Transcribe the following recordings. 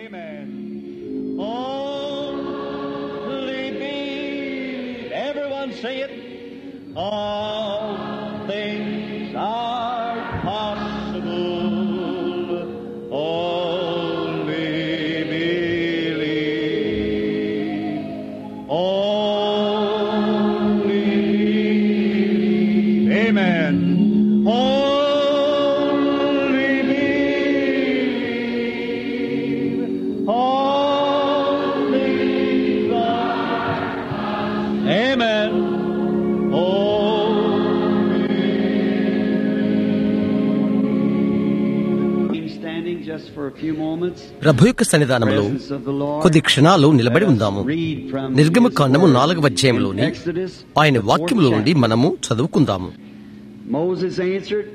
Amen. Only believe. Everyone say it. All things are possible. Only believe. Only believe. Amen. Only believe. All things are Amen. Standing just for a few moments. ప్రభు యొక్క సన్నిధానంలో Presence of the Lord. కొద్ది క్షణాలు నిలబడి ఉందాము Read from నిర్గమ His కాండము word. నాలుగవ అధ్యాయంలోని Exodus, ఆయన the fourth వాక్యములో నుండి chapter. మనము చదువుకుందాము Moses answered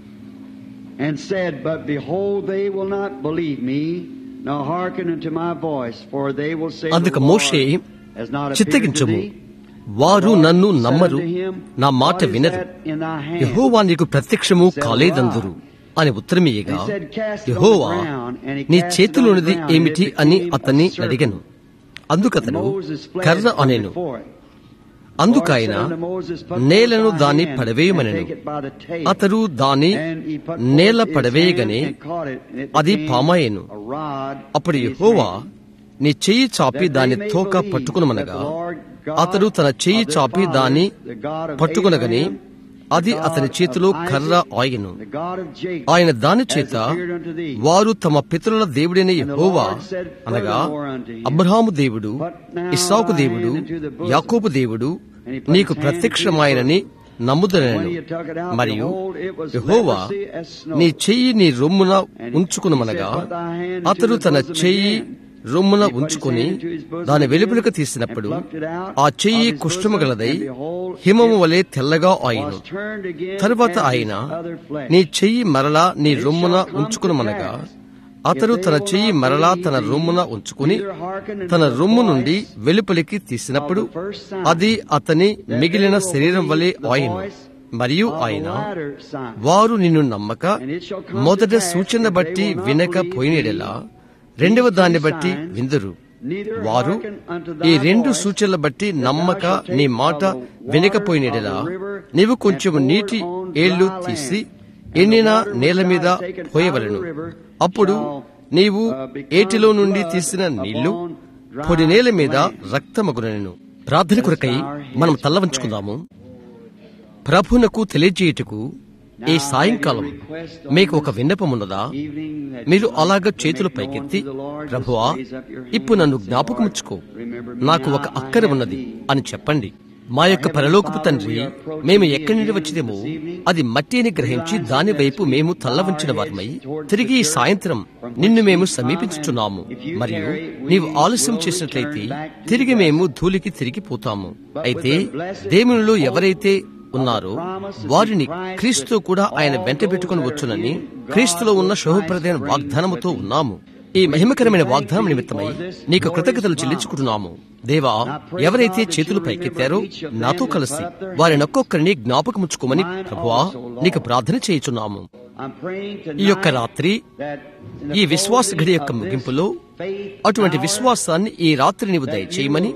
and said, But behold, they will not believe me, nor hearken unto my voice, for they will say, అందుకు The Lord Moshe has not appeared to చిత్తగించుము thee. వారు The Lord నన్ను said నమ్మరు unto him, నా మాట What is వినరు that in thy hand? యహోవా నీకు ప్రత్యక్షము కాలేదందురు అని ఉత్తరమియ్యగా He said, "Cast it on the యహోవా ground," and he నీ cast it చేతిలోనిది on the ground, ఏమిటి and it అని became a అతన్ని serpent. అడిగను అందుకతను Moses fled కర్ర from అనేను before it. అందుకైన Lord said unto Moses, "Put forth నేలను thy దాని hand, and పడవేయమనెను take it by the tail." అతడు దాని And he put నేల forth his పడవేయగనే hand and caught it, and it అది became పామాయెను a rod అప్పుడు in his Jehovah hand. నీ చెయ్యి చాపి That దాని they may తోక believe పట్టుకునమనగా that the Lord God అతడు తన చెయ్యి of their చాపి fathers, దాని the God of పట్టుకునగని Abraham, అది the అతని God చేతిలో of కర్ర Isaac, ఆయను the God of Jacob, ఆయన దాని has చేత appeared unto thee. వారు తమ పితరుల దేవుడైన And the Jehovah Lord said అనగా furthermore unto him, అబ్రహాము దేవుడు Put now ఇస్సాకు thy దేవుడు hand into the bosom. యాకోబు దేవుడు And he put నీకు his hand ప్రత్యక్షమాయనని When నమ్ముదనను he had took it out, మరియు behold, it was Jehovah leprosy as snow. నీ చెయ్యి నీ రొమ్మున And he- ఉంచుకునమనగా he said, "Put thy hand into అతడు the తన bosom చెయ్యి again." రొమ్మున He put his ఉంచుకొని hand into his bosom దాని again వెలుపలకు and తీసినప్పుడు plucked it out ఆ of చెయ్యి his కుష్ఠము bosom, గలదై and behold, హిమము it వలె తెల్లగా ఆయను was turned again తరువాత as his ఆయన other flesh. నీ చెయ్యి మరలా నీ And it రొమ్మున shall come to ఉంచుకునమనగా pass, అతడు if they తన will చెయ్యి not మరలా believe తన thee, రొమ్మున ఉంచుకుని neither hearken unto తన the రొమ్ము voice నుండి వెలుపలికి తీసినప్పుడు of the first sign, అది అతని that మిగిలిన they will శరీరం వలె believe the ఆయను voice మరియు of the ఆయన latter sign. వారు నిన్ను నమ్మక And it shall come మొదట to pass, సూచన if they బట్టి will not వినక believe పోయినడెలా thee, రెండవ these దాన్ని two బట్టి signs, విందురు neither వారు hearken unto ఈ thy రెండు voice, సూచనల బట్టి that thou నమ్మక shalt take నీ of మాట the water వినకపోయినడెలా of the river నీవు and కొంచెం pour it నీటి on ఏళ్లు dry తీసి land. And ఎండిన the water which నేల thou మీద hast taken out of పోయవలను the river అప్పుడు shall, నీవు uh, become ఏటిలో నుండి blood తీసిన నీళ్లు upon dry పొడి నేల మీద land. రక్తమగునను ప్రార్థన కొరకై మనం తల్ల వంచుకుందాము ప్రభునకు తెలియజేయుటకు ఈ సాయంకాలం మీకు ఒక విన్నపం ఉన్నదా మీరు అలాగ చేతులు పైకెత్తి ప్రభువా ఇప్పుడు నన్ను జ్ఞాపకముచ్చుకో నాకు ఒక అక్కర ఉన్నది అని చెప్పండి మా యొక్క పరలోకపు తండ్రి మేము ఎక్కడి నుండి వచ్చిదేమో అది మట్టి అని గ్రహించి దాని వైపు మేము తల్లవంచిన వారమై తిరిగి ఈ సాయంత్రం నిన్ను మేము సమీపించుచున్నాము మరియు నీవు ఆలస్యం చేసినట్లయితే తిరిగి మేము ధూళికి తిరిగి పోతాము అయితే దేవునిలో ఎవరైతే ఉన్నారో వారిని క్రీస్తు కూడా ఆయన వెంట పెట్టుకుని వచ్చునని క్రీస్తులో ఉన్న శుభప్రదైన వాగ్దానముతో ఉన్నాము ఈ మహిమకరమైన వాగ్దానం నిమిత్తమై నీకు కృతజ్ఞతలు చెల్లించుకుంటున్నాము దేవా ఎవరైతే చేతులు పైకెత్తారో నాతో కలిసి వారిని ఒక్కొక్కరిని జ్ఞాపకముచ్చుకోమని ప్రభువా నీకు ప్రార్థన చేయుచున్నాము ఈ యొక్క రాత్రి ఈ విశ్వాస గడి యొక్క ముగింపులో అటువంటి విశ్వాసాన్ని ఈ రాత్రి నీవు దయచేయమని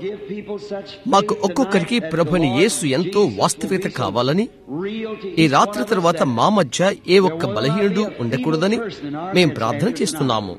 మాకు ఒక్కొక్కరికి ప్రభుని యేసు ఎంతో వాస్తవికత కావాలని ఈ రాత్రి తర్వాత మా మధ్య ఏ ఒక్క బలహీనుడు ఉండకూడదని మేం ప్రార్థన చేస్తున్నాము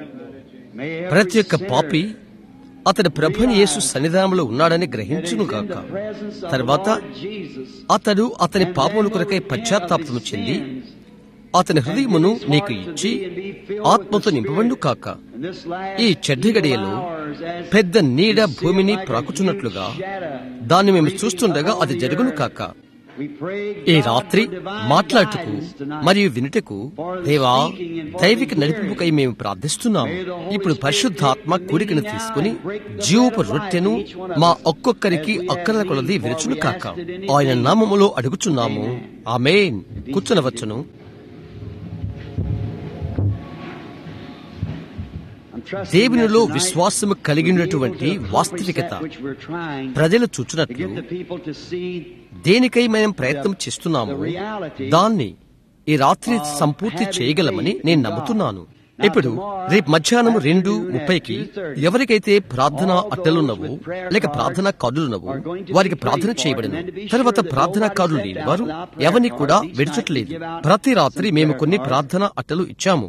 ప్రతి ఒక్క పాపి అతడి ప్రభుని యేసు సన్నిధానంలో ఉన్నాడని గ్రహించును గాక తర్వాత అతడు అతని పాపముల కొరకై పశ్చాత్తాపము చెంది అతని హృదయమును నీకు ఇచ్చి ఆత్మతో నింపబడు కాక ఈ చెడ్డ గడియలో పెద్ద నీడ భూమిని ప్రాకుచున్నట్లుగా దాన్ని మేము చూస్తుండగా అది జరుగును కాక ఈ రాత్రి మాట్లాడుటకు మరియు వినుటకు దేవా దైవిక నడిపింపుకై మేము ప్రార్థిస్తున్నాము ఇప్పుడు పరిశుద్ధాత్మ కూడికను తీసుకుని జీవపు రొట్టెను మా ఒక్కొక్కరికి అక్కర కొలది విరుచును కాక ఆయన నామములో అడుగుచున్నాము ఆమెన్ కూర్చునవచ్చును దేవునిలో విశ్వాసము కలిగినటువంటి వాస్తవికత ప్రజలు చూచున్నట్లు దేనికై మేము ప్రయత్నం చేస్తున్నాము దాన్ని ఈ రాత్రి సంపూర్తి చేయగలమని నేను నమ్ముతున్నాను ఇప్పుడు రేపు మధ్యాహ్నం రెండు ముప్పైకి ఎవరికైతే ప్రార్థన అట్టలున్నవో లేక ప్రార్థనా కార్డులున్నవో వారికి ప్రార్థన చేయబడిన తర్వాత ప్రార్థనా కార్డులు లేని వారు ఎవరిని కూడా విడిచట్లేదు ప్రతి రాత్రి మేము కొన్ని ప్రార్థన అట్టలు ఇచ్చాము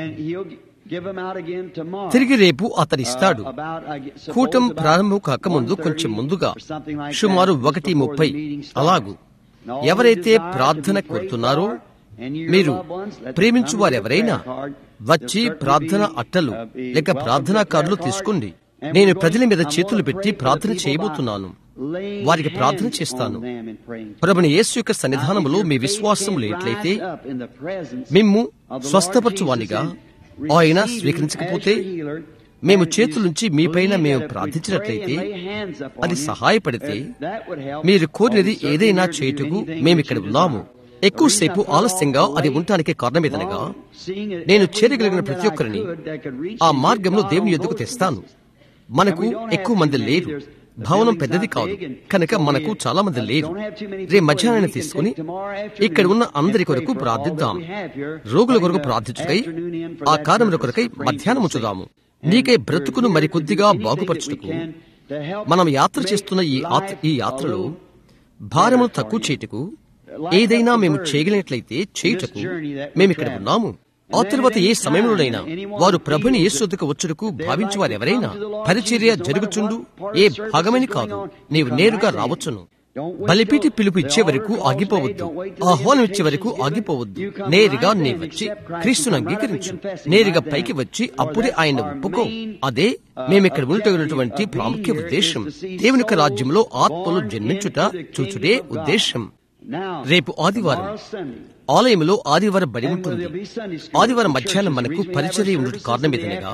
తిరిగి రేపు అతనిస్తాడు కూటం ప్రారంభం కాకముందు కొంచెం ముందుగా సుమారు ఒకటి ముప్పై అలాగు ఎవరైతే ప్రార్థన కోరుతున్నారో మీరు ప్రేమించు వారెవరైనా వచ్చి ప్రార్థన అట్టలు లేక ప్రార్థనా కార్డులు తీసుకోండి నేను ప్రజల మీద చేతులు పెట్టి ప్రార్థన చేయబోతున్నాను వారికి ప్రార్థన చేస్తాను ప్రభుని యేసు యొక్క సన్నిధానములో మీ విశ్వాసం లేట్లయితే మిమ్ము స్వస్థపరచువానిగా ఆయన స్వీకరించకపోతే మేము చేతులుంచి మీపైన మేము ప్రార్థించినట్లయితే అది సహాయపడితే మీరు కోరినది ఏదైనా చేయుటకు మేమిక్కడ ఉన్నాము ఎక్కువసేపు ఆలస్యంగా అది ఉండటానికి కారణమేదనగా నేను చేరగలిగిన ప్రతి ఒక్కరిని ఆ మార్గంలో దేవుని ఎద్దుకు తెస్తాను మనకు ఎక్కువ మంది లేరు భవనం పెద్దది కాదు కనుక మనకు చాలా మంది లేరు రే మధ్యాహ్నాన్ని తీసుకుని ఇక్కడ ఉన్న అందరి కొరకు ప్రార్థిద్దాం రోగుల కొరకు ప్రార్థించుకై ఆ కారణముల కొరకై మధ్యాహ్నం ఉంచుదాము నీకై బ్రతుకును మరి కొద్దిగా బాగుపరచుటకు మనం యాత్ర చేస్తున్న ఈ ఈ యాత్రలో భారమును తక్కువ చేయుటకు ఏదైనా మేము చేయగలిగినట్లయితే చేయుటకు మేము ఇక్కడ ఉన్నాము ఆ తరువాత ఏ సమయంలోనైనా వారు ప్రభుని యేసుకు వచ్చుటకు భావించి వారెవరైనా పరిచర్య జరుగుచుండు ఏ భాగమని కాదు నీవు నేరుగా రావచ్చును బలిపీటి పిలుపు ఇచ్చే వరకు ఆగిపోవద్దు ఆహ్వానం ఇచ్చే వరకు ఆగిపోవద్దు నేరుగా నీ వచ్చి క్రీస్తును అంగీకరించు నేరుగా పైకి వచ్చి అప్పుడే ఆయన ఒప్పుకో అదే మేమిక్కడ ఉన్నటువంటి ప్రాముఖ్య ఉద్దేశం దేవుని యొక్క రాజ్యంలో ఆత్మలు జన్మించుట చూచుడే ఉద్దేశం రేపు ఆదివారం ఆలయంలో ఆదివారం బడి ఉంటుంది ఆదివారం మధ్యాహ్నం మనకు పరిచర్య ఉండట కారణమేదనగా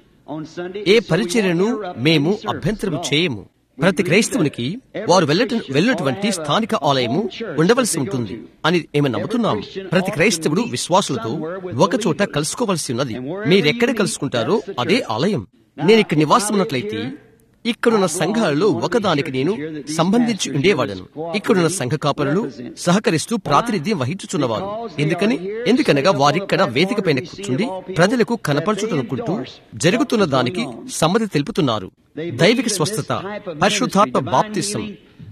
ఏ పరిచర్యను మేము అభ్యంతరం చేయము ప్రతి క్రైస్తవునికి వారు వెళ్ళట వెళ్ళినటువంటి స్థానిక ఆలయము ఉండవలసి ఉంటుంది అని మేము నమ్ముతున్నాం ప్రతి క్రైస్తవుడు విశ్వాసులతో ఒకచోట కలుసుకోవలసి ఉన్నది మీరెక్కడ కలుసుకుంటారో అదే ఆలయం నేను ఇక్కడ నివాసం ఉన్నట్లయితే ఇక్కడున్న సంఘాలలో ఒకదానికి నేను సంబంధించి ఉండేవాడను ఇక్కడున్న సంఘ కాపరులు సహకరిస్తూ ప్రాతినిధ్యం వహించుచున్నవారు ఎందుకని ఎందుకనగా వారిక్కడ వేదిక పైన కూర్చుండి ప్రజలకు కనపరచుటనుకుంటూ జరుగుతున్న దానికి సమ్మతి తెలుపుతున్నారు దైవిక స్వస్థత పరిశుద్ధాత్మ బాప్తిసం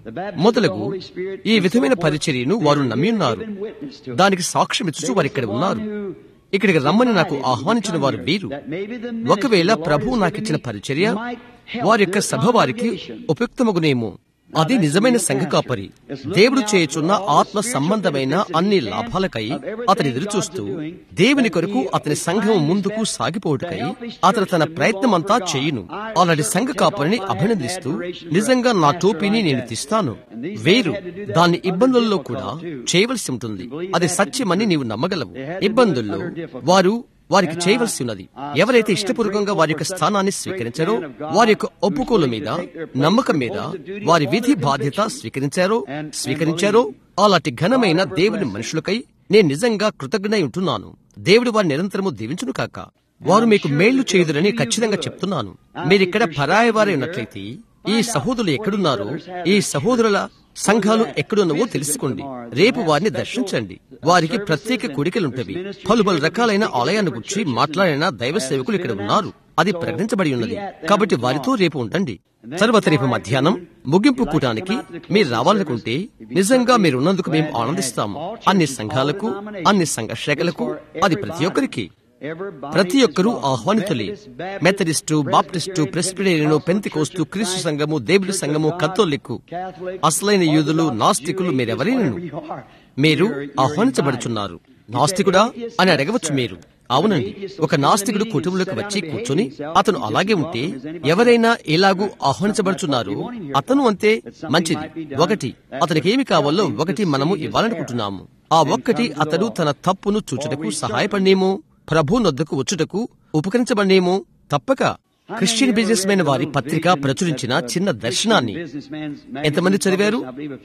మొదలగు ఈ విధమైన పరిచర్యను వారు నమ్మి ఉన్నారు దానికి సాక్ష్యమిచ్చుచూ వారు ఇక్కడ ఉన్నారు ఇక్కడికి రమ్మని నాకు ఆహ్వానించిన వారు వీరు ఒకవేళ ప్రభువు నాకిచ్చిన పరిచర్య వారి యొక్క సభ వారికి ఉపయుక్తమగునేమో అది నిజమైన సంఘ కాపరి దేవుడు చేయుచున్న ఆత్మ సంబంధమైన అన్ని లాభాలకై అతని ఎదురుచూస్తూ దేవుని కొరకు అతని సంఘం ముందుకు సాగిపోవుటకై అతను తన ప్రయత్నమంతా చేయును అలాంటి సంఘ కాపరిని అభినందిస్తూ నిజంగా నా టోపీని నేను తీస్తాను వేరు దాన్ని ఇబ్బందుల్లో కూడా చేయవలసి ఉంటుంది అది సత్యమని నీవు నమ్మగలవు ఇబ్బందుల్లో వారు వారికి చేయవలసి ఉన్నది ఎవరైతే ఇష్టపూర్వకంగా వారి యొక్క స్థానాన్ని స్వీకరించారో వారి యొక్క ఒప్పుకోల మీద నమ్మకం మీద వారి విధి బాధ్యత స్వీకరించారో స్వీకరించారో అలాంటి ఘనమైన దేవుని మనుషులకై నేను నిజంగా కృతజ్ఞై ఉంటున్నాను దేవుడు వారి నిరంతరము దీవించును కాక వారు మీకు మేళ్లు చేయుదురని ఖచ్చితంగా చెప్తున్నాను మీరిక్కడ పరాయి వారే ఉన్నట్లయితే ఈ సహోదరులు ఎక్కడున్నారో ఈ సహోదరుల సంఘాలు ఎక్కడున్నవో తెలుసుకోండి రేపు వారిని దర్శించండి వారికి ప్రత్యేక కోరికలుంటవి పలు పలు రకాలైన ఆలయాన్ని గురించి మాట్లాడిన దైవ సేవకులు ఇక్కడ ఉన్నారు అది ప్రకటించబడి ఉన్నది కాబట్టి వారితో రేపు ఉండండి తర్వాత రేపు మధ్యాహ్నం ముగింపు కూటానికి మీరు రావాలనుకుంటే నిజంగా మీరున్నందుకు మేము ఆనందిస్తాము అన్ని సంఘాలకు అన్ని సంఘ శాఖలకు అది ప్రతి ఒక్కరికి ప్రతి ఒక్కరూ ఆహ్వానితులే మెథడిస్టు బాప్టిస్టు ప్రెస్పిడేరియను పెంతికోస్తు క్రీస్తు సంఘము దేవుడి సంఘము కత్తోలిక్కు అసలైన యూదులు నాస్తికులు మీరెవరైనా మీరు ఆహ్వానించబడుచున్నారు నాస్తికుడా అని అడగవచ్చు మీరు అవునండి ఒక నాస్తికుడు కుటుంబంలోకి వచ్చి కూర్చొని అతను అలాగే ఉంటే ఎవరైనా ఎలాగూ ఆహ్వానించబడుచున్నారు అతను అంతే మంచిది ఒకటి అతనికి ఏమి కావాలో ఒకటి మనము ఇవ్వాలనుకుంటున్నాము ఆ ఒక్కటి అతడు తన తప్పును చూచుటకు సహాయపడినేమో ప్రభు నొద్దకు వచ్చుటకు ఉపకరించబడినేమో తప్పక క్రిస్టియన్ బిజినెస్ మెన్ వారి పత్రిక ప్రచురించిన చిన్న దర్శనాన్ని ఎంతమంది చదివారు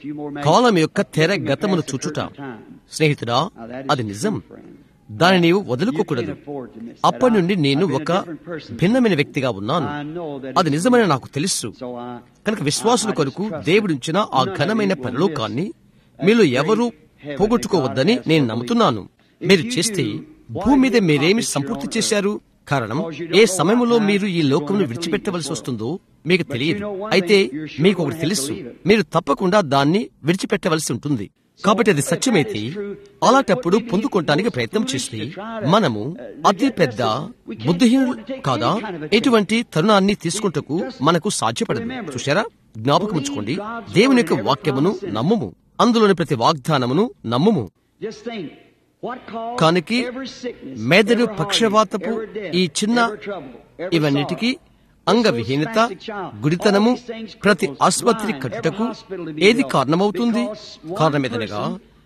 కాలం యొక్క తెర గతమును చూచుట స్నేహితుడా అది నిజం దాన్ని నీవు వదులుకోకూడదు అప్పటి నుండి నేను ఒక భిన్నమైన వ్యక్తిగా ఉన్నాను అది నిజమని నాకు తెలుసు కనుక విశ్వాసుల కొరకు దేవుడించిన ఆ ఘనమైన పరలోకాన్ని మీలో ఎవరూ పోగొట్టుకోవద్దని నేను నమ్ముతున్నాను మీరు చేస్తే భూమి మీద మీరేమి సంపూర్తి చేశారు కారణం ఏ సమయంలో మీరు ఈ లోకంను విడిచిపెట్టవలసి వస్తుందో మీకు తెలియదు అయితే మీకు ఒకటి తెలుసు మీరు తప్పకుండా దాన్ని విడిచిపెట్టవలసి ఉంటుంది కాబట్టి అది సత్యమైతే అలాంటప్పుడు పొందుకోవటానికి ప్రయత్నం చేస్తే మనము అతి పెద్ద బుద్ధిహీనులు కాదా ఎటువంటి తరుణాన్ని తీసుకుంటకు మనకు సాధ్యపడదు చూశారా జ్ఞాపకం ఉంచుకోండి దేవుని యొక్క వాక్యమును నమ్ముము అందులోని ప్రతి వాగ్దానమును నమ్ముము కానికి మెదడు పక్షవాతపు ఈ చిన్న ఇవన్నిటికీ అంగవిహీనత గుడితనము ప్రతి ఆసుపత్రి కట్టుటకు ఏది కారణమవుతుంది కారణమేదనగా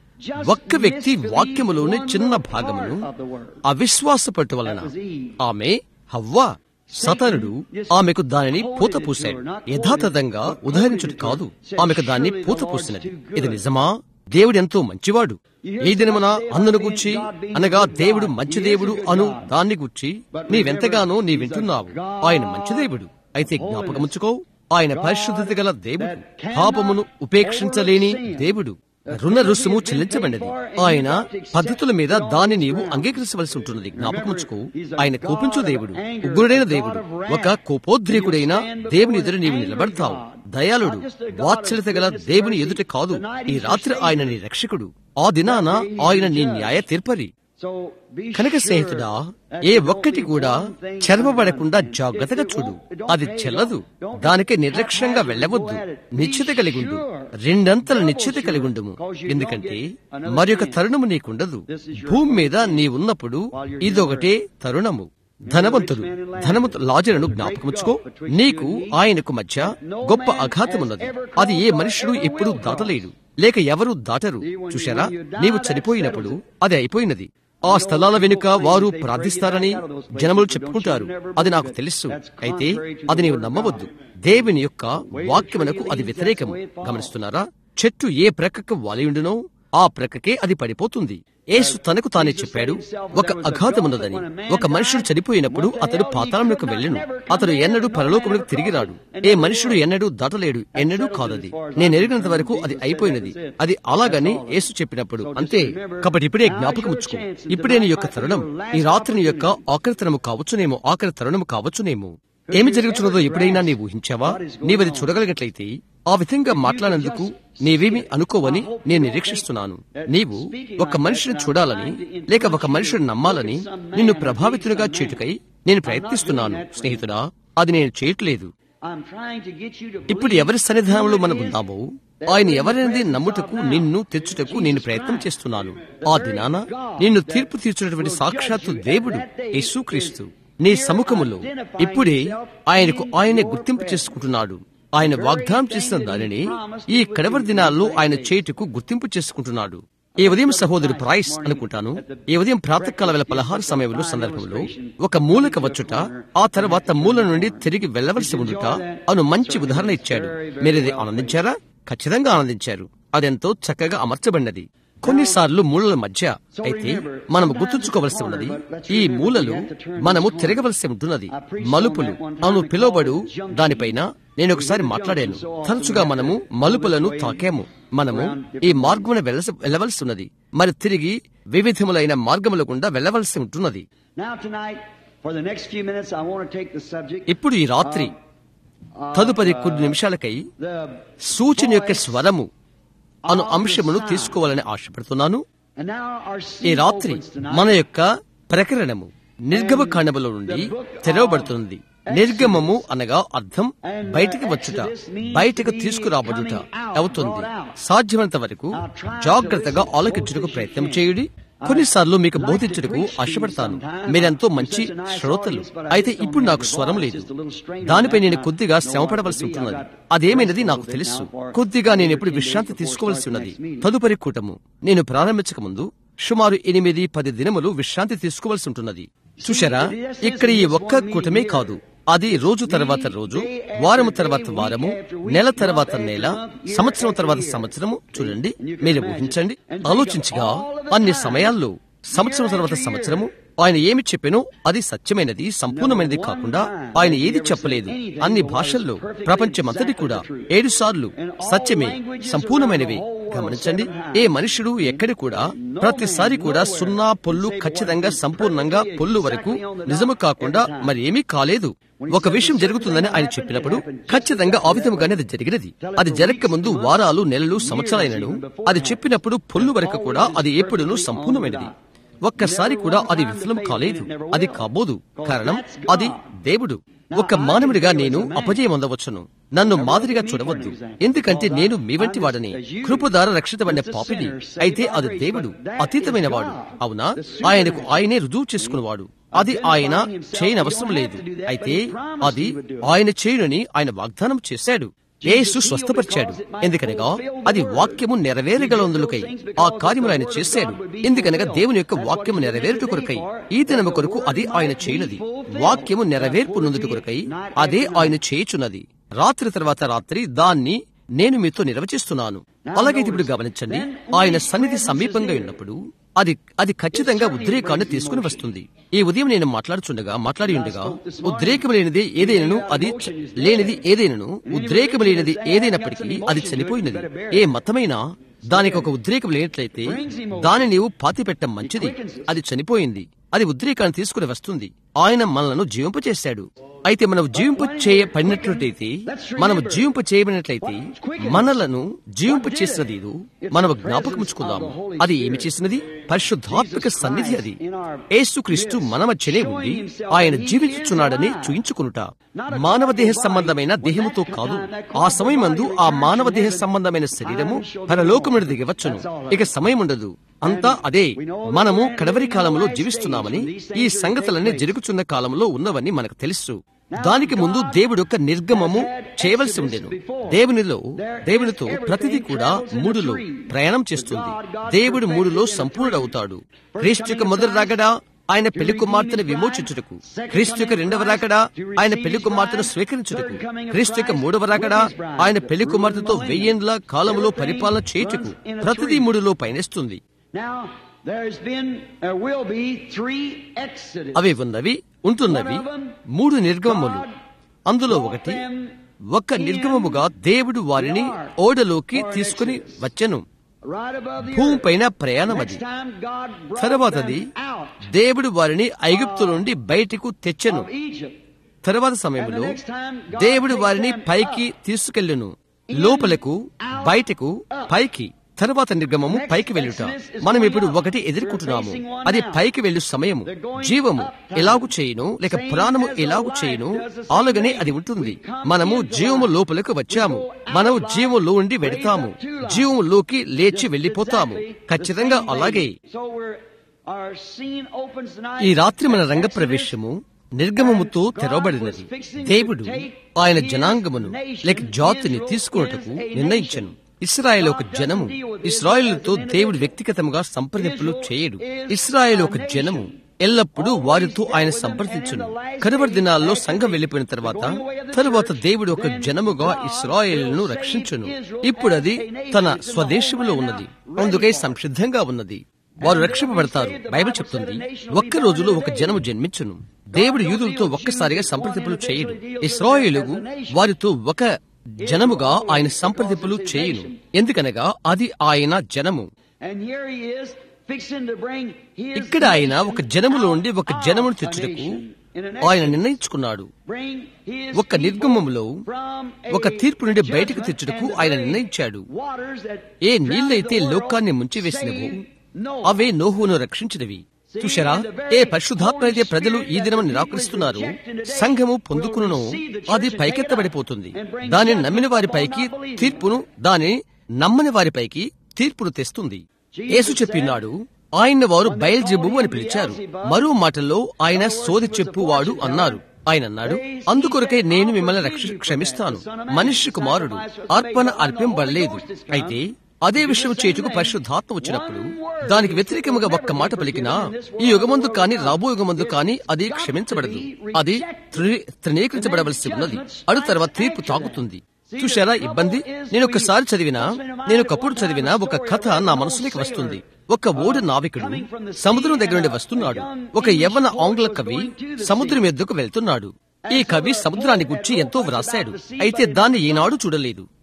ఒక్క వ్యక్తి వాక్యములోని చిన్న భాగమును అవిశ్వాసపట్టు వలన ఆమె హవ్వా సతనుడు ఆమెకు దానిని పూత పూశాడు యథాతథంగా ఉదాహరించుడు కాదు ఆమెకు దాన్ని పూత పూసినది ఇది నిజమా దేవుడు ఎంతో మంచివాడు ఈ దినమున అందును గుర్చి అనగా దేవుడు మంచి దేవుడు అను దాన్ని గుర్చి నీవెంతగానో నీ వింటున్నావు ఆయన మంచి దేవుడు అయితే జ్ఞాపకముచ్చుకో ఆయన పరిశుద్ధత గల దేవుడు పాపమును ఉపేక్షించలేని దేవుడు రుణ రుసుము చెల్లించబడినది ఆయన పద్ధతుల మీద దాన్ని నీవు అంగీకరించవలసి ఉంటున్నది జ్ఞాపకముచ్చుకో ఆయన కోపించు దేవుడు ఉగ్రుడైన దేవుడు ఒక కోపోద్రేకుడైన దేవుని ఎదురు నీవు నిలబడతావు దయాళుడు వాత్సల్యత గల దేవుని ఎదుట కాదు ఈ రాత్రి ఆయన నీ రక్షకుడు ఆ దినాన ఆయన నీ న్యాయ తీర్పరి కనుక స్నేహితుడా ఏ ఒక్కటి కూడా చెరవబడకుండా జాగ్రత్తగా చూడు అది చెల్లదు దానికి నిర్లక్ష్యంగా వెళ్ళవద్దు నిశ్చిత కలిగుండు రెండంతల నిశ్చిత కలిగుండుము ఎందుకంటే మరి ఒక తరుణము నీకుండదు భూమి మీద నీ ఉన్నప్పుడు ఇదొకటే తరుణము ధనవంతుడు ధనవంతు లాజరును జ్ఞాపకముచ్చుకో నీకు ఆయనకు మధ్య గొప్ప అఘాతమున్నది అది ఏ మనుషుడు ఎప్పుడూ దాటలేడు లేక ఎవరూ దాటరు చూశారా నీవు చనిపోయినప్పుడు అది అయిపోయినది ఆ స్థలాల వెనుక వారు ప్రార్థిస్తారని జనములు చెప్పుకుంటారు అది నాకు తెలుసు అయితే అది నీవు నమ్మవద్దు దేవుని యొక్క వాక్యమునకు అది వ్యతిరేకము గమనిస్తున్నారా చెట్టు ఏ ప్రక్కకు వాలియుండునో ఆ ప్రక్కకే అది పడిపోతుంది యేసు తనకు తానే చెప్పాడు ఒక అఘాతమున్నదని ఒక మనుషుడు చనిపోయినప్పుడు అతడు పాతాళంలోకి వెళ్ళను అతడు ఎన్నడూ పరలోకములకు తిరిగి రాడు ఏ మనుషుడు ఎన్నడూ దాటలేడు ఎన్నడూ కాదది నేను ఎరిగినంత వరకు అది అయిపోయినది అది అలాగని యేసు చెప్పినప్పుడు అంతే కాబట్టి ఇప్పుడే జ్ఞాపకం ఉంచుకో ఇప్పుడే నీ యొక్క తరుణం ఈ రాత్రి నీ యొక్క ఆఖరి తరము కావచ్చునేమో ఆఖరి తరుణము కావచ్చునేమో ఏమి జరుగుతున్నదో ఎప్పుడైనా నీవు ఊహించావా నీవది చూడగలిగినట్లయితే ఆ విధంగా మాట్లాడినందుకు నీవేమి అనుకోవని నేను నిరీక్షిస్తున్నాను నీవు ఒక మనిషిని చూడాలని లేక ఒక మనిషిని నమ్మాలని నిన్ను ప్రభావితులుగా చేటుకై నేను ప్రయత్నిస్తున్నాను స్నేహితుడా అది నేను చేయట్లేదు ఇప్పుడు ఎవరి సన్నిధానంలో మనం ఉందామో ఆయన ఎవరైనది నమ్ముటకు నిన్ను తెచ్చుటకు నేను ప్రయత్నం చేస్తున్నాను ఆ దినాన నిన్ను తీర్పు తీర్చినటువంటి సాక్షాత్తు దేవుడు యేసుక్రీస్తు నీ సముఖములో ఇప్పుడే ఆయనకు ఆయనే గుర్తింపు చేసుకుంటున్నాడు ఆయన వాగ్దానం చేసిన దానిని ఈ కడవరి దినాల్లో ఆయన చేటుకు గుర్తింపు చేసుకుంటున్నాడు ఈ ఉదయం సహోదరు ప్రైస్ అనుకుంటాను ఈ ఉదయం ప్రాతకాల వేళ పలహారు సమయంలో సందర్భంలో ఒక మూలక వచ్చుట ఆ తర్వాత మూల నుండి తిరిగి వెళ్లవలసి ఉండుట అను మంచి ఉదాహరణ ఇచ్చాడు మీరది ఆనందించారా ఖచ్చితంగా ఆనందించారు అదెంతో చక్కగా అమర్చబడినది కొన్నిసార్లు మూలల మధ్య అయితే మనము గుర్తుంచుకోవలసి ఉన్నది ఈ మూలలు మనము తిరగవలసి ఉంటున్నది మలుపులు అను పిలువబడు దానిపైన నేను ఒకసారి మాట్లాడాను తరచుగా మనము మలుపులను తాకాము మనము ఈ మార్గమున వెళ్ళవలసి ఉన్నది మరి తిరిగి వివిధములైన మార్గముల గుండా వెళ్ళవలసి ఉంటున్నది ఇప్పుడు ఈ రాత్రి తదుపరి కొన్ని నిమిషాలకై సూచన యొక్క స్వరము అను అంశమును తీసుకోవాలని ఆశపడుతున్నాను ఈ రాత్రి మన యొక్క ప్రకరణము నిర్గమ కాండములో నుండి తెరవబడుతుంది నిర్గమము అనగా అర్థం బయటికి వచ్చుట బయటకు తీసుకురాబడుట అవుతుంది సాధ్యమైనంత వరకు జాగ్రత్తగా ఆలోచించుటకు ప్రయత్నం చేయుడి కొన్నిసార్లు మీకు బోధించుటకు ఆశపడతాను మీరెంతో మంచి శ్రోతలు అయితే ఇప్పుడు నాకు స్వరం లేదు దానిపై నేను కొద్దిగా శ్రమపడవలసి ఉంటున్నది అదేమైనది నాకు తెలుసు కొద్దిగా నేను ఎప్పుడు విశ్రాంతి తీసుకోవలసి ఉన్నది తదుపరి కూటము నేను ప్రారంభించక ముందు సుమారు ఎనిమిది పది దినములు విశ్రాంతి తీసుకోవలసి ఉంటున్నది చూశారా ఇక్కడ ఈ ఒక్క కూటమే కాదు అది రోజు తర్వాత రోజు వారము తర్వాత వారము నెల తర్వాత నెల సంవత్సరం తర్వాత సంవత్సరము చూడండి మీరు ఊహించండి ఆలోచించగా అన్ని సమయాల్లో సంవత్సరం తర్వాత సంవత్సరము ఆయన ఏమి చెప్పానో అది సత్యమైనది సంపూర్ణమైనది కాకుండా ఆయన ఏది చెప్పలేదు అన్ని భాషల్లో ప్రపంచమంతటి కూడా ఏడు సార్లు సత్యమే సంపూర్ణమైనవి గమనించండి ఏ మనుషుడు ఎక్కడి కూడా ప్రతిసారి కూడా సున్నా పొల్లు ఖచ్చితంగా సంపూర్ణంగా పొల్లు వరకు నిజము కాకుండా మరి ఏమీ కాలేదు ఒక విషయం జరుగుతుందని ఆయన చెప్పినప్పుడు ఖచ్చితంగా ఆ విధముగానే అది జరిగినది అది జరగక ముందు వారాలు నెలలు సంవత్సరాలైనను అది చెప్పినప్పుడు పొల్లు వరకు కూడా అది ఎప్పుడునూ సంపూర్ణమైనది ఒక్కసారి కూడా అది విఫలం కాలేదు అది కాబోదు కారణం అది దేవుడు ఒక మానవుడిగా నేను అపజయం అందవచ్చును నన్ను మాదిరిగా చూడవద్దు ఎందుకంటే నేను మీ వంటి వాడని కృపదార రక్షితమైన పాపిని అయితే అది దేవుడు అతీతమైన వాడు అవునా ఆయనకు ఆయనే రుజువు చేసుకున్నవాడు అది ఆయన చేయని అవసరం లేదు అయితే అది ఆయన చేయునని ఆయన వాగ్దానం చేశాడు యేసు స్వస్థపరిచాడు ఎందుకనగా అది వాక్యము నెరవేరగలందులకై ఆ కార్యములు ఆయన చేశాడు ఎందుకనగా దేవుని యొక్క వాక్యము నెరవేరుట కొరకై ఈ దినము కొరకు అది ఆయన చేయనది వాక్యము నెరవేర్పు నొందుట కొరకై అదే ఆయన చేయుచున్నది రాత్రి తర్వాత రాత్రి దాన్ని నేను మీతో నిర్వచిస్తున్నాను అలాగైతే ఇప్పుడు గమనించండి ఆయన సన్నిధి సమీపంగా ఉన్నప్పుడు అది అది ఖచ్చితంగా ఉద్రేకాన్ని తీసుకుని వస్తుంది ఈ ఉదయం నేను మాట్లాడుచుండగా మాట్లాడి ఉండగా ఉద్రేకం లేనిది ఏదైనను అది చ- లేనిది ఏదైనను ఉద్రేకం లేనిది ఏదైనప్పటికీ అది చనిపోయినది ఏ మతమైనా దానికి ఒక ఉద్రేకం లేనట్లయితే దాని నీవు పాతిపెట్టం మంచిది అది చనిపోయింది అది ఉద్రేకాన్ని తీసుకుని వస్తుంది ఆయన మనలను జీవింపచేశాడు అయితే మనం జీవింప చేయబడినట్లయితే మనము జీవింప చేయబడినట్లయితే మనలను జీవింప చేసినది ఏదో మనము జ్ఞాపకముచ్చుకుందాము అది ఏమి చేసినది పరిశుద్ధాత్మక సన్నిధి అది యేసుక్రీస్తు మన మధ్యనే ఉండి ఆయన జీవించుచున్నాడని చూయించుకునుట మానవ దేహ సంబంధమైన దేహముతో కాదు ఆ సమయమందు ఆ మానవ దేహ సంబంధమైన శరీరము పరలోకం నుండి దిగవచ్చును ఇక సమయం ఉండదు అంతా అదే మనము కడవరి కాలంలో జీవిస్తున్నామని ఈ సంగతులన్నీ జరుగుతున్న కాలంలో ఉన్నవని మనకు తెలుసు దానికి ముందు దేవుడు యొక్క నిర్గమము చేయవలసి ఉండేను దేవునిలో దేవునితో ప్రతిదీ కూడా మూడులో ప్రయాణం చేస్తుంది దేవుడు మూడులో సంపూర్ణుడవుతాడు క్రీస్తు యొక్క మొదటి రాగడా ఆయన పెళ్లి కుమార్తెను విమోచించుటకు క్రీస్తు యొక్క రెండవ రాకడా ఆయన పెళ్లి కుమార్తెను స్వీకరించుటకు క్రీస్తు యొక్క మూడవ రాకడా ఆయన పెళ్లి కుమార్తెతో వెయ్యేండ్ల కాలంలో పరిపాలన చేయుటకు ప్రతిదీ మూడులో పయనిస్తుంది Now, there's been, there will be three exodus. అవి ఉన్నవి ఉంటున్నవి మూడు నిర్గమములు అందులో ఒకటి ఒక నిర్గమముగా దేవుడు వారిని ఓడలోకి తీసుకుని వచ్చెను Right above the భూమి earth. పైన ప్రయాణం అది Next time God brought తర్వాతది them out దేవుడు వారిని ఐగుప్తు నుండి బయటకు తెచ్చెను of Egypt. తర్వాత సమయంలో దేవుడు వారిని పైకి తీసుకెళ్ళును లోపలకు బయటకు పైకి తర్వాత నిర్గమము పైకి వెళ్ళుట మనం ఇప్పుడు ఒకటి ఎదుర్కొంటున్నాము అది పైకి వెళ్ళు సమయము జీవము ఎలాగు చేయును లేక ప్రాణము ఎలాగు చేయును అలాగనే అది ఉంటుంది మనము జీవము లోపలకు వచ్చాము మనము జీవములో ఉండి వెడతాము జీవములోకి లేచి వెళ్ళిపోతాము ఖచ్చితంగా అలాగే So we're, our scene opens tonight. ఈ రాత్రి మన రంగ ప్రవేశము నిర్గమముతో తెరవబడినది దేవుడు ఆయన జనాంగమును లేక జాతిని తీసుకున్నటకు నిర్ణయించను ఇస్రాయేల్ ఒక జనము ఇస్రాయేలుతో దేవుడు వ్యక్తిగతముగా సంప్రదింపులు చేయడు ఇస్రాయేల్ ఒక జనము ఎల్లప్పుడూ వారితో ఆయన సంప్రదించును కరువరి దినాల్లో సంఘం వెళ్లిపోయిన తర్వాత తరువాత దేవుడు ఒక జనముగా ఇస్రాయేల్ను రక్షించును ఇప్పుడు అది తన స్వదేశములో ఉన్నది అందుకై సంసిద్ధంగా ఉన్నది వారు రక్షింపబడతారు బైబిల్ చెప్తుంది ఒక్క రోజులో ఒక జనము జన్మించును దేవుడు యూదులతో ఒక్కసారిగా సంప్రదింపులు చేయడు ఇస్రాయేలుగు వారితో ఒక జనముగా ఆయన సంప్రదింపులు చేయును ఎందుకనగా అది ఆయన జనము And here he is fixing to bring his ఇక్కడ ఆయన ఒక జనములో ఉండి ఒక జనమును out a తెచ్చుటకు nation in an ఆయన exodus. నిర్ణయించుకున్నాడు Bring his ఒక నిర్గమములో people from a ఒక తీర్పు నుండి బయటకు judgment తెచ్చుటకు and ఆయన the నిర్ణయించాడు waters that A drowned నీళ్లైతే the world లోకాన్ని ముంచివేసినవో saved Noah. అవే నోహును రక్షించినవి చూశారా ఏ పరిశుద్ధాత్మ అయితే ప్రజలు ఈ దినం నిరాకరిస్తున్నారు సంఘము పొందుకును అది పైకెత్తబడిపోతుంది దానిని నమ్మిన వారి పైకి తీర్పును దాని నమ్మని వారి పైకి తీర్పును తెస్తుంది యేసు చెప్పినాడు ఆయన వారు బయల్జెబు అని పిలిచారు మరో మాటల్లో ఆయన సోది చెప్పువాడు అన్నారు ఆయన అన్నాడు అందుకొరకై నేను మిమ్మల్ని రక్ష క్షమిస్తాను మనుష్య కుమారుడు అర్పణ అర్పింపబడలేదు అయితే అదే విషయం చేటుకు పరిశుద్ధాత్మ వచ్చినప్పుడు దానికి వ్యతిరేకముగా ఒక్క మాట పలికినా ఈ యుగమందు కాని రాబో యుగమందు కాని అది క్షమించబడదు అది త్రి- తృణీకరించబడవలసి ఉన్నది అడు తర్వాత తీర్పు తాకుతుంది చూశారా ఇబ్బంది నేను ఒకసారి చదివినా నేను ఒకప్పుడు చదివిన ఒక కథ నా మనసులోకి వస్తుంది ఒక ఓడ నావికుడు సముద్రం దగ్గర నుండి వస్తున్నాడు ఒక యవ్వన ఆంగ్ల కవి సముద్రం ఎద్దుకు వెళ్తున్నాడు ఈ కవి సముద్రాన్ని గుర్చి ఎంతో వ్రాశాడు అయితే దాన్ని ఈనాడు చూడలేదు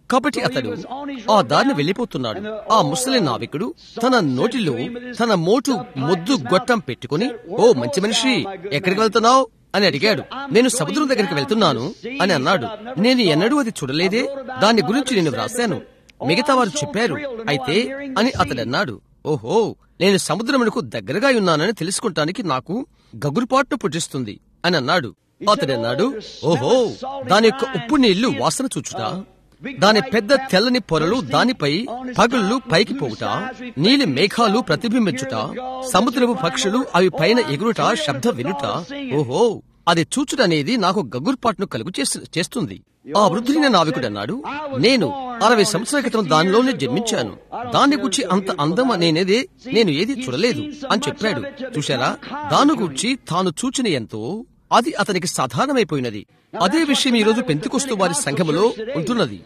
కాబట్టి అతడు ఆ దారిని వెళ్లిపోతున్నాడు ఆ ముసలి నావికుడు తన నోటిలో తన మోటు మొద్దు గొట్టం పెట్టుకుని ఓ మంచి మనిషి ఎక్కడికి వెళ్తున్నావు అని అడిగాడు నేను సముద్రం దగ్గరికి వెళ్తున్నాను అని అన్నాడు నేను ఎన్నడూ అది చూడలేదే దాని గురించి నేను వ్రాశాను మిగతా వారు చెప్పారు అయితే అని అతడు అన్నాడు ఓహో నేను సముద్రమునకు దగ్గరగా ఉన్నానని తెలుసుకుంటానికి నాకు గగురుపాటును పుట్టిస్తుంది అని అన్నాడు అతడు అన్నాడు ఓహో దాని యొక్క ఉప్పు నీళ్లు వాసన చూచుట దాని పెద్ద తెల్లని పొరలు దానిపై పగుళ్ళు పైకి పోవుట నీలి మేఘాలు ప్రతిబింబించుట సముద్రపు పక్షులు అవి పైన ఎగురుట శబ్ద వినుట ఓహో అది చూచుట అనేది నాకు గగుర్పాటును కలుగు చేస్తుంది ఆ వృద్ధుడైన నావికుడు అన్నాడు నేను అరవై సంవత్సరాల క్రితం దానిలోనే జన్మించాను దాన్ని గురించి అంత అందం నేనేదే నేను ఏది చూడలేదు అని చెప్పాడు చూశారా దాని గురించి తాను చూచిన ఎంతో అది అతనికి సాధారణమైపోయినది అదే విషయం ఈ రోజు పెంతుకొస్తూ వారి సంఘములో ఉంటున్నది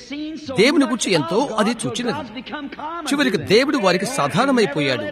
దేవుని గురించి ఎంతో అది చూచినది చివరికి దేవుడు వారికి సాధారణమైపోయాడు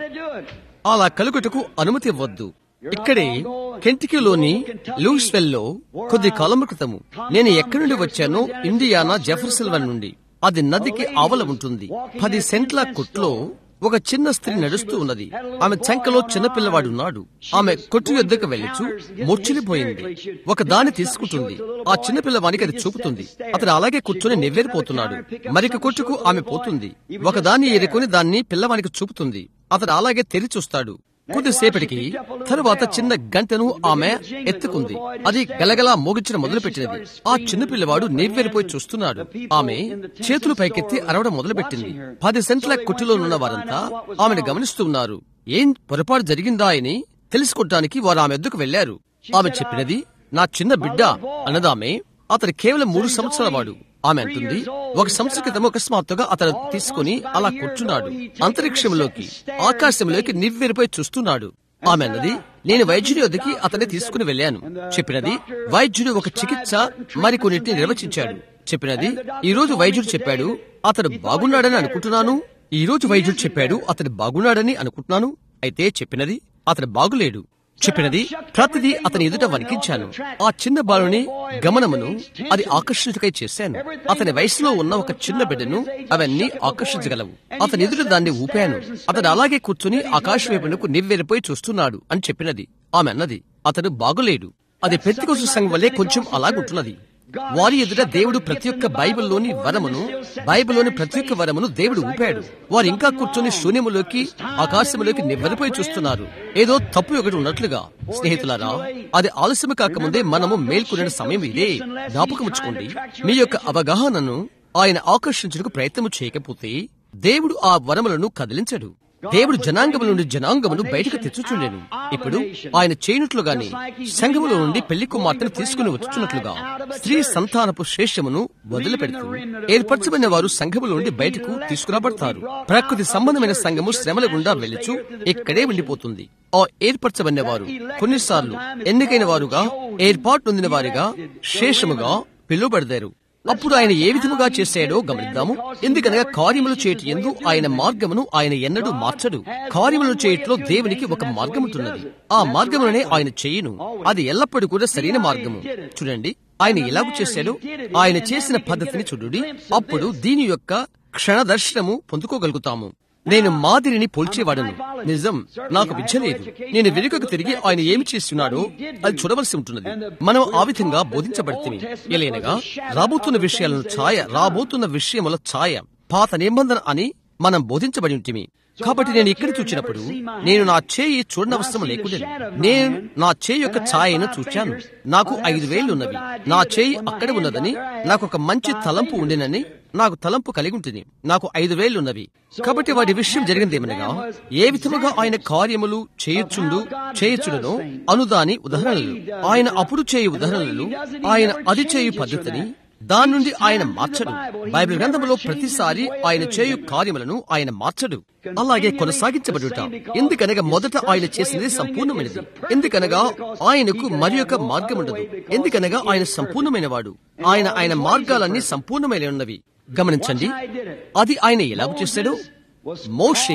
అలా కలుగుటకు అనుమతి ఇవ్వద్దు ఇక్కడే కెంటికీలోని లూయిస్వెల్లో కొద్ది కాలం క్రితము నేను ఎక్కడి నుండి వచ్చానో ఇండియానా జెఫర్సిల్వన్ నుండి అది నదికి ఆవల ఉంటుంది పది సెంట్ల కొట్లో ఒక చిన్న స్త్రీ నడుస్తూ ఉన్నది ఆమె చంకలో చిన్నపిల్లవాడు ఉన్నాడు ఆమె కొట్టు యొద్దకు వెళ్ళచ్చు మొచ్చిలిపోయింది ఒక దాన్ని తీసుకుంటుంది ఆ చిన్నపిల్లవానికి అది చూపుతుంది అతను అలాగే కూర్చొని నెవ్వేరిపోతున్నాడు మరిక కొట్టుకు ఆమె పోతుంది ఒక దాన్ని ఏరుకొని దాన్ని పిల్లవానికి చూపుతుంది అతడు అలాగే తెరి చూస్తాడు కొద్దిసేపటికి తరువాత చిన్న గంటను ఆమె ఎత్తుకుంది అది గలగలా మోగించడం మొదలుపెట్టినది ఆ చిన్న పిల్లవాడు నెవ్వెరిపోయి చూస్తున్నాడు ఆమె చేతులు పైకెత్తి అరవడం మొదలుపెట్టింది పది సెంట్ల కుట్టిలో ఉన్న వారంతా ఆమెను గమనిస్తూ ఉన్నారు ఏం పొరపాటు జరిగిందా అని తెలుసుకోవటానికి వారు ఆమె ఎద్దుకు వెళ్లారు ఆమె చెప్పినది నా చిన్న బిడ్డ అన్నదామె అతడు కేవలం మూడు సంవత్సరాల వాడు ఆమె అంటుంది ఒక సంవత్సర క్రితం అకస్మాత్తుగా అతను తీసుకుని అలా కూర్చున్నాడు అంతరిక్షంలోకి ఆకాశంలోకి నివ్వెరిపోయి చూస్తున్నాడు ఆమె అన్నది నేను వైద్యుడి వద్దకి అతన్ని తీసుకుని వెళ్ళాను చెప్పినది వైద్యుడు ఒక చికిత్స మరికొన్నిటిని నిర్వచించాడు చెప్పినది ఈ రోజు వైద్యుడు చెప్పాడు అతడు బాగున్నాడని అనుకుంటున్నాను ఈ రోజు వైద్యుడు చెప్పాడు అతడు బాగున్నాడని అనుకుంటున్నాను అయితే చెప్పినది అతడు బాగులేడు చెప్పినది ప్రతిదీ అతని ఎదుట వణికించాను ఆ చిన్న బాలుని గమనమును అది ఆకర్షితుకై చేశాను అతని వయసులో ఉన్న ఒక చిన్న బిడ్డను అవన్నీ ఆకర్షించగలవు అతని ఎదుట దాన్ని ఊపాను అతడు అలాగే కూర్చుని ఆకాశ వైపునకు నివ్వెరిపోయి చూస్తున్నాడు అని చెప్పినది ఆమె అన్నది అతడు బాగులేడు అది పెద్దకోసు సంఘం వల్లే కొంచెం అలాగుంటున్నది వారి ఎదుట దేవుడు ప్రతి ఒక్క బైబిల్లోని వరమును బైబిల్లోని ప్రతి ఒక్క వరమును దేవుడు ఊపాడు వారు ఇంకా కూర్చొని శూన్యములోకి ఆకాశములోకి నివ్వెరపోయి చూస్తున్నారు ఏదో తప్పు ఒకటి ఉన్నట్లుగా స్నేహితులారా అది ఆలస్యం కాకముందే మనము మేల్కొనే సమయం ఇదే జ్ఞాపకముచ్చుకోండి మీ యొక్క అవగాహనను ఆయన ఆకర్షించడానికి ప్రయత్నము చేయకపోతే దేవుడు ఆ వరములను కదిలించడు దేవుడు జనాంగముల నుండి జనాంగమును బయటకు తెచ్చుచుండెను ఇప్పుడు ఆయన చేయనట్లుగాని సంఘములో నుండి పెళ్లి కుమార్తెను తీసుకుని వచ్చుచున్నట్లుగా స్త్రీ సంతానపు శేషమును వదిలిపెడుతూ ఏర్పరచబడిన వారు సంఘముల నుండి బయటకు తీసుకురాబడతారు ప్రకృతి సంబంధమైన సంఘము శ్రమల గుండా వెళ్ళుచు ఇక్కడే ఉండిపోతుంది ఆ ఏర్పరచబడిన వారు కొన్నిసార్లు ఎన్నికైన వారుగా ఏర్పాటు నొందిన వారిగా శేషముగా పిలువబడతారు అప్పుడు ఆయన ఏ విధముగా చేశాడో గమనిద్దాము ఎందుకనగా కార్యములు చేయటి ఎందు ఆయన మార్గమును ఆయన ఎన్నడూ మార్చడు కార్యములు చేయట్లో దేవునికి ఒక మార్గం ఉంటున్నది ఆ మార్గములనే ఆయన చేయును అది ఎల్లప్పుడూ కూడా సరైన మార్గము చూడండి ఆయన ఎలాగ చేశాడో ఆయన చేసిన పద్ధతిని చూడుడి అప్పుడు దీని యొక్క క్షణదర్శనము పొందుకోగలుగుతాము నేను మాదిరిని పోల్చేవాడను నిజం నాకు విద్య లేదు నేను వెనుకకు తిరిగి ఆయన ఏమి చేస్తున్నాడో అది చూడవలసి ఉంటున్నది మనం ఆ విధంగా బోధించబడితే ఎలైనగా రాబోతున్న విషయాలను ఛాయ రాబోతున్న విషయముల ఛాయ పాత నిబంధన అని మనం బోధించబడి ఉంటిమి కాబట్టి నేను ఇక్కడ చూచినప్పుడు నేను నా చేయి చూడనవసరం లేకుండా నేను నా చేయి యొక్క ఛాయను చూచాను నాకు ఐదు వేళ్లు ఉన్నవి నా చేయి అక్కడ ఉన్నదని నాకు ఒక మంచి తలంపు ఉండినని నాకు తలంపు కలిగి ఉంటుంది నాకు ఐదు వేళ్లున్నవి కాబట్టి వాటి విషయం జరిగిందేమనగా ఏ విధముగా ఆయన కార్యములు చేయొచ్చుండు చేయొచ్చుడనో అనుదాని ఉదాహరణలు ఆయన అప్పుడు చేయు ఉదాహరణలు ఆయన అది చేయు పద్ధతిని దాని నుండి ఆయన మార్చడు బైబిల్ గ్రంథంలో ప్రతిసారి ఆయన చేయు కార్యములను ఆయన మార్చడు అలాగే కొనసాగించబడుట ఎందుకనగా మొదట ఆయన చేసినది సంపూర్ణమైనది ఎందుకనగా ఆయనకు మరి యొక్క మార్గం ఉండదు ఎందుకనగా ఆయన సంపూర్ణమైన వాడు ఆయన ఆయన మార్గాలన్నీ సంపూర్ణమైన ఉన్నవి గమనించండి అది ఆయన ఎలా చేశాడు మోషే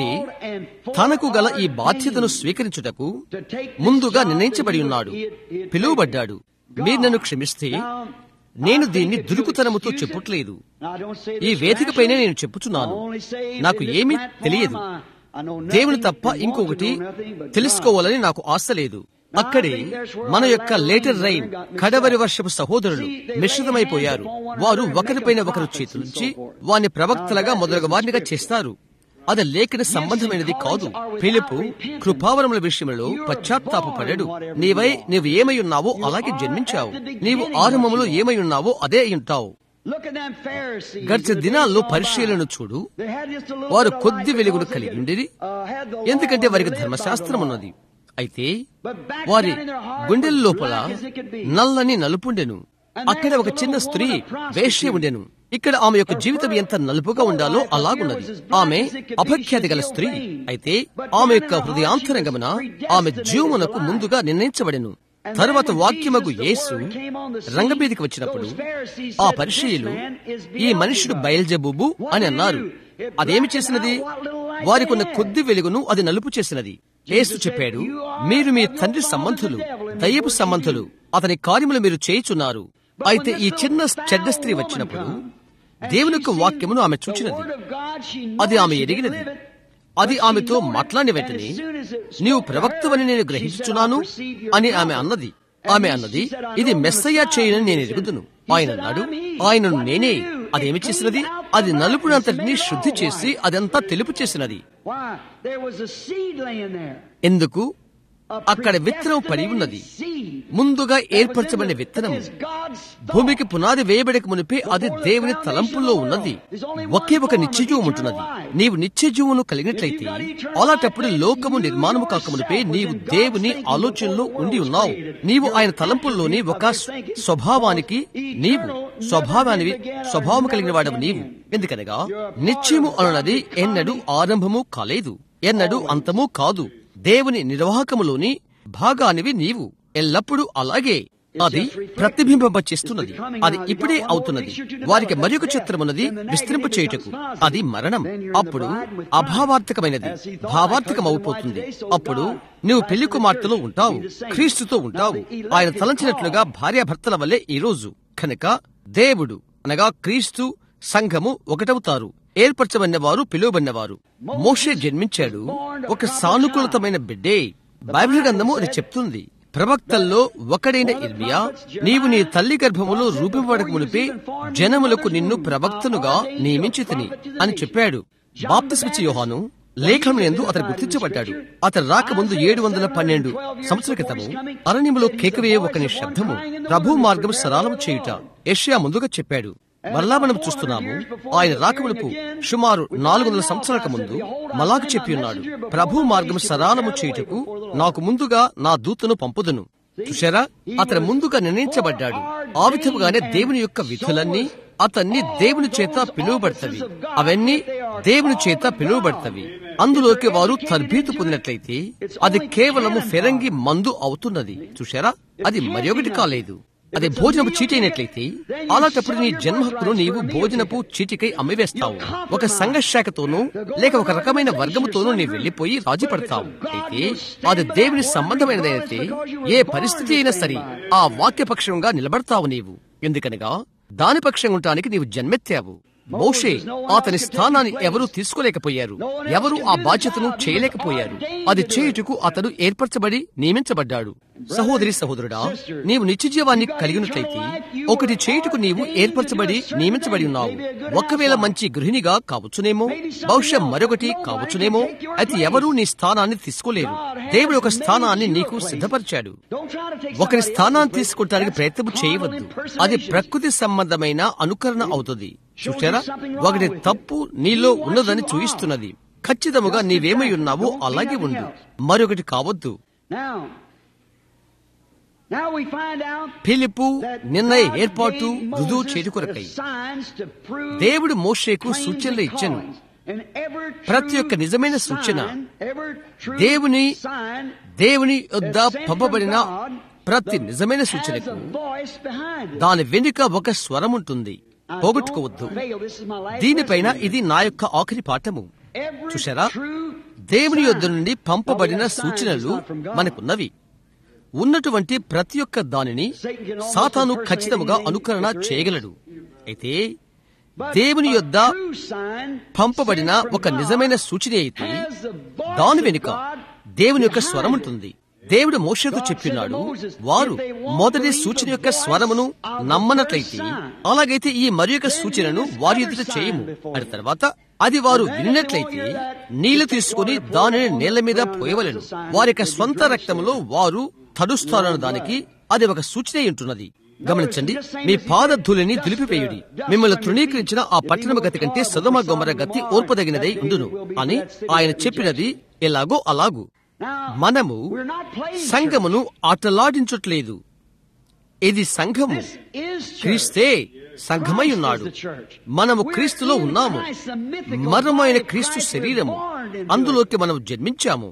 తనకు గల ఈ బాధ్యతను స్వీకరించుటకు ముందుగా నిర్ణయించబడి ఉన్నాడు పిలువబడ్డాడు మీరు నన్ను క్షమిస్తే నేను దీన్ని దురుకుతనముతో చెప్పుట్లేదు ఈ వేదికపైనే నేను చెప్పుచున్నాను నాకు ఏమీ తెలియదు దేవుని తప్ప ఇంకొకటి తెలుసుకోవాలని నాకు ఆశ లేదు అక్కడే మన యొక్క లేటర్ రైన్ కడవరి వర్షపు సహోదరులు మిశ్రితమైపోయారు వారు ఒకరిపైన ఒకరు చేతులుంచి వారిని ప్రవక్తలుగా మొదలగు వారినిగా చేస్తారు అది లేఖన సంబంధమైనది కాదు పిలుపు కృపావరముల విషయంలో పశ్చాత్తాపడడు నీవై నీవు ఏమై ఉన్నావో అలాగే జన్మించావు నీవు ఆరంభంలో ఏమై ఉన్నావో అదే అయి ఉంటావు గడిచిన దినాల్లో పరిశీలన చూడు వారు కొద్ది వెలుగును కలిగి ఉండేది ఎందుకంటే వారికి ధర్మశాస్త్రం ఉన్నది అయితే వారి గుండెల లోపల నల్లని నలుపుండెను అక్కడ ఒక చిన్న స్త్రీ వేష్య ఉండెను ఇక్కడ ఆమె యొక్క జీవితం ఎంత నలుపుగా ఉండాలో అలాగున్నది ఆమె అపఖ్యాతి గల స్త్రీ అయితే ఆమె యొక్క హృదయాంతరంగమున ఆమె జీవమునకు ముందుగా నిర్ణయించబడెను తరువాత వాక్యమగు యేసు రంగమీదికి వచ్చినప్పుడు ఆ పరిచయులు ఈ మనుషుడు బయల్జబుబు అని అన్నారు అదేమి చేసినది వారికి ఉన్న కొద్ది వెలుగును అది నలుపు చేసినది యేసు చెప్పాడు మీరు మీ తండ్రి సంబంధులు దయ్యపు సంబంధులు అతని కార్యములు మీరు చేయుచున్నారు అయితే ఈ చిన్న చెడ్డ స్త్రీ వచ్చినప్పుడు దేవుని యొక్క వాక్యమును ఆమె చూచినది అది ఆమె ఎరిగినది అది ఆమెతో మాట్లాడిన వెంటనే నీవు ప్రవక్తవని నేను గ్రహించుచున్నాను అని ఆమె అన్నది ఆమె అన్నది ఇది మెస్సయ్య చేయనని నేను ఎరుగుదును ఆయన అన్నాడు ఆయనను నేనే అదేమి చేసినది అది నలుపునంతటిని శుద్ధి చేసి అదంతా తెలుపు చేసినది ఎందుకు అక్కడ విత్తనం పడి ఉన్నది ముందుగా ఏర్పరచబడిన విత్తనము భూమికి పునాది వేయబడక మునిపే అది దేవుని తలంపుల్లో ఉన్నది ఒకే ఒక నిత్యజీవం ఉంటున్నది నీవు నిత్యజీవును కలిగినట్లయితే అలాంటప్పుడు లోకము నిర్మాణము కాకమునిపే నీవు దేవుని ఆలోచనలో ఉండి ఉన్నావు నీవు ఆయన తలంపుల్లోని ఒక స్వభావానికి నీవు స్వభావానికి స్వభావం కలిగిన వాడవు నీవు ఎందుకనగా నిత్యము అనున్నది ఎన్నడూ ఆరంభము కాలేదు ఎన్నడూ అంతము కాదు దేవుని నిర్వాహకములోని భాగానివి నీవు ఎల్లప్పుడూ అలాగే అది ప్రతిబింబింప చేస్తున్నది అది ఇప్పుడే అవుతున్నది వారికి మరొక చిత్రమున్నది విస్తరింప చేయుటకు అది మరణం అప్పుడు అభావార్థకమైనది భావార్థకమవుపోతుంది అప్పుడు నువ్వు పెళ్లి కుమార్తెలో ఉంటావు క్రీస్తుతో ఉంటావు ఆయన తలంచినట్లుగా భార్యాభర్తల వల్లే ఈ రోజు కనుక దేవుడు అనగా క్రీస్తు సంఘము ఒకటవుతారు ఏర్పరచబడిన వారు పిలువబడినవారు మోషే జన్మించాడు ఒక సానుకూలతమైన బిడ్డే బైబిల్ గ్రంథము అది చెప్తుంది ప్రవక్తల్లో ఒకడైన ఇర్మియా నీవు నీ తల్లి గర్భములో రూపింపబడక మునిపే జనములకు నిన్ను ప్రవక్తనుగా నియమించితిని అని చెప్పాడు బాప్తిస్మిచ్చి యోహాను లేఖనం ఎందు అతను గుర్తించబడ్డాడు అతను రాకముందు ఏడు వందల పన్నెండు సంవత్సరాల క్రితము అరణ్యములో కేకవేయ ఒకని శబ్దము ప్రభు మార్గం సరళం చేయుట యెషయా ముందుగా చెప్పాడు మరలా మనం చూస్తున్నాము ఆయన రాకములకు సుమారు నాలుగు వందల సంవత్సరాలకు ముందు మలాకు చెప్పి ఉన్నాడు ప్రభు మార్గం సరళము చేయుటకు నాకు ముందుగా నా దూతను పంపుదును చూశారా అతను ముందుగా నిర్ణయించబడ్డాడు ఆ విధముగానే దేవుని యొక్క విధులన్నీ అతన్ని దేవుని చేత పిలువబడతవి అవన్నీ దేవుని చేత పిలువబడతవి అందులోకి వారు తర్బీతు పొందినట్లయితే అది కేవలము ఫెరంగి మందు అవుతున్నది చూశారా అది మరొకటి కాలేదు అది భోజనపు చీటి అయినట్లయితే అలాంటప్పుడు నీ జన్మ హక్కును నీవు భోజనపు చీటికై అమ్మివేస్తావు ఒక సంఘశాఖతోనూ లేక ఒక రకమైన వర్గముతోనూ నీవు వెళ్లిపోయి రాజీ పడతావు అయితే అది దేవుని సంబంధమైనదైతే ఏ పరిస్థితి అయినా సరే ఆ వాక్యపక్షంగా నిలబడతావు నీవు ఎందుకనగా దాని పక్షంగా ఉండటానికి నీవు జన్మెత్తావు మోషే అతని స్థానాన్ని ఎవరూ తీసుకోలేకపోయారు ఎవరూ ఆ బాధ్యతను చేయలేకపోయారు అది చేయుటకు అతడు ఏర్పరచబడి నియమించబడ్డాడు సహోదరి సహోదరుడా నీవు నిత్యజీవాన్ని కలిగినట్లయితే ఒకటి చేయుటకు నీవు ఏర్పరచబడి నియమించబడి ఉన్నావు ఒకవేళ మంచి గృహిణిగా కావచ్చునేమో బహుశా మరొకటి కావచ్చునేమో అయితే ఎవరూ నీ స్థానాన్ని తీసుకోలేరు దేవుడు ఒక స్థానాన్ని నీకు సిద్ధపరిచాడు ఒకరి స్థానాన్ని తీసుకోవటానికి ప్రయత్నం చేయవద్దు అది ప్రకృతి సంబంధమైన అనుకరణ అవుతుంది చూసారా ఒకటి తప్పు నీలో ఉన్నదని చూయిస్తున్నది ఖచ్చితముగా నీవేమై ఉన్నావో అలాగే ఉండు మరొకటి కావద్దు పిలుపు నిర్ణయ ఏర్పాటు రుజువు చేటు కొరకై దేవుడు మోషేకు సూచనలు ఇచ్చాను ప్రతి ఒక్క నిజమైన సూచన దేవుని దేవుని యొద్ద పంపబడిన ప్రతి నిజమైన సూచనకు దాని వెనుక ఒక స్వరం ఉంటుంది పోగొట్టుకోవద్దు దీనిపైన ఇది నా యొక్క ఆఖరి పాఠము చూసారా దేవుని యొద్ద నుండి పంపబడిన సూచనలు మనకున్నవి ఉన్నటువంటి ప్రతి ఒక్క దానిని సాతాను ఖచ్చితముగా అనుకరణ చేయగలడు అయితే దేవుని యొద్ద పంపబడిన ఒక నిజమైన సూచన అయితే దాని వెనుక దేవుని యొక్క స్వరం ఉంటుంది దేవుడు మోషతో చెప్పినాడు వారు మొదటి సూచన యొక్క స్వరమును నమ్మనట్లయితే అలాగైతే ఈ మరి యొక్క సూచనను వారి ఎదుట చేయము అని తర్వాత అది వారు విన్నట్లయితే నీళ్లు తీసుకుని దానిని నేల మీద పోయవలను వారి యొక్క స్వంత రక్తములో వారు తడుస్తారన్న దానికి అది ఒక సూచన ఉంటున్నది గమనించండి మీ పాదధూళిని దులిపివేయుడి మిమ్మల్ని తృణీకరించిన ఆ పట్టణము గతి కంటే సదమ గొమర గతి ఓర్పదగినదై ఉండును అని ఆయన చెప్పినది ఎలాగో అలాగు మనము సంఘమును ఆటలాడించట్లేదు ఇది సంఘము క్రీస్తే సంఘమై ఉన్నాడు మనము క్రీస్తులో ఉన్నాము మరమైన క్రీస్తు శరీరము అందులోకి మనం జన్మించాము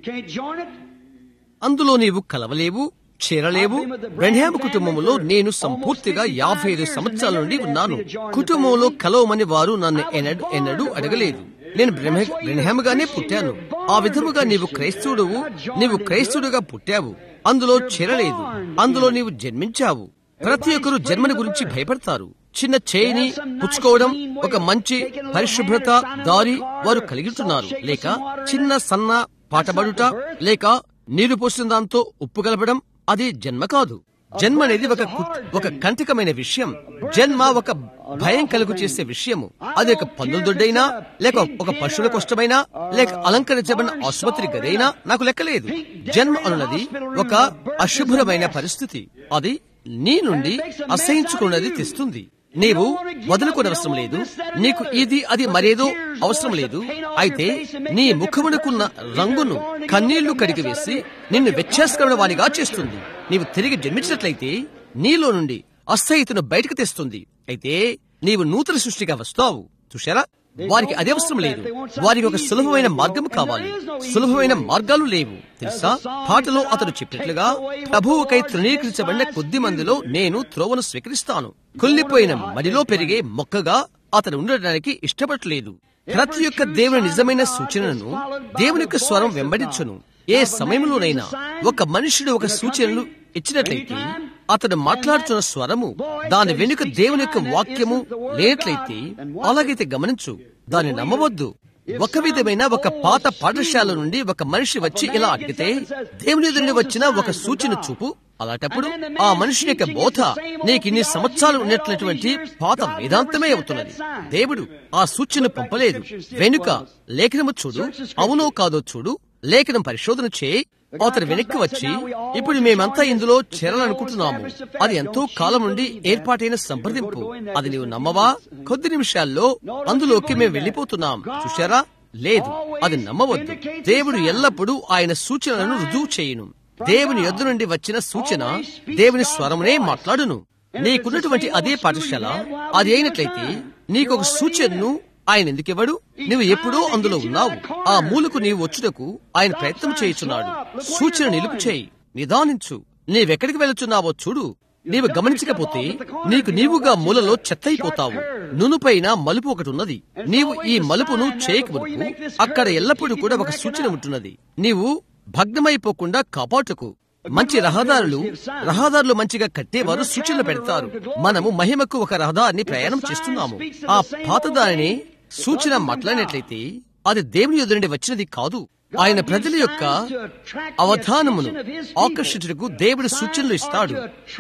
అందులో నీవు కలవలేవు చేరలేవు బ్రహ్యామ కుటుంబంలో నేను సంపూర్తిగా యాభై ఐదు సంవత్సరాల నుండి ఉన్నాను కుటుంబంలో కలవమని వారు నన్ను ఎన్నడు ఎన్నడూ అడగలేదు నేను బ్రహ్మగానే పుట్టాను ఆ విధముగా నీవు క్రైస్తవుడువు నీవు క్రైస్తవుడుగా పుట్టావు అందులో చేరలేదు అందులో నీవు జన్మించావు ప్రతి ఒక్కరు జన్మని గురించి భయపడతారు చిన్న చేయిని పుచ్చుకోవడం ఒక మంచి పరిశుభ్రత దారి వారు కలిగిస్తున్నారు లేక చిన్న సన్న పాటబడుట లేక నీరు పోసిన దాంతో ఉప్పు కలపడం అది జన్మ కాదు జన్మ అనేది ఒక ఒక కంటకమైన విషయం జన్మ ఒక భయం కలుగు చేసే విషయము అది ఒక పన్నుల దొడ్డైనా లేక ఒక పశువుల కష్టమైనా లేక అలంకరించబడిన ఆసుపత్రి గదైనా నాకు లెక్కలేదు జన్మ అనున్నది ఒక అశుభ్రమైన పరిస్థితి అది నీ నుండి అసహించుకున్నది తెస్తుంది నీవు వదులుకోనవసరం లేదు నీకు ఇది అది మరేదో అవసరం లేదు అయితే నీ ముఖమునకున్న రంగును కన్నీళ్లు కడిగి వేసి నిన్ను వ్యత్యాసకరమైన వానిగా చేస్తుంది నీవు తిరిగి జన్మించినట్లయితే నీలో నుండి అస్థాయితను బయటకు తెస్తుంది అయితే నీవు నూతన సృష్టిగా వస్తావు చూశారా వారికి అది అవసరం లేదు వారికి ఒక సులభమైన మార్గం కావాలి సులభమైన మార్గాలు లేవు తెలుసా పాటలో అతడు చెప్పినట్లుగా ప్రభువుకై తృణీకరించబడిన కొద్ది మందిలో నేను త్రోవను స్వీకరిస్తాను కుళ్ళిపోయిన మడిలో పెరిగే మొక్కగా అతను ఉండడానికి ఇష్టపడలేదు ప్రతి ఒక్క దేవుని నిజమైన సూచనను దేవుని యొక్క స్వరం వెంబడించును ఏ సమయంలోనైనా ఒక మనుషుడు ఒక సూచనలు ఇచ్చినట్లయితే అతడు మాట్లాడుతున్న స్వరము దాని వెనుక దేవుని యొక్క వాక్యము లేనట్లయితే అలాగైతే గమనించు దాన్ని నమ్మవద్దు ఒక విధమైన ఒక పాత పాఠశాల నుండి ఒక మనిషి వచ్చి ఇలా అడిగితే దేవుని ఎదురుని వచ్చిన ఒక సూచన చూపు అలాంటప్పుడు ఆ మనిషి యొక్క బోధ నీకు ఇన్ని సంవత్సరాలు ఉన్నట్లటువంటి పాత వేదాంతమే అవుతున్నది దేవుడు ఆ సూచన పంపలేదు వెనుక లేఖనము చూడు అవునో కాదో చూడు లేఖనం పరిశోధన చేయి అతను వెనక్కి వచ్చి ఇప్పుడు మేమంతా ఇందులో చేరాలనుకుంటున్నాము అది ఎంతో కాలం నుండి ఏర్పాటైన సంప్రదింపు అది నీవు నమ్మవా కొద్ది నిమిషాల్లో అందులోకి మేము వెళ్లిపోతున్నాం చూశారా లేదు అది నమ్మవద్దు దేవుడు ఎల్లప్పుడూ ఆయన సూచనలను రుజువు చేయును దేవుని యొద్ద నుండి వచ్చిన సూచన దేవుని స్వరమునే మాట్లాడును నీకున్నటువంటి అదే పాఠశాల అది అయినట్లయితే నీకు ఒక సూచనను ఆయన ఎందుకివ్వడు నువ్వు ఎప్పుడో అందులో ఉన్నావు ఆ మూలకు నీవు వచ్చుటకు ఆయన ప్రయత్నం చేయుచున్నాడు సూచన నిలుపు చేయి నిదానించు నీవెక్కడికి వెళుచున్నావో చూడు నీవు గమనించకపోతే నీకు నీవుగా మూలలో చెత్తైపోతావు నునుపైన మలుపు ఒకటి ఉన్నది నీవు ఈ మలుపును చేయకమునుపు అక్కడ ఎల్లప్పుడూ కూడా ఒక సూచన ఉంటున్నది నీవు భగ్నమైపోకుండా కాపాటుకు మంచి రహదారులు రహదారులు మంచిగా కట్టేవారు సూచనలు పెడతారు మనము మహిమకు ఒక రహదారిని ప్రయాణం చేస్తున్నాము ఆ పాత దానిని సూచన మాట్లాడినట్లయితే అది దేవుని ఎదురండి వచ్చినది కాదు ఆయన ప్రజల యొక్క అవధానమును ఆకర్షించుటకు దేవుడు సూచనలు ఇస్తాడు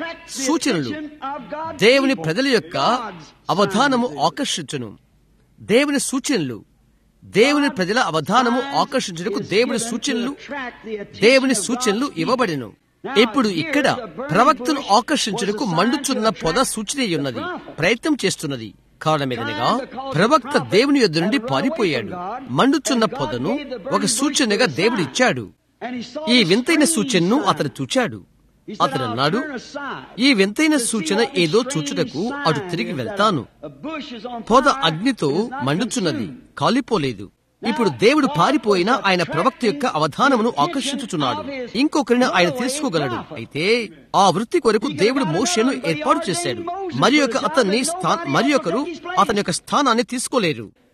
సూచనలు దేవుని ప్రజల యొక్క అవధానము ఆకర్షించును దేవుని సూచనలు దేవుని ప్రజల అవధానము ఆకర్షించుటకు దేవుని సూచనలు దేవుని సూచనలు ఇవ్వబడిను ఇప్పుడు ఇక్కడ ప్రవక్తను ఆకర్షించుటకు మండుచున్న పొద సూచన ఉన్నది ప్రయత్నం చేస్తున్నది కారణమేదనగా ప్రవక్త దేవుని యొద్ద నుండి పారిపోయాడు మండుచున్న పొదను ఒక సూచనగా దేవుడు ఇచ్చాడు ఈ వింతైన సూచనను అతను చూచాడు అతను అన్నాడు ఈ వింతైన సూచన ఏదో చూచుటకు అటు తిరిగి వెళ్తాను పొద అగ్నితో మండుచున్నది కాలిపోలేదు ఇప్పుడు దేవుడు పారిపోయిన ఆయన ప్రవక్త యొక్క అవధానమును ఆకర్షించుచున్నాడు ఇంకొకరిని ఆయన తెలుసుకోగలడు అయితే ఆ వృత్తి కొరకు దేవుడు మోషను ఏర్పాటు చేశాడు మరి యొక్క అతన్ని మరి ఒకరు అతని యొక్క స్థానాన్ని తీసుకోలేరు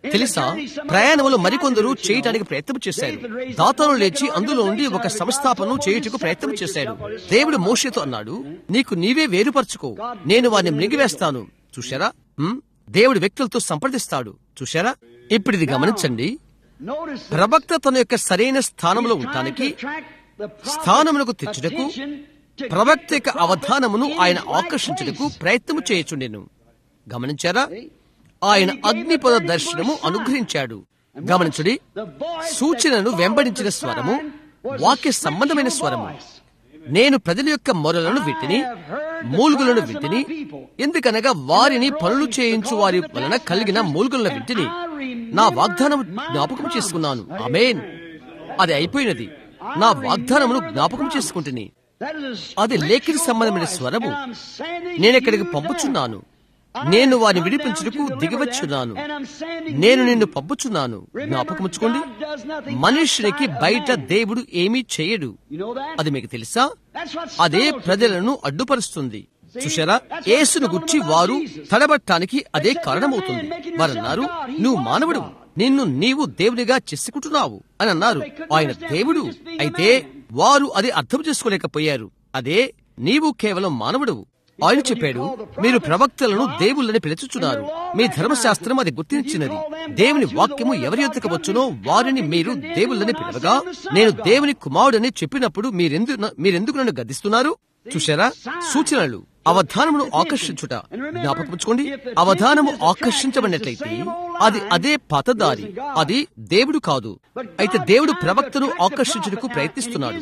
తెలుసా ప్రయాణంలో మరికొందరు చేయటానికి ప్రయత్నం చేశారు దాతాను లేచి అందులో నుండి ఒక సంస్థాపన చేయుటకు ప్రయత్నం చేశాడు దేవుడు మోషేతో అన్నాడు నీకు నీవే వేరుపరచుకో నేను వారిని మృంగివేస్తాను చూశారా హ్మ్? దేవుడు వ్యక్తులతో సంప్రదిస్తాడు చూశారా ఇప్పుడు ఇది గమనించండి ప్రవక్త తన యొక్క సరైన స్థానంలో ఉండటానికి స్థానమునకు తెచ్చుటకు ప్రవక్త యొక్క అవధానమును ఆయన ఆకర్షించుటకు ప్రయత్నము చేయుచుండెను గమనించారా ఆయన అగ్నిపద దర్శనము అనుగ్రహించాడు గమనించుడి సూచనను వెంబడించిన స్వరము వాక్య సంబంధమైన స్వరము నేను ప్రజల యొక్క మొరలను విట్టిని మూలుగులను వింటిని ఎందుకనగా వారిని పనులు చేయించు వారి వలన కలిగిన మూలుగులను వింటిని నా వాగ్దానం జ్ఞాపకం చేసుకున్నాను అమేన్ అది అయిపోయినది నా వాగ్దానమును జ్ఞాపకం చేసుకుంటుని అది లేఖికి సంబంధమైన స్వరము నేను ఇక్కడికి పంపుచున్నాను నేను వారిని విడిపించుటకు దిగివచ్చున్నాను నేను నిన్ను పంపుచున్నాను జ్ఞాపకముచ్చుకోండి మనుష్యునికి బయట దేవుడు ఏమీ చేయడు అది మీకు తెలుసా అదే ప్రజలను అడ్డుపరుస్తుంది చూశారా యేసును గుర్చి వారు తడబట్టానికి అదే కారణమవుతుంది వారన్నారు నువ్వు మానవుడు నిన్ను నీవు దేవునిగా చేసుకుంటున్నావు అని అన్నారు ఆయన దేవుడు అయితే వారు అది అర్థం చేసుకోలేకపోయారు అదే నీవు కేవలం మానవుడు ఆయన చెప్పాడు మీరు ప్రవక్తలను దేవుళ్ళని పిలుచుచున్నారు మీ ధర్మశాస్త్రం అది గుర్తించినది దేవుని వాక్యము ఎవరి యొద్దకు వచ్చునో వారిని మీరు దేవుళ్ళని పిలవగా నేను దేవుని కుమారుడని చెప్పినప్పుడు మీరెందు మీరెందుకు నన్ను గద్దిస్తున్నారు చూశారా సూచనలు అవధానమును ఆకర్షించుట జ్ఞాపకపుచ్చుకోండి అవధానము ఆకర్షించబడినట్లయితే అది అదే పతదారి అది దేవుడు కాదు అయితే దేవుడు ప్రవక్తను ఆకర్షించుటకు ప్రయత్నిస్తున్నాడు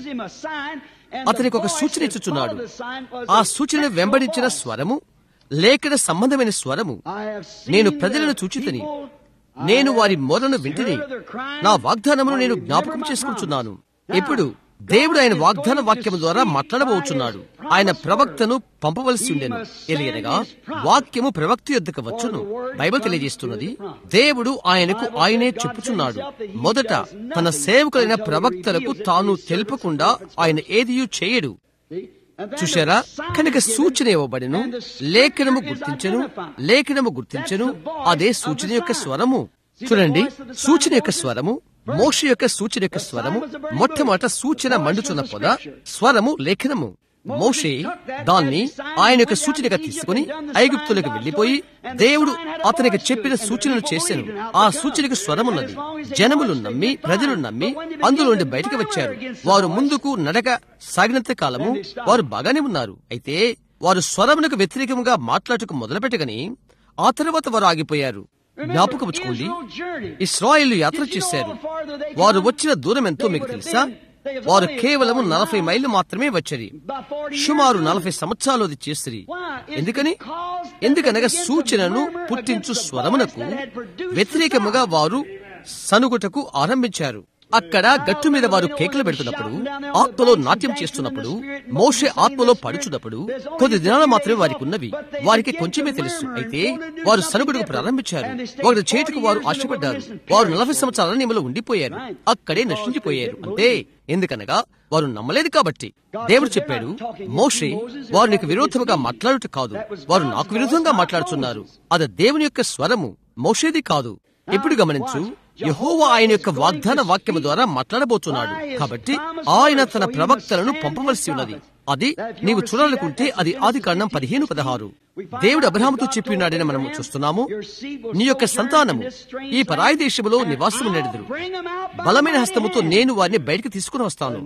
అతనికి ఒక సూచన ఇచ్చుచున్నాడు ఆ సూచన వెంబడించిన స్వరము లేఖన సంబంధమైన స్వరము నేను ప్రజలను చూచితని నేను వారి మొరను వింటిని నా వాగ్దానమును నేను జ్ఞాపకం చేసుకుంటున్నాను ఇప్పుడు దేవుడు ఆయన వాగ్దాన వాక్యం ద్వారా మాట్లాడబోచున్నాడు ఆయన ప్రవక్తను పంపవలసి ఉండెను ఎలియనగా వాక్యము ప్రవక్త యొద్దకు వచ్చును బైబిల్ తెలియజేస్తున్నది దేవుడు ఆయనకు ఆయనే చెప్పుచున్నాడు మొదట తన సేవకులైన ప్రవక్తలకు తాను తెలుపకుండా ఆయన ఏదియూ చేయడు చూశారా కనుక సూచన ఇవ్వబడిను లేఖనము గుర్తించను లేఖనము గుర్తించను అదే సూచన యొక్క స్వరము చూడండి సూచన యొక్క స్వరము మోష యొక్క సూచన యొక్క స్వరము మొట్టమొదట సూచన మండుచున్న పొద స్వరము లేఖనము మోషే దాన్ని ఆయన యొక్క సూచనగా తీసుకుని ఐగుప్తులకు వెళ్లిపోయి దేవుడు అతనికి చెప్పిన సూచనలు చేశాను ఆ సూచనకు స్వరమున్నది జనములు నమ్మి ప్రజలు నమ్మి అందులో నుండి బయటకు వచ్చారు వారు ముందుకు నడక సాగినంత కాలము వారు బాగానే ఉన్నారు అయితే వారు స్వరమునకు వ్యతిరేకంగా మాట్లాడుటకు మొదలుపెట్టగని ఆ తర్వాత వారు ఆగిపోయారు జ్ఞాపకముచ్చుకోండి ఇస్రాయిల్ యాత్ర చేశారు వారు వచ్చిన దూరం ఎంతో మీకు తెలుసా వారు కేవలం నలభై మైళ్ళు మాత్రమే వచ్చరి సుమారు నలభై సంవత్సరాలు అది చేసిరి ఎందుకని ఎందుకనగా సూచనను పుట్టించు స్వరమునకు వ్యతిరేకముగా వారు సనుగుటకు ఆరంభించారు అక్కడ గట్టు మీద వారు కేకలు పెడుతున్నప్పుడు ఆత్మలో నాట్యం చేస్తున్నప్పుడు మోషే ఆత్మలో పడుచున్నప్పుడు కొద్ది దినాలు మాత్రమే వారికి ఉన్నవి వారికి కొంచెమే తెలుసు అయితే వారు సనుగుడుకు ప్రారంభించారు ఒకటి చేతికి వారు ఆశపడ్డారు వారు నలభై సంవత్సరాల నిమలో ఉండిపోయారు అక్కడే నశించిపోయారు అంతే ఎందుకనగా వారు నమ్మలేదు కాబట్టి దేవుడు చెప్పాడు మోషే వారు నీకు విరోధముగా మాట్లాడుట కాదు వారు నాకు విరుద్ధంగా మాట్లాడుతున్నారు అది దేవుని యొక్క స్వరము మోషేది కాదు ఇప్పుడు గమనించు యహోవా ఆయన యొక్క వాగ్దాన వాక్యము ద్వారా మాట్లాడబోతున్నాడు కాబట్టి ఆయన తన ప్రవక్తలను పంపవలసి ఉన్నది అది నీవు చూడాలనుకుంటే అది ఆది కాండం పదిహేను పదహారు దేవుడు అబ్రహాముతో చెప్పినాడని మనము చూస్తున్నాము నీ యొక్క సంతానము ఈ పరాయి దేశములో నివాసం నెడదురు బలమైన హస్తముతో నేను వారిని బయటకు తీసుకుని వస్తాను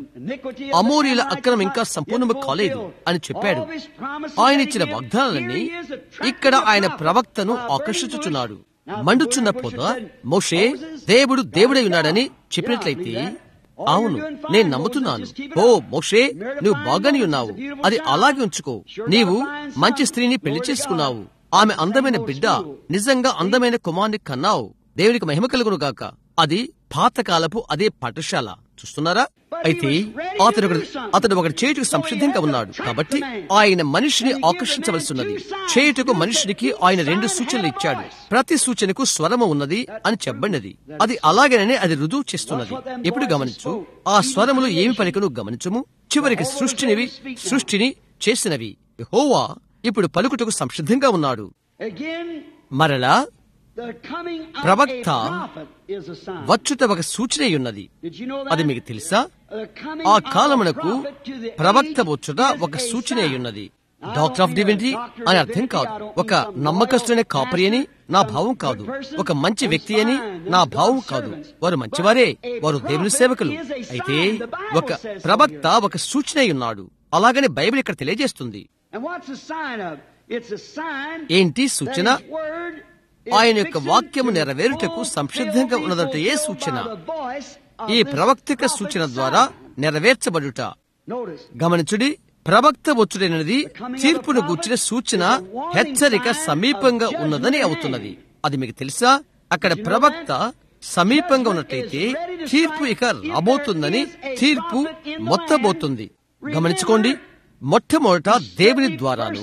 అమోరీల అక్రమం ఇంకా సంపూర్ణము కాలేదు అని చెప్పాడు ఆయన ఇచ్చిన వాగ్దానాలన్నీ ఇక్కడ ఆయన ప్రవక్తను ఆకర్షించుచున్నాడు మండుచున్న పొద మోషే దేవుడు దేవుడై ఉన్నాడని చెప్పినట్లయితే అవును నేను నమ్ముతున్నాను ఓ మోషే నువ్వు బాగానే ఉన్నావు అది అలాగే ఉంచుకో నీవు మంచి స్త్రీని పెళ్లి చేసుకున్నావు ఆమె అందమైన బిడ్డ నిజంగా అందమైన కుమార్ని కన్నావు దేవునికి మహిమ కలుగును గాక అది పాతకాలపు అదే పాఠశాల చూస్తున్నారా అయితే అతడు ఒకడు అతడు ఒకటి చేయుటకు సంసిద్ధంగా ఉన్నాడు కాబట్టి ఆయన మనిషిని ఆకర్షించవలసి ఉన్నది చేయుటకు మనిషినికి ఆయన రెండు సూచనలు ఇచ్చాడు ప్రతి సూచనకు స్వరము ఉన్నది అని చెప్పబడినది అది అలాగేనని అది రుజువు చేస్తున్నది ఎప్పుడు గమనించు ఆ స్వరములు ఏమి పలికను గమనించము చివరికి సృష్టినివి సృష్టిని చేసినవి హోవా ఇప్పుడు పలుకుటకు సంసిద్ధంగా ఉన్నాడు మరలా The coming of ప్రవక్త a prophet is a sign. వచ్చుట ఒక సూచన అయి ఉన్నది Did you know అది that? మీకు తెలుసా The coming ఆ of a కాలమునకు prophet to the ప్రవక్త age వచ్చుట is ఒక a సూచన అయి sign. ఉన్నది I doctor of don't mean a divinity doctor అని of అర్థం divinity. కాదు I don't ఒక mean some నమ్మకస్తులైన loyal కాపరి అని pastor, నా some భావం good కాదు person. ఒక మంచి That's వ్యక్తి అని fine. నా That's భావం God's కాదు servants. వారు But మంచివారే a వారు దేవుని prophet సేవకులు is a sign. అయితే The Bible ఒక says so ప్రవక్త here. ఒక సూచన అయి ఉన్నాడు అలాగని బైబిల్ ఇక్కడ తెలియజేస్తుంది And what's the sign of? It's a sign ఏంటి that సూచన his word is ఆయన యొక్క fixing వాక్యము to నెరవేరుటకు fulfill, సంసిద్ధంగా be ఉన్నదంటే ఏ fulfilled సూచన by the voice of ఈ this ప్రవక్త యొక్క prophet's సూచన sign. ద్వారా నెరవేర్చబడుట Notice, గమనించుడి ప్రవక్త వచ్చుడైనది తీర్పును గూర్చిన సూచన హెచ్చరిక సమీపంగా ఉన్నదని అవుతున్నది అది మీకు తెలుసా అక్కడ ప్రవక్త సమీపంగా ఉన్నట్లయితే తీర్పు ఇక రాబోతుందని తీర్పు మొత్తబోతుంది గమనించుకోండి మొట్టమొదట దేవుని ద్వారాను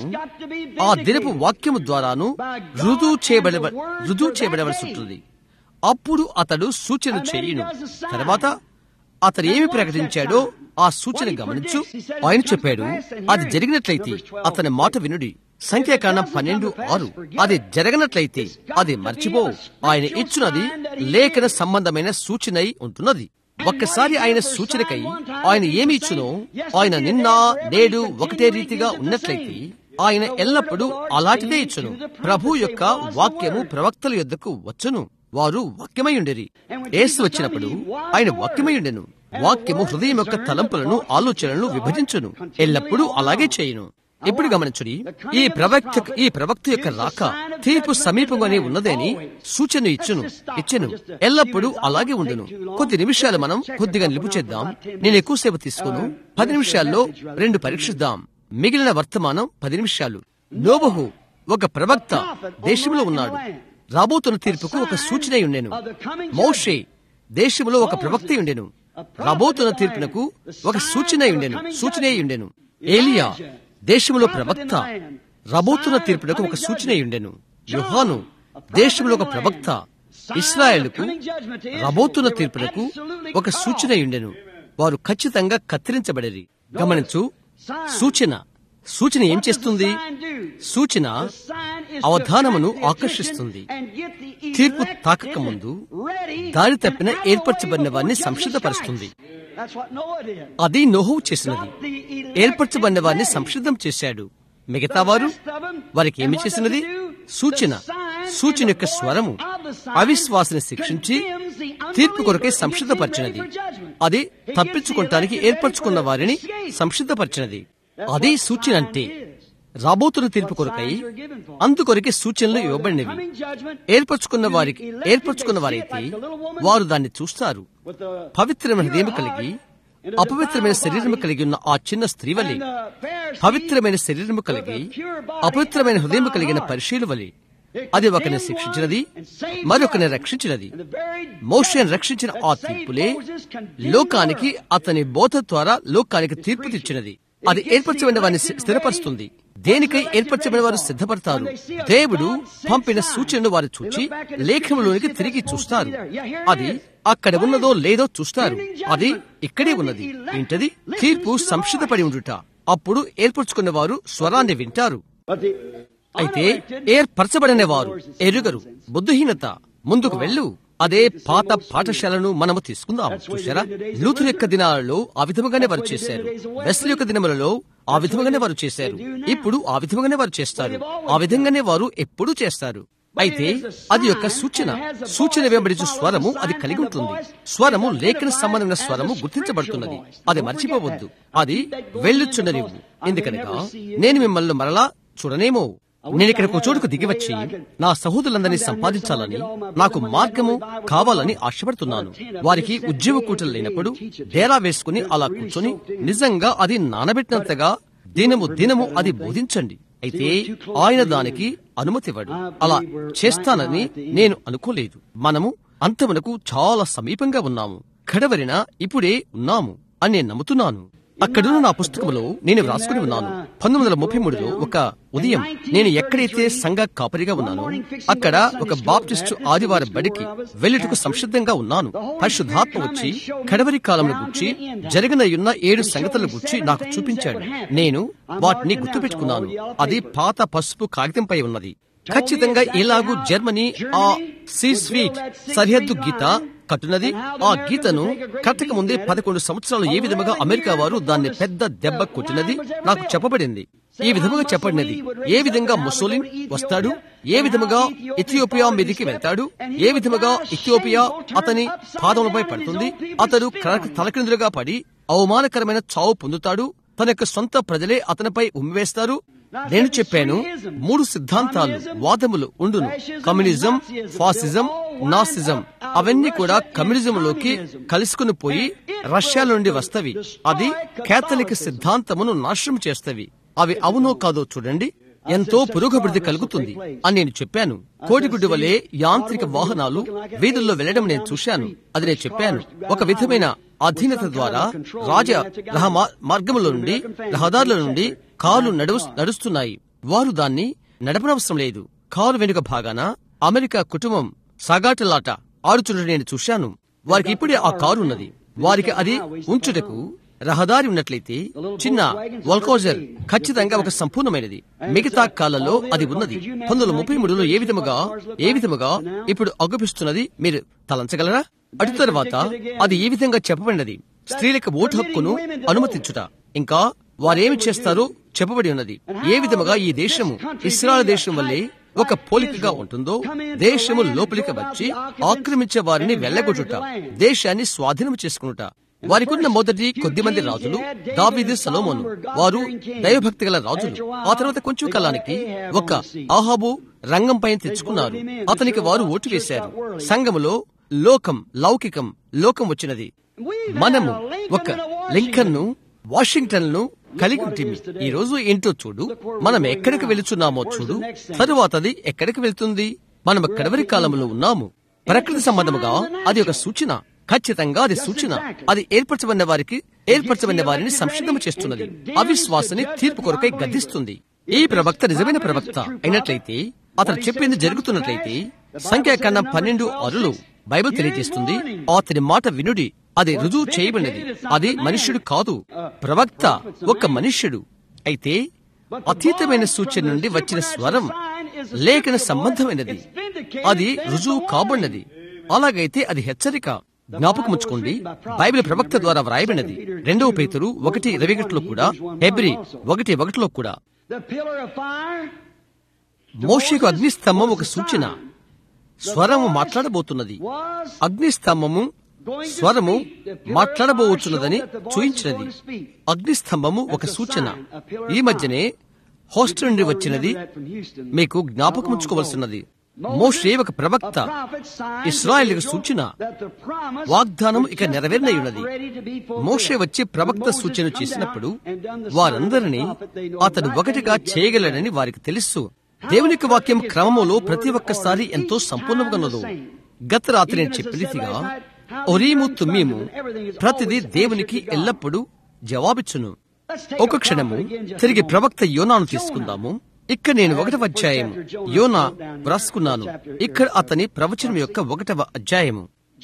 ఆ దినపు వాక్యము ద్వారాను రుజువు చేయబడ రుజువు చేయబడవలసి ఉంటుంది అప్పుడు అతడు సూచన చేయును తర్వాత అతను ఏమి ప్రకటించాడో ఆ సూచన గమనించు ఆయన చెప్పాడు అది జరిగినట్లయితే అతని మాట వినుడి సంఖ్యాకాండం పన్నెండు ఆరు అది జరగనట్లయితే అది మర్చిపో ఆయన ఇచ్చున్నది లేఖన సంబంధమైన సూచనై ఉంటున్నది ఒక్కసారి ఆయన సూచనకై ఆయన ఏమి ఇచ్చునో ఆయన నిన్న నేడు ఒకటే రీతిగా ఉన్నట్లయితే ఆయన ఎల్లప్పుడూ అలాంటిదే ఇచ్చును ప్రభు యొక్క వాక్యము ప్రవక్తల యొద్దకు వచ్చును వారు వాక్యమయుండిరి ఏసు వచ్చినప్పుడు ఆయన వాక్యమయుండెను వాక్యము హృదయం యొక్క తలంపులను ఆలోచనలను విభజించును ఎల్లప్పుడూ అలాగే చేయును ఇప్పుడు గమనించుడి ఈ ప్రవక్త ఈ ప్రవక్త యొక్క రాక తీర్పు సమీపంగానే ఉన్నదని సూచన ఇచ్చును ఇచ్చెను ఎల్లప్పుడూ అలాగే ఉండును కొద్ది నిమిషాలు మనం కొద్దిగా నిలుపు చేద్దాం నేను ఎక్కువసేపు తీసుకోను పది నిమిషాల్లో రెండు పరీక్షిద్దాం మిగిలిన వర్తమానం పది నిమిషాలు నోబహు ఒక ప్రవక్త దేశంలో ఉన్నాడు రాబోతున్న తీర్పుకు ఒక సూచన ఉండెను మోషే దేశంలో ఒక ప్రవక్త ఉండెను రాబోతున్న తీర్పునకు ఒక సూచన ఉండెను సూచన ఉండెను ఏలియా దేశంలో ప్రవక్త రాబోతున్న తీర్పునకు ఒక సూచన ఉండెను యోహాను దేశంలో ఒక ప్రవక్త ఇస్రాయేలుకు రాబోతున్న తీర్పునకు ఒక సూచన ఉండెను వారు ఖచ్చితంగా కత్తిరించబడేది గమనించు సూచన సూచన ఏం చేస్తుంది సూచన అవధానమును ఆకర్షిస్తుంది తీర్పు తాకక ముందు దారి తప్పిన ఏర్పరచబడిన వారిని సంసిద్ధపరుస్తుంది అది నోహు చేసినది ఏర్పరచబడిన వారిని సంసిద్ధం చేశాడు మిగతా వారు వారికి ఏమి చేసినది సూచన సూచన యొక్క స్వరము అవిశ్వాసని శిక్షించి తీర్పు కొరకే సంసిద్ధపరిచినది అది తప్పించుకోవటానికి ఏర్పరచుకున్న వారిని సంసిద్ధపరిచినది అదే సూచన అంటే రాబోతున్న తీర్పు కొరకై అందుకొరకే సూచనలు ఇవ్వబడినవి ఏర్పరచుకున్న వారికి ఏర్పరచుకున్న వారైతే వారు దాన్ని చూస్తారు పవిత్రమైన హృదయం కలిగి అపవిత్రమైన శరీరం కలిగి ఉన్న ఆ చిన్న స్త్రీ వలె పవిత్రమైన శరీరము కలిగి అపవిత్రమైన హృదయం కలిగిన పరిశీలు వలె అది ఒకరిని శిక్షించినది మరొకరిని రక్షించినది మోషన్ రక్షించిన ఆ తీర్పులే లోకానికి అతని బోధ ద్వారా లోకానికి తీర్పు తెచ్చినది అది ఏర్పరచబడిన వారిని స్థిరపరుస్తుంది దేనికై ఏర్పరచబడిన వారు సిద్ధపడతారు దేవుడు పంపిన సూచనను వారు చూచి లేఖంలోనికి తిరిగి చూస్తారు అది అక్కడ ఉన్నదో లేదో చూస్తారు అది ఇక్కడే ఉన్నది ఏంటది తీర్పు సంసిద్ధపడి ఉండుట అప్పుడు ఏర్పరచుకున్న వారు స్వరాన్ని వింటారు అయితే ఏర్పరచబడిన వారు ఎరుగరు బుద్ధిహీనత ముందుకు వెళ్ళు అదే పాత పాఠశాలను మనము తీసుకుందాం చూసారా లూథర్ యొక్క దినాలలో ఆ విధముగానే వారు చేశారు వెస్ల యొక్క దినములలో ఆ విధముగానే వారు చేశారు ఇప్పుడు ఆ విధముగానే వారు చేస్తారు ఆ విధంగానే వారు ఎప్పుడూ చేస్తారు అయితే అది యొక్క సూచన సూచన వెంబడించు స్వరము అది కలిగి ఉంటుంది స్వరము లేఖన సంబంధమైన స్వరము గుర్తించబడుతున్నది అది మర్చిపోవద్దు అది వెళ్ళుచుండనివ్వు ఎందుకనగా నేను మిమ్మల్ని మరలా చూడనేమో నేను ఇక్కడ ఒక చోటుకు దిగివచ్చి నా సహోదరులందరినీ సంపాదించాలని నాకు మార్గము కావాలని ఆశపడుతున్నాను వారికి ఉద్యోగ కూటలు లేనప్పుడు డేరా వేసుకుని అలా కూర్చొని నిజంగా అది నానబెట్టినంతగా దినము దినము అది బోధించండి అయితే ఆయన దానికి అనుమతివ్వడు అలా చేస్తానని నేను అనుకోలేదు మనము అంతమునకు చాలా సమీపంగా ఉన్నాము కడవరిన ఇప్పుడే ఉన్నాము అని నేను నమ్ముతున్నాను అక్కడున్న నా పుస్తకంలో నేను వ్రాసుకుని ఉన్నాను పంతొమ్మిది వందల ముప్పై మూడులో ఒక ఉదయం నేను ఎక్కడైతే సంఘ కాపరిగా ఉన్నానో అక్కడ ఒక బాప్టిస్టు ఆదివారం బడికి వెళ్ళుటకు సంసిద్ధంగా ఉన్నాను పరిశుద్ధాత్మ వచ్చి కడవరి కాలంలో గుర్చి జరగనయున్న ఏడు సంగతుల గుర్చి నాకు చూపించాడు నేను వాటిని గుర్తుపెట్టుకున్నాను అది పాత పసుపు కాగితంపై ఉన్నది ఖచ్చితంగా ఎలాగూ జర్మనీ ఆ సీ స్వీట్ సరిహద్దు గీత కట్టునది ఆ గీతను కట్టక ముందే పదకొండు సంవత్సరాలు ఏ విధముగా అమెరికా వారు దాన్ని పెద్ద దెబ్బ కొట్టినది నాకు చెప్పబడింది ఈ విధముగా చెప్పబడినది ఏ విధంగా ముసోలిన్ వస్తాడు ఏ విధముగా ఇథియోపియా మీదికి వెళ్తాడు ఏ విధముగా ఇథియోపియా అతని పాదములపై పడుతుంది అతడు తలకిందులుగా పడి అవమానకరమైన చావు పొందుతాడు తన యొక్క సొంత ప్రజలే అతనిపై ఉమ్మివేస్తారు నేను చెప్పాను మూడు సిద్ధాంతాలు వాదములు ఉండును కమ్యూనిజం ఫాసిజం నాసిజం అవన్నీ కూడా కమ్యూనిజంలోకి కలుసుకుని పోయి రష్యా నుండి వస్తవి అది కేథలిక్ సిద్ధాంతమును నాశనం చేస్తవి అవి అవునో కాదో చూడండి ఎంతో పురోగభివృద్ధి కలుగుతుంది అని నేను చెప్పాను కోడిగుడ్డు వలె యాంత్రిక వాహనాలు వీధుల్లో వెళ్లడం నేను చూశాను అది నేను చెప్పాను ఒక విధమైన అధీనత ద్వారా రాజ రహ మార్గముల నుండి రహదారుల నుండి కార్లు నడువు నడుస్తున్నాయి వారు దాన్ని నడపనవసరం లేదు కారు వెనుక భాగాన అమెరికా కుటుంబం సగాటలాట ఆడుచుండడం నేను చూశాను వారికి ఇప్పుడే ఆ కారు ఉన్నది వారికి అది ఉంచుటకు రహదారి ఉన్నట్లయితే చిన్న వల్కోజర్ ఖచ్చితంగా ఒక సంపూర్ణమైనది మిగతా కాలంలో అది ఉన్నది పంతొమ్మిది ముప్పై మూడులో ఏ విధముగా ఏ విధముగా ఇప్పుడు అగుపిస్తున్నది మీరు తలంచగలరా అటు తర్వాత అది ఈ విధంగా చెప్పబడినది స్త్రీలకు ఓటు హక్కును అనుమతించుట ఇంకా వారేమి చేస్తారో చెప్పబడి ఉన్నది ఏ విధముగా ఈ దేశము ఇస్రాయల్ దేశం వల్లే ఒక పోలికగా ఉంటుందో దేశము లోపలికి వచ్చి ఆక్రమించే వారిని వెళ్లగొట్టుట దేశాన్ని స్వాధీనం చేసుకునుట వారికున్న మొదటి కొద్ది మంది రాజులు దావీదు సలోమోను వారు దైవభక్తి గల రాజులు ఆ తర్వాత కొంచెం కాలానికి ఒక ఆహాబు రంగం పైన తెచ్చుకున్నారు అతనికి వారు ఓటు వేశారు సంఘములో లోకం లౌకికం లోకం వచ్చినది మనము ఒక లింకన్ ను వాషింగ్టన్ ను కలిగి ఉంటుంది ఈ రోజు ఏంటో చూడు మనం ఎక్కడికి వెళుచున్నామో చూడు తరువాతది ఎక్కడికి వెళ్తుంది మనం కడవరి కాలంలో ఉన్నాము ప్రకృతి సంబంధముగా అది ఒక సూచన ఖచ్చితంగా అది సూచన అది ఏర్పరచబడిన వారికి ఏర్పరచబడిన వారిని సంక్షిప్తం చేస్తున్నది అవిశ్వాసని తీర్పు కొరకై గద్దిస్తుంది ఈ ప్రవక్త నిజమైన ప్రవక్త అయినట్లయితే అతను చెప్పింది జరుగుతున్నట్లయితే సంఖ్యాకాండం పన్నెండు అరులు బైబిల్ తెలియజేస్తుంది అతని మాట వినుడి అది రుజువు చేయబడినది అది మనుష్యుడు కాదు ప్రవక్త ఒక మనుష్యుడు అయితే అతీతమైన సూచన నుండి వచ్చిన స్వరం లేఖన సంబంధమైనది అది రుజువు కాబడినది అలాగైతే అది హెచ్చరిక జ్ఞాపకముంచుకోండి బైబిల్ ప్రవక్త ద్వారా వ్రాయబడినది రెండవ పేతురు ఒకటి ఇరవై ఒకటిలో కూడా హెబ్రి ఒకటి ఒకటిలో కూడా మోషకు అగ్నిస్తంభం ఒక సూచన స్వరము మాట్లాడబోతున్నది అగ్నిస్తంభము స్వరము మాట్లాడబోవచ్చున్నదని చూయించినది అగ్నిస్తంభము ఒక సూచన ఈ మధ్యనే హోస్టల్ నుండి వచ్చినది మీకు జ్ఞాపకముంచుకోవలసినది మోషే ఒక ప్రవక్త ఇస్రాయల్ సూచన వాగ్దానం ఇక నెరవేరనయున్నది మోషే వచ్చి ప్రవక్త సూచన చేసినప్పుడు వారందరినీ అతడు ఒకటిగా చేయగలడని వారికి తెలుసు దేవునికి వాక్యం క్రమములో ప్రతి ఒక్కసారి ఎంతో సంపూర్ణంగా ఉన్నదో గత రాత్రి నేను చెప్పినదిగా ఒరీము తుమ్మీము ప్రతిదీ దేవునికి ఎల్లప్పుడూ జవాబిచ్చును ఒక క్షణము తిరిగి ప్రవక్త యోనాను తీసుకుందాము ఇక్కడ నేను ఒకటవ అధ్యాయం యోనా వ్రాసుకున్నాను ఇక్కడ అతని ప్రవచనం యొక్క ఒకటవ అధ్యాయము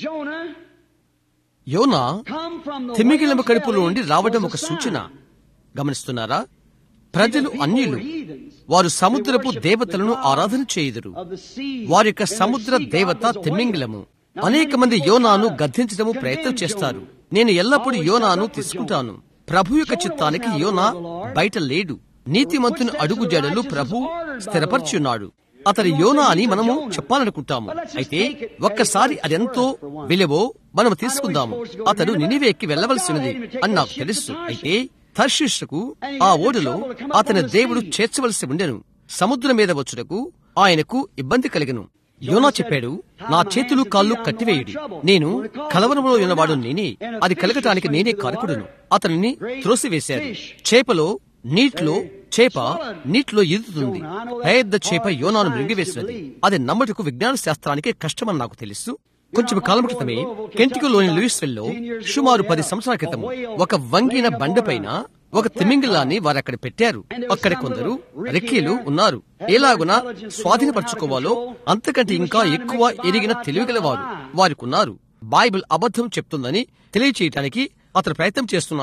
యోనా తిమిగిలమ కడుపులో నుండి రావడం ఒక సూచన గమనిస్తున్నారా ప్రజలు అన్యులు వారు సముద్రపు దేవతలను ఆరాధన చేయుదురు వారి యొక్క సముద్ర దేవత తిమ్మింగిలము అనేక మంది యోనాను గద్దించడము ప్రయత్నం చేస్తారు నేను ఎల్లప్పుడూ యోనాను తీసుకుంటాను ప్రభు యొక్క చిత్తానికి యోనా బయట లేడు నీతిమంతుని అడుగు జడలు ప్రభు స్థిరపరిచున్నాడు అతని యోనా అని మనము చెప్పాలనుకుంటాము అయితే ఒక్కసారి అదెంతో విలువో మనము తీసుకుందాము అతడు నినివేకి వెళ్ళవలసినది అని నాకు తెలుసు అయితే తర్షిష్కు ఆ ఓడలో అతని దేవుడు చేర్చవలసి ఉండెను సముద్రం మీద వచ్చుటకు ఆయనకు ఇబ్బంది కలిగను యోనా చెప్పాడు నా చేతులు కాళ్ళు కట్టివేయుడి నేను కలవరంలో ఉన్నవాడు నేనే అది కలగటానికి నేనే కారకుడును అతనిని త్రోసివేశాడు చేపలో నీటిలో చేప నీటిలో ఈదుతుంది పెద్ద చేప యోనాను మృంగివేసినది అది నమ్మటకు విజ్ఞాన శాస్త్రానికి కష్టమని నాకు తెలుసు కొంచెం కాలం క్రితమే కెంటికోలోని లూయిస్వెల్లో సుమారు పది సంవత్సరాల క్రితం ఒక వంగిన బండపైన ఒక తిమింగిలాన్ని వారు అక్కడ పెట్టారు అక్కడ కొందరు రెక్కీలు ఉన్నారు ఎలాగున స్వాధీనపరచుకోవాలో అంతకంటే ఇంకా ఎక్కువ ఎరిగిన తెలివిగలవారు వారికున్నారు బైబిల్ అబద్ధం చెప్తుందని తెలియచేయటానికి అతను ప్రయత్నం చేస్తున్నాడు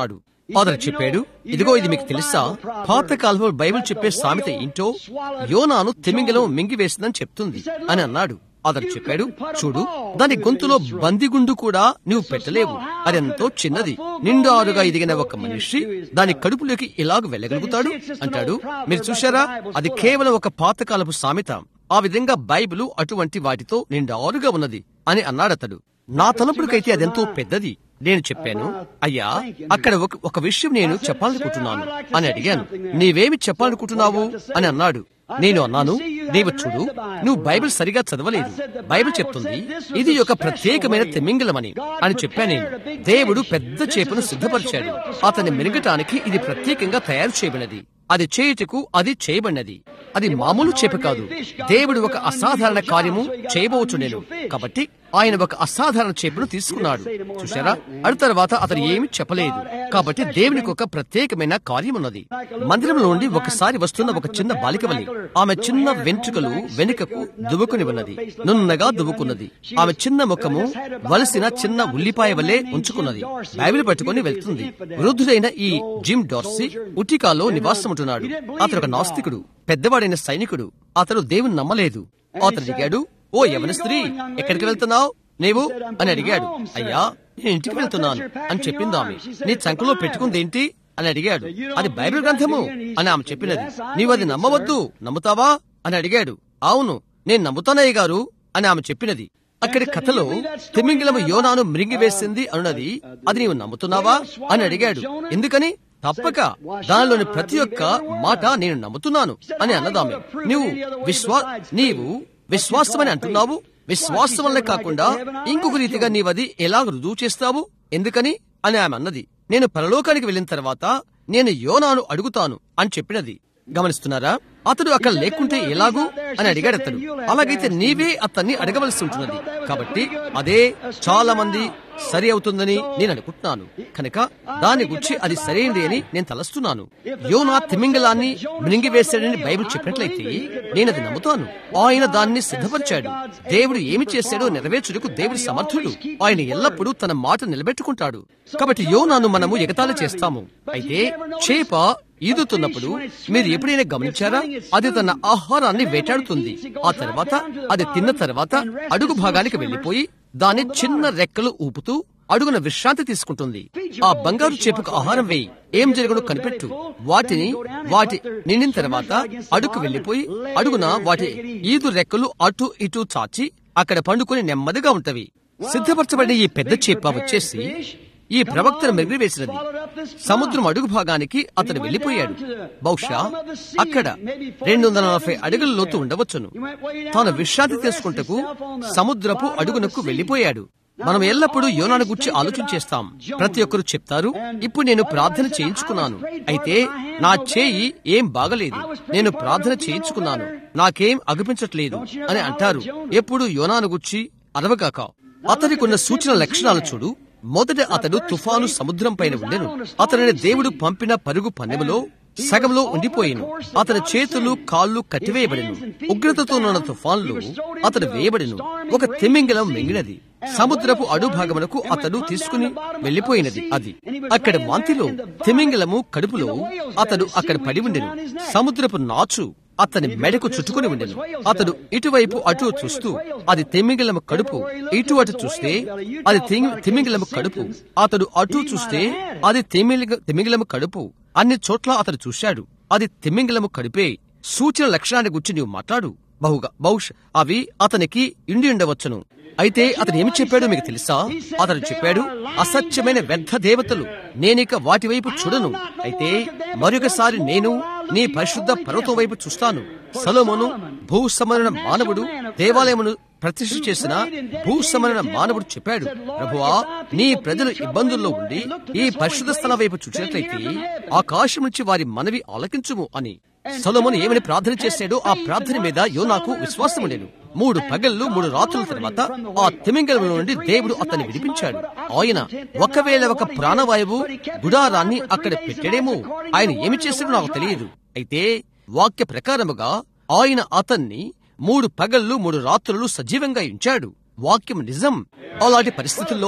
అతను చెప్పాడు ఇదిగో ఇది మీకు తెలుసా పాత కాలంలో బైబిల్ చెప్పే సామెత ఏంటో యోనాను తిమింగలం మింగివేసిందని చెప్తుంది అని అన్నాడు అతను చెప్పాడు చూడు దాని గొంతులో బందిగుండు కూడా నువ్వు పెట్టలేవు అదెంతో చిన్నది నిండారుగా ఎదిగిన ఒక మనిషి దాని కడుపులోకి ఇలాగ వెళ్ళగలుగుతాడు అంటాడు మీరు చూశారా అది కేవలం ఒక పాతకాలపు సామెత ఆ విధంగా బైబిల్ అటువంటి వాటితో నిండారుగా ఉన్నది అని అన్నాడతడు నా తలంపులకైతే అదెంతో పెద్దది నేను చెప్పాను అయ్యా అక్కడ ఒక ఒక విషయం నేను చెప్పాలనుకుంటున్నాను అని అడిగాను నీవేమి చెప్పాలనుకుంటున్నావు అని అన్నాడు నేను అన్నాను నీవు చూడు నువ్వు బైబిల్ సరిగా చదవలేదు బైబిల్ చెప్తుంది ఇది ఒక ప్రత్యేకమైన తిమింగలమని అని చెప్పాను నేను దేవుడు పెద్ద చేపను సిద్ధపరిచాడు అతన్ని మెరుగటానికి ఇది ప్రత్యేకంగా తయారు చేయబడినది అది చేయుటకు అది చేయబడినది అది మామూలు చేప కాదు దేవుడు ఒక అసాధారణ కార్యము చేయబోచు నేను కాబట్టి ఆయన ఒక అసాధారణ చేపను తీసుకున్నాడు చూసారా అడు తర్వాత అతను ఏమి చెప్పలేదు కాబట్టి దేవునికి ఒక ప్రత్యేకమైన కార్యం ఉన్నది మందిరంలో నుండి ఒకసారి వస్తున్న ఒక చిన్న బాలిక వలి ఆమె చిన్న వెంట్రుకలు వెనుకకు దువ్వుకుని ఉన్నది నున్నగా దువ్వుకున్నది ఆమె చిన్న ముఖము వలసిన చిన్న ఉల్లిపాయ వలె ఉంచుకున్నది బైబిల్ పట్టుకుని వెళ్తుంది వృద్ధుడైన ఈ జిమ్ డార్సీ ఉటికాలో నివాసం ఉంటున్నాడు అతను ఒక నాస్తికుడు పెద్దవాడైన సైనికుడు అతడు దేవుని నమ్మలేదు అతను అడిగాడు ఓ యవన స్త్రీ ఎక్కడికి వెళ్తున్నావు నీవు అని అడిగాడు అయ్యా నేను ఇంటికి వెళ్తున్నాను అని చెప్పింది ఆమె నీ చంకలో పెట్టుకుందేంటి అని అడిగాడు అది బైబిల్ గ్రంథము అని ఆమె చెప్పినది నీవు అది నమ్మవద్దు నమ్ముతావా అని అడిగాడు అవును నేను నమ్ముతానయ్య గారు అని ఆమె చెప్పినది అక్కడి కథలో తిమింగిలము యోనాను మృంగివేసింది అన్నది అది నీవు నమ్ముతున్నావా అని అడిగాడు ఎందుకని తప్పక దానిలోని ప్రతి ఒక్క మాట నేను నమ్ముతున్నాను అని అన్నదామె నువ్వు విశ్వా నీవు విశ్వాసమని అంటున్నావు విశ్వాసం వల్లే కాకుండా ఇంకొక రీతిగా నీవది ఎలా రుజువు చేస్తావు ఎందుకని అని ఆమె అన్నది నేను పరలోకానికి వెళ్ళిన తర్వాత నేను యోనాను అడుగుతాను అని చెప్పినది గమనిస్తున్నారా అతడు అక్కడ లేకుంటే ఎలాగూ అని అడిగాడు అతడు అలాగైతే నీవే అతన్ని అడగవలసి ఉంటున్నది కాబట్టి అదే చాలా మంది సరి అవుతుందని నేను అనుకుంటున్నాను కనుక దాని గురించి అది సరైనది అని నేను తలస్తున్నాను యోనా తిమింగలాన్ని మృంగివేశాడని బైబిల్ చెప్పినట్లయితే నేను అది నమ్ముతాను ఆయన దాన్ని సిద్ధపరిచాడు దేవుడు ఏమి చేశాడో నెరవేర్చుటకు దేవుడు సమర్థుడు ఆయన ఎల్లప్పుడూ తన మాట నిలబెట్టుకుంటాడు కాబట్టి యోనాను మనము ఎగతాళి చేస్తాము అయితే చేప ఈదుతున్నప్పుడు మీరు ఎప్పుడైనా గమనించారా అది తన ఆహారాన్ని వేటాడుతుంది ఆ తర్వాత అది తిన్న తర్వాత అడుగు భాగానికి వెళ్లిపోయి దాని చిన్న రెక్కలు ఊపుతూ అడుగున విశ్రాంతి తీసుకుంటుంది ఆ బంగారు చేపకు ఆహారం వేయి ఏం జరగడో కనిపెట్టు వాటిని వాటి నిండిన తర్వాత అడుగు వెళ్లిపోయి అడుగున వాటి ఈదు రెక్కలు అటు ఇటు చాచి అక్కడ పండుకొని నెమ్మదిగా ఉంటవి సిద్ధపరచబడిన ఈ పెద్ద చేప వచ్చేసి ఈ ప్రవక్తను మెరుగువేసినది సముద్రం అడుగు భాగానికి అతను వెళ్లిపోయాడు బహుశా అక్కడ రెండు వందల నలభై అడుగుల లోతు ఉండవచ్చును తాను విశ్రాంతి తీసుకుంటకు సముద్రపు అడుగునకు వెళ్లిపోయాడు మనం ఎల్లప్పుడూ యోనాను గురించి ఆలోచన చేస్తాం ప్రతి ఒక్కరు చెప్తారు ఇప్పుడు నేను ప్రార్థన చేయించుకున్నాను అయితే నా చేయి ఏం బాగలేదు నేను ప్రార్థన చేయించుకున్నాను నాకేం అగుపించట్లేదు అని అంటారు ఎప్పుడు యోనాను గురించి అరవగాక అతనికున్న సూచన లక్షణాలు చూడు మొదట అతడు తుఫాను సముద్రం పైన ఉండెను అతనిని దేవుడు పంపిన పరుగు పన్నెములో సగంలో ఉండిపోయిను అతని చేతులు కాళ్ళు కట్టివేయబడిను ఉగ్రతతో ఉన్న తుఫాన్లు అతడు వేయబడిను ఒక తిమింగలం మింగినది సముద్రపు అడుభాగమునకు అతడు తీసుకుని వెళ్లిపోయినది అది అక్కడ వాంతిలో తిమింగలము కడుపులో అతడు అక్కడ పడి ఉండెను సముద్రపు నాచు అతని మెడకు చుట్టుకుని ఉండెను అతడు ఇటువైపు అటు చూస్తూ అది తిమింగిలము కడుపు ఇటు అటు చూస్తే అది తిమింగిలము కడుపు అతడు అటు చూస్తే అది తిమింగిలము కడుపు అన్ని చోట్ల అతడు చూశాడు అది తిమింగిలము కడుపే సూచన లక్షణాన్ని గురించి నీవు మాట్లాడు బహుగా బహుశ అవి అతనికి ఇండి ఉండవచ్చును అయితే అతను ఏమి చెప్పాడో మీకు తెలుసా అతను చెప్పాడు అసత్యమైన వ్యర్థ దేవతలు నేనిక వాటి వైపు చూడను అయితే మరొకసారి నేను నీ పరిశుద్ధ పర్వతం వైపు చూస్తాను సలోమోను భూసమరణ మానవుడు దేవాలయమును ప్రతిష్ఠ చేసిన భూసమరణ మానవుడు చెప్పాడు ప్రభువా నీ ప్రజలు ఇబ్బందుల్లో ఉండి ఈ పరిశుద్ధ స్థలం వైపు చూసినట్లయితే ఆకాశం నుంచి వారి మనవి ఆలకించుము అని సొలమును ఏమని ప్రార్థన చేశాడో ఆ ప్రార్థన మీద యోనాకు విశ్వాసం ఉండేను మూడు పగళ్ళు మూడు రాత్రుల తర్వాత ఆ తిమింగలం నుండి దేవుడు అతన్ని విడిపించాడు ఆయన ఒకవేళ ఒక ప్రాణవాయువు గుడారాన్ని అక్కడ పెట్టాడేమో ఆయన ఏమి చేశాడో నాకు తెలియదు అయితే వాక్య ప్రకారముగా ఆయన అతన్ని మూడు పగళ్ళు మూడు రాత్రులు సజీవంగా ఉంచాడు వాక్యం నిజం అలాంటి పరిస్థితుల్లో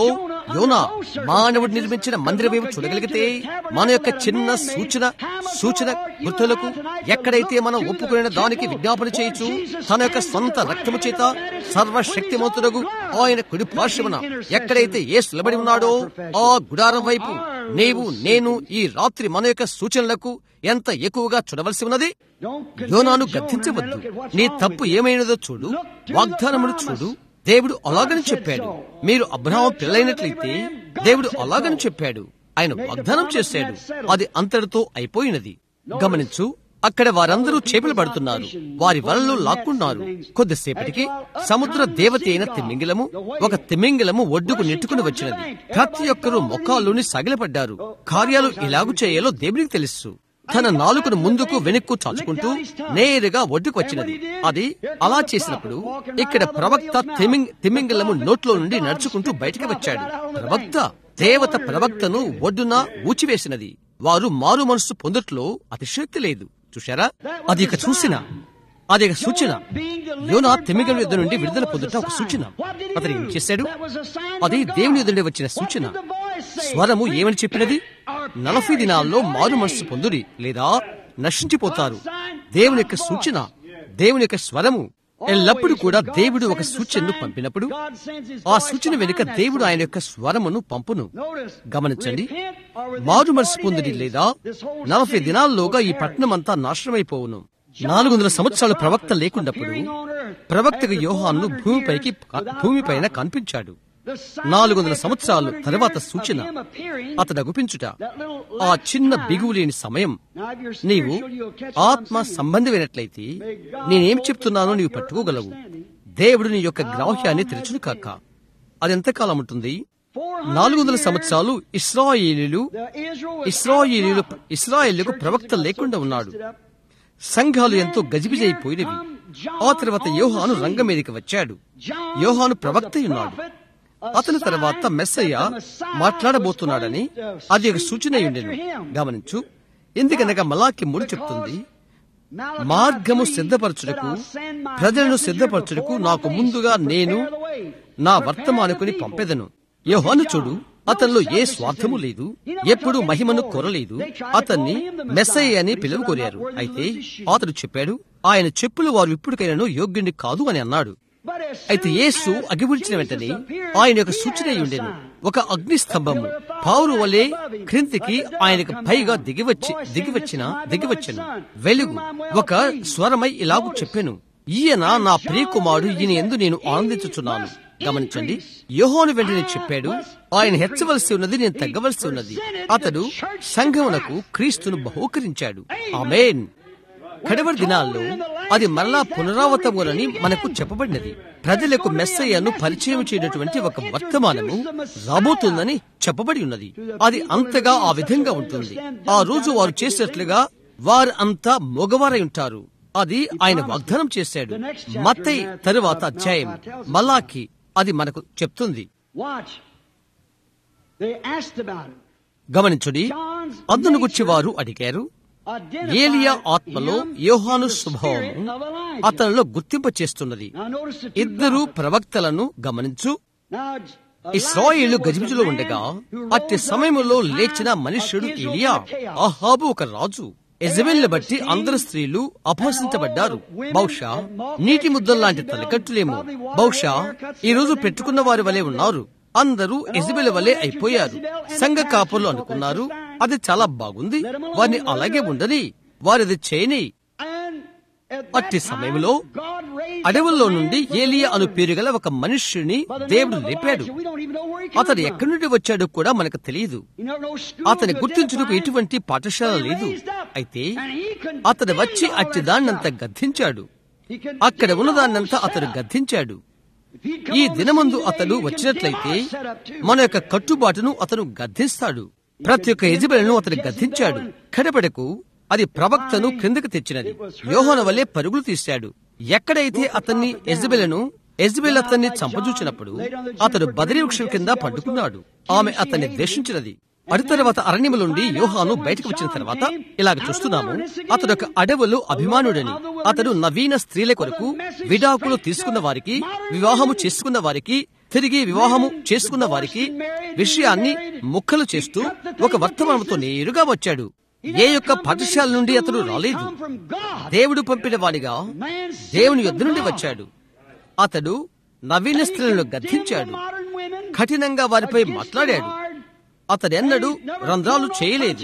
యోనా మానవుడు నిర్మించిన మందిరమేమో చూడగలిగితే మన యొక్క చిన్న సూచన సూచన గుర్తులకు ఎక్కడైతే మనం ఒప్పుకునే దానికి విజ్ఞాపన చేయొచ్చు తన యొక్క సొంత రక్తము చేత సర్వశక్తిమంతుడగు ఆయన కుడి పార్శ్వమున ఎక్కడైతే ఏ నిలబడి ఉన్నాడో ఆ గుడారం వైపు నీవు నేను ఈ రాత్రి మన యొక్క సూచనలకు ఎంత ఎక్కువగా చూడవలసి ఉన్నది యోనాను గద్దించవద్దు నీ తప్పు ఏమైనదో చూడు వాగ్దానమును చూడు దేవుడు అలాగని చెప్పాడు మీరు అబ్రహాం పిల్లైనట్లయితే దేవుడు అలాగని చెప్పాడు ఆయన వాగ్దానం చేశాడు అది అంతటితో అయిపోయినది గమనించు అక్కడ వారందరూ చేపలు పడుతున్నారు వారి వలలో లాక్కున్నారు కొద్దిసేపటికి సముద్ర దేవత అయిన తిమ్మింగిలము ఒక తిమ్మింగిలము ఒడ్డుకు నెట్టుకుని వచ్చినది ప్రతి ఒక్కరూ మొక్కాల్లోని సగిలపడ్డారు కార్యాలు ఇలాగు చేయాలో దేవునికి తెలుసు తన నాలుకను ముందుకు వెనుక్కు చాచుకుంటూ నేరుగా ఒడ్డుకు వచ్చినది అది అలా చేసినప్పుడు ఇక్కడ ప్రవక్త తిమింగ్ తిమింగలము నోట్లో నుండి నడుచుకుంటూ బయటికి వచ్చాడు ప్రవక్త దేవత ప్రవక్తను ఒడ్డున ఊచివేసినది వారు మారు మనసు పొందట్లో అతిశక్తి లేదు చూశారా అది ఇక చూసిన అది ఒక సూచన యోనా తిమింగల యుద్ధ నుండి విడుదల పొందుట ఒక సూచన అతను ఏం చేశాడు అది దేవుని యుద్ధ నుండి వచ్చిన సూచన స్వరము ఏమని చెప్పినది నలభై దినాల్లో మారు మనసు పొందుడి లేదా నశించిపోతారు దేవుని యొక్క సూచన దేవుని యొక్క స్వరము ఎల్లప్పుడూ కూడా దేవుడు ఒక సూచనను పంపినప్పుడు ఆ సూచన వెనుక దేవుడు ఆయన యొక్క స్వరమును పంపును గమనించండి మారు మనసు పొందుడి లేదా నలభై దినాల్లోగా ఈ పట్టణం అంతా నాశనమైపోవును నాలుగు వందల సంవత్సరాల ప్రవక్త లేకున్నప్పుడు ప్రవక్తకు యోహాన్ను భూమిపైకి భూమిపైన కనిపించాడు నాలుగు వందల సంవత్సరాలు తర్వాత సూచన అతడు అగుపించుట ఆ చిన్న బిగువు లేని సమయం నీవు ఆత్మ సంబంధమైనట్లయితే నేనేం చెప్తున్నానో నీవు పట్టుకోగలవు దేవుడు నీ యొక్క గ్రాహ్యాన్ని తెరచును కాక అది ఎంతకాలం ఉంటుంది నాలుగు వందల సంవత్సరాలు ఇస్రాయేలీలు ఇస్రాయేలీలు ఇస్రాయేళ్లకు ప్రవక్త లేకుండా ఉన్నాడు సంఘాలు ఎంతో గజిబిజైపోయినవి ఆ తర్వాత యోహాను రంగం మీదకి వచ్చాడు యోహాను ప్రవక్త ఉన్నాడు అతని తర్వాత మెస్సయ్య మాట్లాడబోతున్నాడని అది ఒక సూచన ఉండేను గమనించు ఎందుకనగా మలాకి మూడు చెప్తుంది మార్గము సిద్ధపరచుటకు ప్రజలను సిద్ధపరచుటకు నాకు ముందుగా నేను నా వర్తమానుకుని పంపెదను యోహాను చూడు అతనిలో ఏ స్వార్థము లేదు ఎప్పుడు మహిమను కోరలేదు అతన్ని మెస్సయ్య అని పిలువ కోరారు అయితే అతడు చెప్పాడు ఆయన చెప్పులు వారు ఇప్పటికైనాను యోగ్యుని కాదు అని అన్నాడు అయితే యేసు అగిపుడిచిన వెంటనే ఆయన యొక్క సూచన ఉండేను ఒక అగ్ని స్తంభము పావురు వలె క్రిందికి ఆయనకు పైగా దిగివచ్చి దిగివచ్చిన దిగివచ్చను వెలుగు ఒక స్వరమై ఇలాగు చెప్పాను ఈయన నా ప్రియకుమారుడు ఈయన ఎందు నేను ఆనందించుచున్నాను గమనించండి యోహోను వెంటనే చెప్పాడు ఆయన హెచ్చవలసి ఉన్నది నేను తగ్గవలసి ఉన్నది అతడు సంఘమునకు క్రీస్తును బహూకరించాడు ఆమెన్ కడవరి దినాల్లో అది మరలా పునరావృతములని మనకు చెప్పబడినది ప్రజలకు మెస్సయ్యను పరిచయం చేయనటువంటి ఒక వర్తమానము రాబోతుందని చెప్పబడి ఉన్నది అది అంతగా ఆ విధంగా ఉంటుంది ఆ రోజు వారు చేసినట్లుగా వారు అంతా మగవారై ఉంటారు అది ఆయన వాగ్దానం చేశాడు మత్తై తరువాత అధ్యాయం మలాకి అది మనకు చెప్తుంది గమనించుడి అందును గుచ్చి వారు అడిగారు ఏలియా ఆత్మలో యోహాను స్వభావం అతనిలో గుర్తింప చేస్తున్నది ఇద్దరు ప్రవక్తలను గమనించు ఇస్రాయేళ్లు గజిబిజులో ఉండగా అట్టి సమయంలో లేచిన మనుష్యుడు ఏలియా అహాబు ఒక రాజు ఎజబెల్ని బట్టి అందరు స్త్రీలు అపహసించబడ్డారు బహుశా నీటి ముద్దల్లాంటి తలకట్టులేమో బహుశా ఈ రోజు పెట్టుకున్న వారి వలె ఉన్నారు అందరూ ఎజబెల్ వలె అయిపోయారు సంఘ కాపులు అనుకున్నారు అది చాలా బాగుంది వారిని అలాగే ఉండని వారిది చేయని అట్టి సమయంలో అడవుల్లో నుండి ఏలియా అను పేరు గల ఒక మనుష్యుని దేవుడు లేపాడు అతడు ఎక్కడి నుండి వచ్చాడో కూడా మనకు తెలియదు అతని గుర్తించుటకు ఎటువంటి పాఠశాల లేదు అయితే అతడు వచ్చి అట్టి దాన్నంత గద్దించాడు అక్కడ ఉన్నదాన్నంతా అతడు గద్దించాడు ఈ దినమందు అతడు వచ్చినట్లయితే మన యొక్క కట్టుబాటును అతను గద్దిస్తాడు ప్రతి ఒక్క యజబెలను అతడు గద్దించాడు కడపడకు అది ప్రవక్తను క్రిందకు తెచ్చినది యోహోన వల్లే పరుగులు తీశాడు ఎక్కడైతే అతన్ని ఎజబెలను ఎజబెల్ అతన్ని చంపజూచినప్పుడు అతడు బదరి వృక్షం కింద పట్టుకున్నాడు ఆమె అతన్ని ద్వేషించినది అటు తర్వాత అరణ్యము నుండి యోహాను బయటకు వచ్చిన తర్వాత ఇలాగ చూస్తున్నాము అతడు ఒక అడవులు అభిమానుడని అతడు నవీన స్త్రీల కొరకు విడాకులు తీసుకున్న వారికి వివాహము చేసుకున్న వారికి తిరిగి వివాహము చేసుకున్న వారికి విషయాన్ని ముక్కలు చేస్తూ ఒక వర్తమానంతో నేరుగా వచ్చాడు ఏ యొక్క పాఠశాల నుండి అతడు రాలేదు దేవుడు పంపిన వాడిగా దేవుని యుద్ధ నుండి వచ్చాడు అతడు నవీన స్త్రీలను గద్దించాడు కఠినంగా వారిపై మాట్లాడాడు అతడెన్నడూ రంధ్రాలు చేయలేదు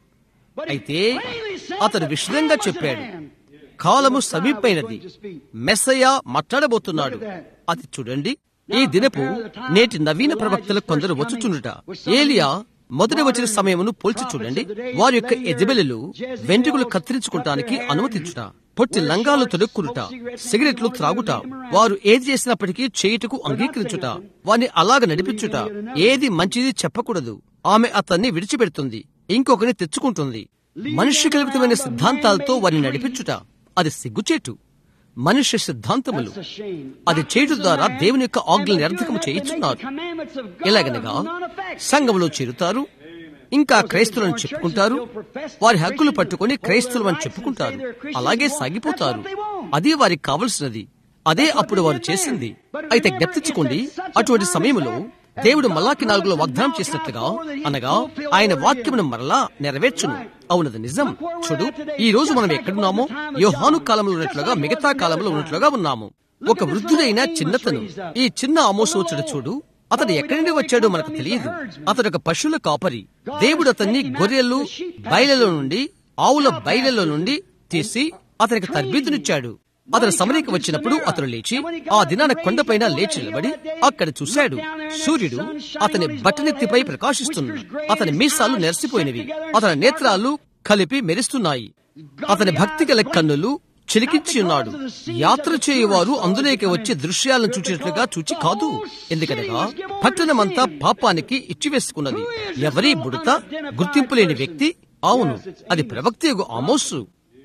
అయితే అతడు విషదంగా చెప్పాడు కాలము సమీపమైనది మెస్సయ్య మాట్లాడబోతున్నాడు అది చూడండి ఈ దినపు నేటి నవీన ప్రవక్తలు కొందరు వచ్చుచుండుట ఏలియా మొదటి వచ్చిన సమయమును పోల్చి చూడండి వారి యొక్క ఎజబెలు వెంట్రుకలు కత్తిరించుకుంటానికి అనుమతించుట పొట్టి లంగాలు తొడుక్కునుట సిగరెట్లు త్రాగుట వారు ఏది చేసినప్పటికీ చేయుటకు అంగీకరించుట వారిని అలాగ నడిపించుట ఏది మంచిది చెప్పకూడదు ఆమె అతన్ని విడిచిపెడుతుంది ఇంకొకరిని తెచ్చుకుంటుంది మనుష్య కల్పితమైన సిద్ధాంతాలతో వారిని నడిపించుట అది సిగ్గుచేటు మనుష్య సిద్ధాంతములు అది చేయడం ద్వారా దేవుని యొక్క ఆజ్ఞలను నిరర్ధకము చేయించున్నారు ఎలాగనగా సంఘంలో చేరుతారు ఇంకా క్రైస్తవులను చెప్పుకుంటారు వారి హక్కులు పట్టుకొని క్రైస్తవులు అని చెప్పుకుంటారు అలాగే సాగిపోతారు అది వారికి కావలసినది అదే అప్పుడు వారు చేసింది అయితే జ్ఞప్తించుకోండి అటువంటి సమయంలో దేవుడు మల్లాకి నాలుగులో వాగ్దానం చేసినట్లుగా అనగా ఆయన వాక్యమును మరలా నెరవేర్చును అవునది నిజం చూడు ఈ రోజు మనం ఎక్కడున్నామో యోహాను కాలంలో ఉన్నట్లుగా మిగతా కాలంలో ఉన్నట్లుగా ఉన్నాము ఒక వృద్ధుడైన చిన్నతను ఈ చిన్న ఆమోసోచుడు చూడు అతడు ఎక్కడి నుండి వచ్చాడో మనకు తెలియదు అతడు ఒక పశువుల కాపరి దేవుడు అతన్ని గొర్రెలు బయలలో నుండి ఆవుల బయలలో నుండి తీసి అతనికి తర్బీదునిచ్చాడు అతను సమరీకి వచ్చినప్పుడు అతను లేచి ఆ దినాన కొండపైన లేచి నిలబడి అక్కడ చూశాడు సూర్యుడు అతని బట్టనెత్తిపై ప్రకాశిస్తున్నాడు అతని మీసాలు నెరసిపోయినవి అతని నేత్రాలు కలిపి మెరుస్తున్నాయి అతని భక్తి గల కన్నులు చిలికించి ఉన్నాడు యాత్ర చేయువారు అందులోకి వచ్చే దృశ్యాలను చూచినట్లుగా చూచి కాదు ఎందుకనగా పట్టణమంతా పాపానికి ఇచ్చివేసుకున్నది ఎవరి బుడత గుర్తింపు లేని వ్యక్తి అవును అది ప్రవక్త ఆమోసు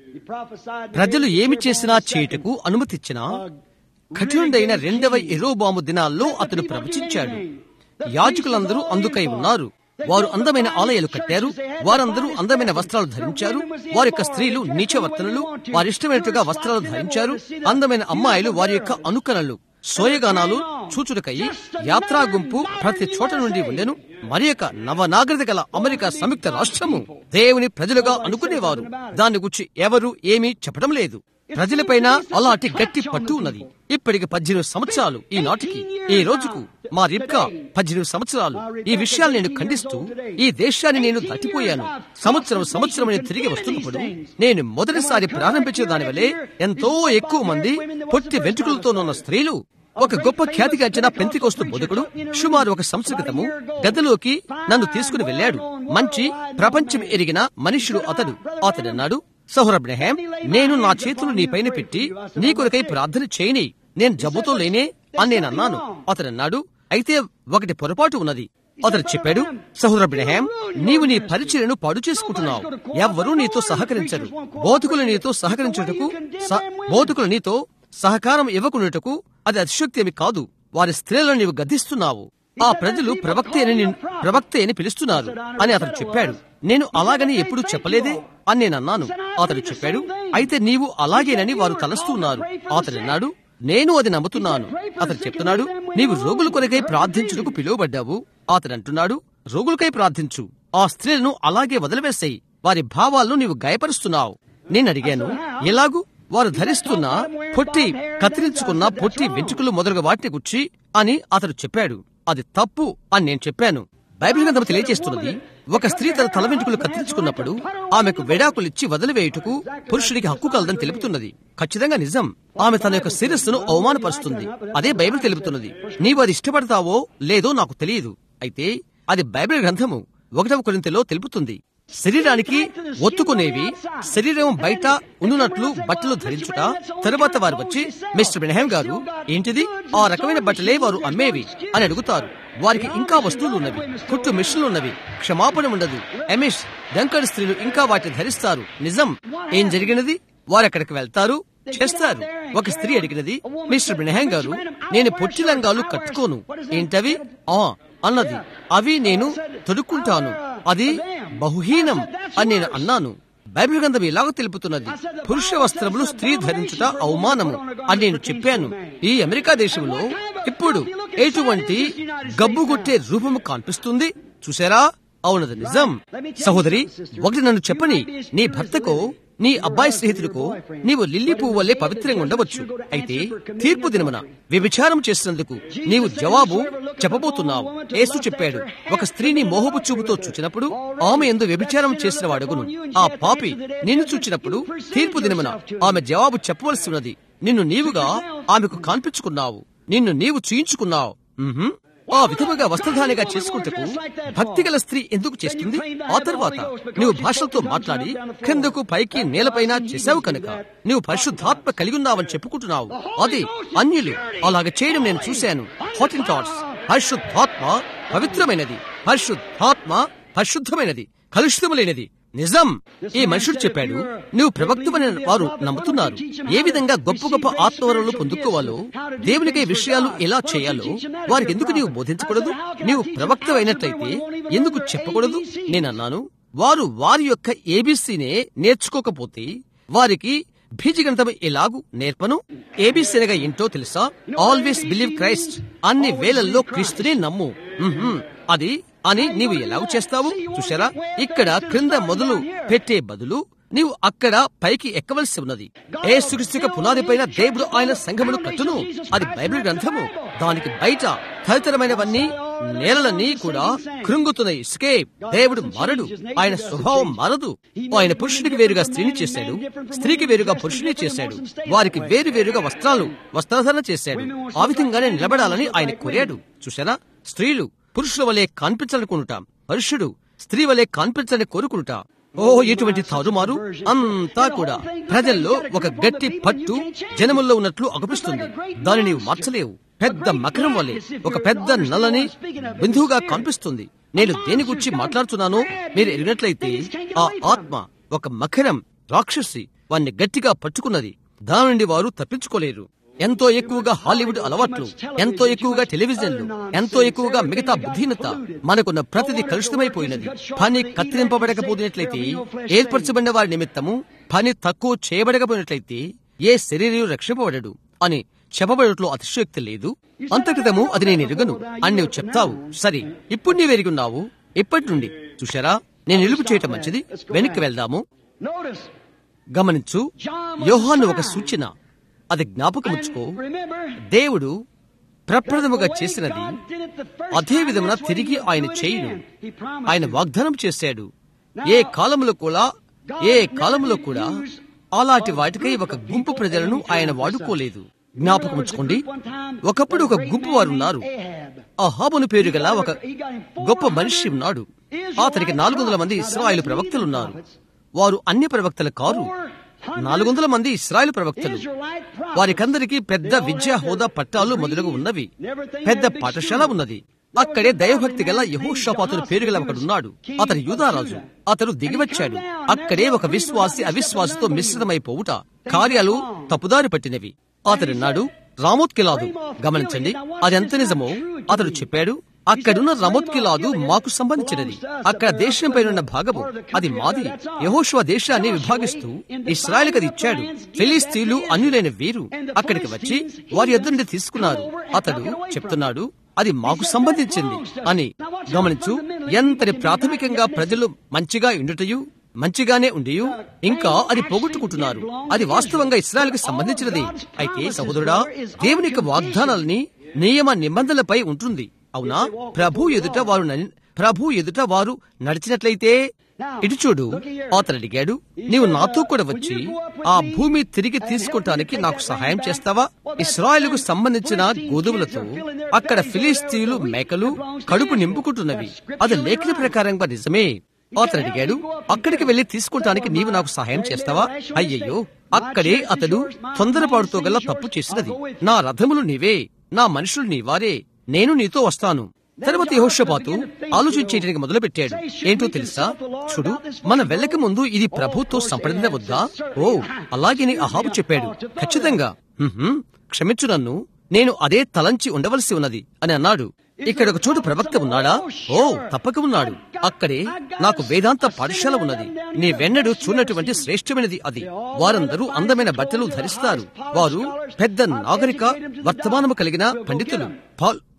ప్రజలు ఏమి చేసినా చేయుటకు అనుమతిచ్చినా కఠినుడైన రెండవ ఎరోబాము దినాల్లో అతడు ప్రవచించాడు యాజకులందరూ అందుకై ఉన్నారు వారు అందమైన ఆలయాలు కట్టారు వారందరూ అందమైన వస్త్రాలు ధరించారు వారి యొక్క స్త్రీలు నీచవర్తనలు వారిష్టమైనట్టుగా వస్త్రాలు ధరించారు అందమైన అమ్మాయిలు వారి యొక్క అనుకరణలు సోయగానాలు చూచుటకై యాత్రా గుంపు ప్రతి చోట నుండి ఉండెను మరి యొక్క నవనాగరిక గల అమెరికా సంయుక్త రాష్ట్రము దేవుని ప్రజలుగా అనుకునేవారు దాని గురించి ఎవరు ఏమీ చెప్పడం లేదు ప్రజలపైన అలాంటి గట్టి పట్టు ఉన్నది ఇప్పటికి పద్దెనిమిది సంవత్సరాలు ఈ నాటికి ఈ రోజుకు మా రిబ్కా పద్దెనిమిది సంవత్సరాలు ఈ విషయాలు నేను ఖండిస్తూ ఈ దేశాన్ని నేను దాటిపోయాను సంవత్సరం సంవత్సరం నేను తిరిగి వస్తున్నప్పుడు నేను మొదటిసారి ప్రారంభించిన దాని వల్లే ఎంతో ఎక్కువ మంది పొట్టి వెంట్రుకలతోనున్న స్త్రీలు ఒక గొప్ప ఖ్యాతిగాంచిన పెంతికోస్తు బోధకుడు సుమారు ఒక సంవత్సర క్రితము గదిలోకి నన్ను తీసుకుని వెళ్ళాడు మంచి ప్రపంచం ఎరిగిన మనుష్యుడు అతడు అతడన్నాడు సహురబ్రహాం నేను నా చేతులు నీ పైన పెట్టి నీ కొరకై ప్రార్థన చేయని నేను జబ్బుతో లేనే అని నేను అన్నాను అతడన్నాడు అయితే ఒకటి పొరపాటు ఉన్నది అతడు చెప్పాడు సహోదరబ్రహాం నీవు నీ పరిచయను పాడు చేసుకుంటున్నావు ఎవ్వరూ నీతో సహకరించరు బోధకులు నీతో సహకరించుటకు బోధకులు నీతో సహకారం ఇవ్వకున్నటకు అది అతిశక్తి ఏమి కాదు వారి స్త్రీలను నీవు గద్దిస్తున్నావు ఆ ప్రజలు ప్రవక్త అని ప్రవక్త అని పిలుస్తున్నారు అని అతడు చెప్పాడు నేను అలాగని ఎప్పుడు చెప్పలేదే అని నేను అన్నాను అతడు చెప్పాడు అయితే నీవు అలాగేనని వారు తలస్తున్నారు అతడు అన్నాడు నేను అది నమ్ముతున్నాను అతడు చెప్తున్నాడు నీవు రోగుల కొరకై ప్రార్థించుటకు పిలువబడ్డావు అతడు అంటున్నాడు రోగులకై ప్రార్థించు ఆ స్త్రీలను అలాగే వదిలివేసాయి వారి భావాలను నీవు గాయపరుస్తున్నావు నేను అడిగాను ఎలాగూ వారు ధరిస్తున్న పొట్టి కత్తిరించుకున్న పొట్టి వెంట్రుకలు మొదలుగా వాటిని గుచ్చి అని అతడు చెప్పాడు అది తప్పు అని నేను చెప్పాను బైబిల్ గ్రంథం తెలియజేస్తున్నది ఒక స్త్రీ తన తల వెంట్రుకలు కత్తిరించుకున్నప్పుడు ఆమెకు వెడాకులిచ్చి వదిలివేయుటకు పురుషుడికి హక్కు కలదని తెలుపుతున్నది ఖచ్చితంగా నిజం ఆమె తన యొక్క శిరస్సును అవమానపరుస్తుంది అదే బైబిల్ తెలుపుతున్నది నీవు అది ఇష్టపడతావో లేదో నాకు తెలియదు అయితే అది బైబిల్ గ్రంథము ఒకటవ కొరింతలో తెలుపుతుంది శరీరానికి ఒత్తుకునేవి శరీరం బయట ఉన్నట్లు బట్టలు ధరించుట తరువాత వారు వచ్చి మిస్టర్ బ్రహ్యాం గారు ఏంటిది ఆ రకమైన బట్టలే వారు అమ్మేవి అని అడుగుతారు వారికి ఇంకా వస్తువులు ఉన్నవి కుట్టు మిషన్లు ఉన్నవి క్షమాపణ ఉండదు ఎమిష్ డంకర్ స్త్రీలు ఇంకా వాటిని ధరిస్తారు నిజం ఏం జరిగినది వారు అక్కడికి వెళ్తారు చేస్తారు ఒక స్త్రీ అడిగినది మిస్టర్ బ్రహ్యాం గారు నేను పొట్టి లంగాలు కట్టుకోను ఏంటవి ఆ అన్నది అవి నేను తొడుక్కుంటాను అది బహుహీనం అని నేను అన్నాను బైబిల్ గ్రంథం ఇలాగ తెలుపుతున్నది పురుష వస్త్రములు స్త్రీ ధరించుట అవమానము అని నేను చెప్పాను ఈ అమెరికా దేశంలో ఇప్పుడు ఎటువంటి గబ్బుగొట్టే రూపము కనిపిస్తుంది చూసారా అవునది నిజం సహోదరి ఒకటి నన్ను చెప్పని నీ భర్తకు నీ అబ్బాయి స్నేహితులకు నీవు లిల్లీ పువ్వు వల్లే పవిత్రంగా ఉండవచ్చు అయితే తీర్పు దినమున వ్యభిచారం చేసినందుకు నీవు జవాబు చెప్పబోతున్నావు యేసు చెప్పాడు ఒక స్త్రీని మోహపు చూపుతో చూచినప్పుడు ఆమె ఎందు వ్యభిచారం చేసిన వాడుగును ఆ పాపి నిన్ను చూచినప్పుడు తీర్పు దినమున ఆమె జవాబు చెప్పవలసి ఉన్నది నిన్ను నీవుగా ఆమెకు కాన్పించుకున్నావు నిన్ను నీవు చూయించుకున్నావు మ్హూ. ఆ విధముగా వస్త్రధానిగా చేసుకుంటకు భక్తిగల స్త్రీ ఎందుకు చేస్తుంది ఆ తర్వాత నీవు భాషలతో మాట్లాడి కిందకు పైకి నేలపైన చేశావు కనుక నీవు పరిశుద్ధాత్మ కలిగి ఉన్నావని చెప్పుకుంటున్నావు అది అన్యులు అలాగ చేయడం నేను చూశాను హాట్ ఇన్ థాట్స్ పరిశుద్ధాత్మ పవిత్రమైనది పరిశుద్ధాత్మ పరిశుద్ధమైనది కలుషితము లేనిది నిజం ఈ మనుషుడు చెప్పాడు నువ్వు ప్రవక్తమని వారు నమ్ముతున్నారు ఏ విధంగా గొప్ప గొప్ప ఆత్మవరాలు పొందుకోవాలో దేవునికి ఈ విషయాలు ఎలా చేయాలో వారికి ఎందుకు నీవు బోధించకూడదు నీవు ప్రవక్త అయినట్లయితే ఎందుకు చెప్పకూడదు నేనన్నాను వారు వారి యొక్క ఏబీసీనే నేర్చుకోకపోతే వారికి బీజగణితం ఎలాగు నేర్పను ఏబీసీ అనగా ఏంటో తెలుసా ఆల్వేస్ బిలీవ్ క్రైస్ట్ అన్ని వేళల్లో క్రీస్తునే నమ్ము మ్హూ. అది అని నీవు ఎలాగూ చేస్తావు చూసారా ఇక్కడ క్రింద మొదలు పెట్టే బదులు నీవు అక్కడ పైకి ఎక్కవలసి ఉన్నది ఏ సుకృష్టిక పునాది పైన దేవుడు ఆయన సంఘమును కట్టును అది బైబిల్ గ్రంథము దానికి బయట తదితరమైనవన్నీ నేలలన్నీ కూడా కృంగుతున్న ఇసుకే దేవుడు మారడు ఆయన స్వభావం మారదు ఆయన పురుషుడికి వేరుగా స్త్రీని చేశాడు స్త్రీకి వేరుగా పురుషుని చేశాడు వారికి వేరు వేరుగా వస్త్రాలు వస్త్రధారణ చేశాడు ఆ విధంగానే నిలబడాలని ఆయన కోరాడు చూసారా స్త్రీలు పురుషుల వలె కనిపించాలనుకుంటాం పురుషుడు స్త్రీ వలె కనిపించాలని కోరుకుంటా ఓ ఎటువంటి తారుమారు అంతా కూడా ప్రజల్లో ఒక గట్టి పట్టు జనముల్లో ఉన్నట్లు అగుపిస్తుంది దాన్ని నీవు మార్చలేవు పెద్ద మకరం వలె ఒక పెద్ద నల్లని బిందువుగా కనిపిస్తుంది నేను దేని గురించి మాట్లాడుతున్నానో మీరు ఎరిగినట్లయితే ఆ ఆత్మ ఒక మకరం రాక్షసి వాన్ని గట్టిగా పట్టుకున్నది దాని నుండి వారు తప్పించుకోలేరు ఎంతో ఎక్కువగా హాలీవుడ్ అలవాట్లు ఎంతో ఎక్కువగా టెలివిజన్లు ఎంతో ఎక్కువగా మిగతా బుద్ధినత మనకున్న ప్రతిదీ కలుషితమైపోయినది పని కత్తిరింపబడకపోయినట్లయితే ఏర్పరచబడిన వారి నిమిత్తము పని తక్కువ చేయబడకపోయినట్లయితే ఏ శరీరం రక్షింపబడడు అని చెప్పబడట్లో అతిశయోక్తి లేదు అంతక్రితము అది నేను ఎరుగను అని నువ్వు చెప్తావు సరే ఇప్పుడు నీవు ఎరుగున్నావు ఇప్పటి నుండి చూశారా నేను నిలుపు చేయటం మంచిది వెనక్కి వెళ్దాము Notice, గమనించు యోహాను ఒక సూచన అది జ్ఞాపకముచ్చుకో remember, దేవుడు ప్రప్రథముగా the way చేసినది God did it the first అదే time, విధమున that's what తిరిగి he will ఆయన do it చేయును again. He promised ఆయన it. వాగ్దానం చేశాడు ఏ కాలములో కూడా ఏ కాలములో కూడా అలాంటి వాటికై ఒక గుంపు ప్రజలను ఆయన వాడుకోలేదు జ్ఞాపకముచ్చుకోండి ఒకప్పుడు ఒక గుంపు వారు ఉన్నారు అహాబును పేరు గల ఒక గొప్ప మనిషి ఉన్నాడు అతనికి నాలుగు వందల మంది ఇస్రాయేల్ ప్రవక్తలు ఉన్నారు వారు అన్య ప్రవక్తలు కారు నాలుగు వందల మంది ఇస్రాయేల్ ప్రవక్తలు వారికందరికీ పెద్ద విద్యా హోదా పట్టాలు మొదలగు ఉన్నవి పెద్ద పాఠశాల ఉన్నది అక్కడే దైవభక్తి గల యహోషపాతుని పేరు గల ఒకడున్నాడు అతను యూదారాజు అతడు దిగివచ్చాడు అక్కడే ఒక విశ్వాసి అవిశ్వాసితో మిశ్రితమైపోవుట కార్యాలు తప్పుదారి పట్టినవి అతడున్నాడు రామోత్ కిలాదు గమనించండి అది ఎంత నిజమో అతడు చెప్పాడు అక్కడున్న రమోత్ కిలాదు మాకు సంబంధించినది అక్కడ దేశం పైన భాగము అది మాది యహోషువ దేశాన్ని విభాగిస్తూ ఇస్రాయల్కి అది ఇచ్చాడు ఫిలిస్తీన్లు అన్యులైన వీరు అక్కడికి వచ్చి వారి యొద్ద నుండి తీసుకున్నారు అతడు చెప్తున్నాడు అది మాకు సంబంధించింది అని గమనించు ఎంతటి ప్రాథమికంగా ప్రజలు మంచిగా ఉండుటయు మంచిగానే ఉండి ఇంకా అది పోగొట్టుకుంటున్నారు అది వాస్తవంగా ఇస్రాయల్కి సంబంధించినది అయితే సహోదరుడా దేవుని యొక్క వాగ్దానాలని నియమ నిబంధనలపై ఉంటుంది అవునా ప్రభు ఎదుట వారు నడి- ప్రభు ఎదుట వారు నడిచినట్లయితే ఇటు చూడు అతను అడిగాడు నీవు నాతో కూడా వచ్చి ఆ భూమి తిరిగి తీసుకోవటానికి నాకు సహాయం చేస్తావా ఇస్రాయలుకు సంబంధించిన గోధుమలతో అక్కడ ఫిలిస్తీన్లు మేకలు కడుపు నింపుకుంటున్నవి అది లేఖన ప్రకారంగా నిజమే అతను అడిగాడు అక్కడికి వెళ్లి తీసుకుంటానికి నీవు నాకు సహాయం చేస్తావా అయ్యయ్యో అక్కడే అతడు తొందరపాటుతో గల తప్పు చేసినది నా రథములు నీవే నా మనుషులు నీవారే నేను నీతో వస్తాను తర్వాత యహోషపాతు ఆలోచించేయడానికి మొదలు పెట్టాడు ఏంటో తెలుసా చూడు మన వెళ్ళక ముందు ఇది ప్రభుతో సంప్రదించ వద్దా ఓ అలాగే అహాబు చెప్పాడు ఖచ్చితంగా "హుహుం, క్షమించు నన్ను నేను అదే తలంచి ఉండవలసి ఉన్నది అని అన్నాడు ఇక్కడ ఒక చోటు ప్రవక్త ఉన్నాడా ఓ తప్పక ఉన్నాడు అక్కడే నాకు వేదాంత పాఠశాల ఉన్నది నీ వెన్నడు చూడనటువంటి శ్రేష్టమైనది అది వారందరూ అందమైన బట్టలు ధరిస్తారు వారు పెద్ద నాగరిక వర్తమానము కలిగిన పండితులు పాల్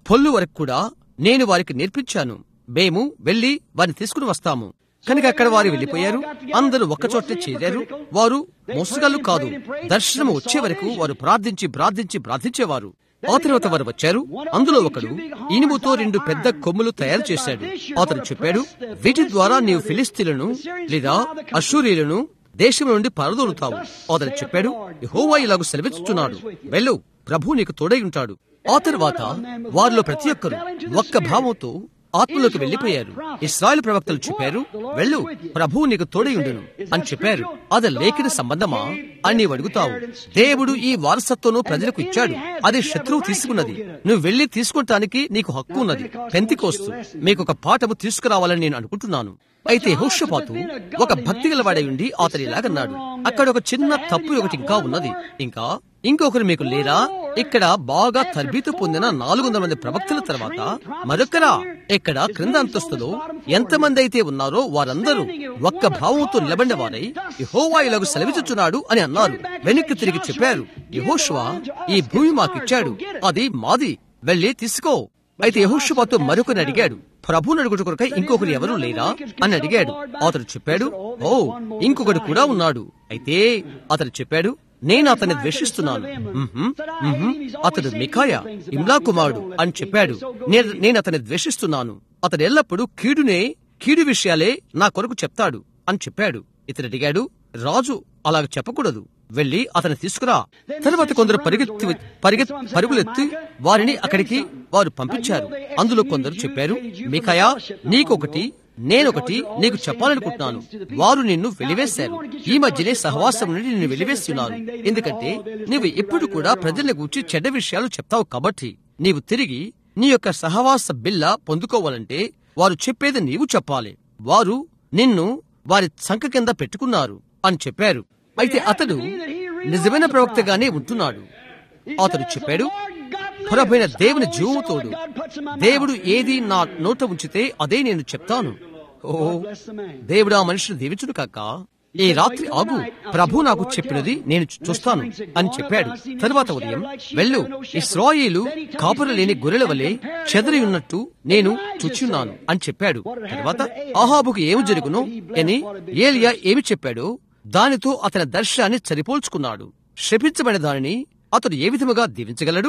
పొల్లు వరకు కూడా నేను వారికి నేర్పించాను మేము వెళ్లి వారిని తీసుకుని వస్తాము కనుక అక్కడ వారు వెళ్లిపోయారు అందరూ ఒక్కచోటే చేరారు వారు మోసగాళ్ళు కాదు దర్శనం వచ్చే వరకు వారు ప్రార్థించి ప్రార్థించి ప్రార్థించేవారు ఆ తర్వాత వారు వచ్చారు అందులో ఒకడు ఇనుముతో రెండు పెద్ద కొమ్ములు తయారు చేశాడు అతను చెప్పాడు వీటి ద్వారా నీవు ఫిలిస్తీన్లను లేదా అశూరియులను దేశం నుండి పరదోలుతావు అతను చెప్పాడు యెహోవా ఇలాగ సెలవిస్తున్నాడు వెళ్ళు ప్రభు నీకు తోడై ఉంటాడు ఆ తర్వాత వారిలో ప్రతి ఒక్కరు ఒక్క భావంతో ఆత్మలోకి వెళ్లిపోయారు ఇస్రాయల్ ప్రవక్తలు చెప్పారు వెళ్ళు ప్రభువు నీకు తోడయుండును అని చెప్పారు అది లేఖన సంబంధమా అని నీవు అడుగుతావు దేవుడు ఈ వారసత్వం ప్రజలకు ఇచ్చాడు అది శత్రువు తీసుకున్నది నువ్వు వెళ్లి తీసుకుంటానికి నీకు హక్కు ఉన్నది పెంతికోస్తు మీకు ఒక పాఠము తీసుకురావాలని నేను అనుకుంటున్నాను అయితే హోషపాతు ఒక భక్తి గలవాడై ఉండి అతని ఇలాగన్నాడు అక్కడ ఒక చిన్న తప్పు ఒకటి ఇంకా ఉన్నది ఇంకా ఇంకొకరు మీకు లేరా ఇక్కడ బాగా తర్బీతు పొందిన నాలుగు వందల మంది ప్రవక్తల తర్వాత మరొకరా ఇక్కడ క్రింద అంతస్తులో ఎంతమంది అయితే ఉన్నారో వారందరూ ఒక్క భావంతో నిలబడిన వారై యహోవా ఇలాగ సెలవిచుచున్నాడు అని అన్నారు వెనక్కి తిరిగి చెప్పారు యహోష్వా ఈ భూమి మాకిచ్చాడు అది మాది వెళ్ళి తీసుకో అయితే యహోషపాతు మరొకరిని అడిగాడు ప్రభు నడుగుట కొరకై ఇంకొకరు ఎవరూ లేరా అని అడిగాడు అతడు చెప్పాడు ఓ ఇంకొకడు కూడా ఉన్నాడు అయితే అతడు చెప్పాడు నేను అతన్ని ద్వేషిస్తున్నాను మ్మ్హ్మ్, మ్మ్హ్మ్. అతడు మిఖాయ ఇమ్లా కుమారుడు అని చెప్పాడు "నే- నేను అతన్ని ద్వేషిస్తున్నాను అతడు ఎల్లప్పుడూ కీడునే కీడు విషయాలే నా కొరకు చెప్తాడు అని చెప్పాడు ఇతడు అడిగాడు రాజు అలాగ చెప్పకూడదు వెళ్లి అతన్ని తీసుకురా తర్వాత కొందరు పరిగెత్తి పరిగెత్ పరుగులెత్తి వారిని అక్కడికి వారు పంపించారు అందులో కొందరు చెప్పారు మీకయా నీకొకటి నేనొకటి నీకు చెప్పాలనుకుంటున్నాను వారు నిన్ను వెలివేశారు ఈ మధ్యనే సహవాసం నుండి నిన్ను వెలివేస్తున్నారు ఎందుకంటే నీవు ఎప్పుడు కూడా ప్రజల గురించి చెడ్డ విషయాలు చెప్తావు కాబట్టి నీవు తిరిగి నీ యొక్క సహవాస బిల్ల పొందుకోవాలంటే వారు చెప్పేది నీవు చెప్పాలి వారు నిన్ను వారి సంఖ కింద పెట్టుకున్నారు అని చెప్పారు అయితే అతడు నిజమైన ప్రవక్తగానే ఉంటున్నాడు అతడు చెప్పాడు పురమైన దేవుని జీవముతోడు దేవుడు ఏది నా నోట ఉంచితే అదే నేను చెప్తాను ఓ దేవుడు ఆ మనిషిని దీవించుడు కాక ఈ రాత్రి ఆగు ప్రభు నాకు చెప్పినది నేను చూస్తాను అని చెప్పాడు తరువాత ఉదయం వెళ్ళు ఇస్రాయేలు కాపుర లేని గొర్రెల వలె చెదరి ఉన్నట్టు నేను చూచున్నాను అని చెప్పాడు తర్వాత ఆహాబుకు ఏమి జరుగును అని ఏలియా ఏమి చెప్పాడో దానితో అతని దర్శనాన్ని సరిపోల్చుకున్నాడు శపించబడిన దానిని అతడు ఏ విధముగా దీవించగలడు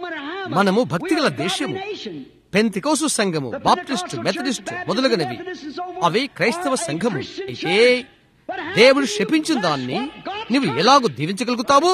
మనము భక్తిగల దేశము పెంతికోసు సంఘము బాప్టిస్టు మెథడిస్టు మొదలగునవి అవి క్రైస్తవ సంఘము అయితే దేవుడు శపించిన దాన్ని నువ్వు ఎలాగో దీవించగలుగుతావు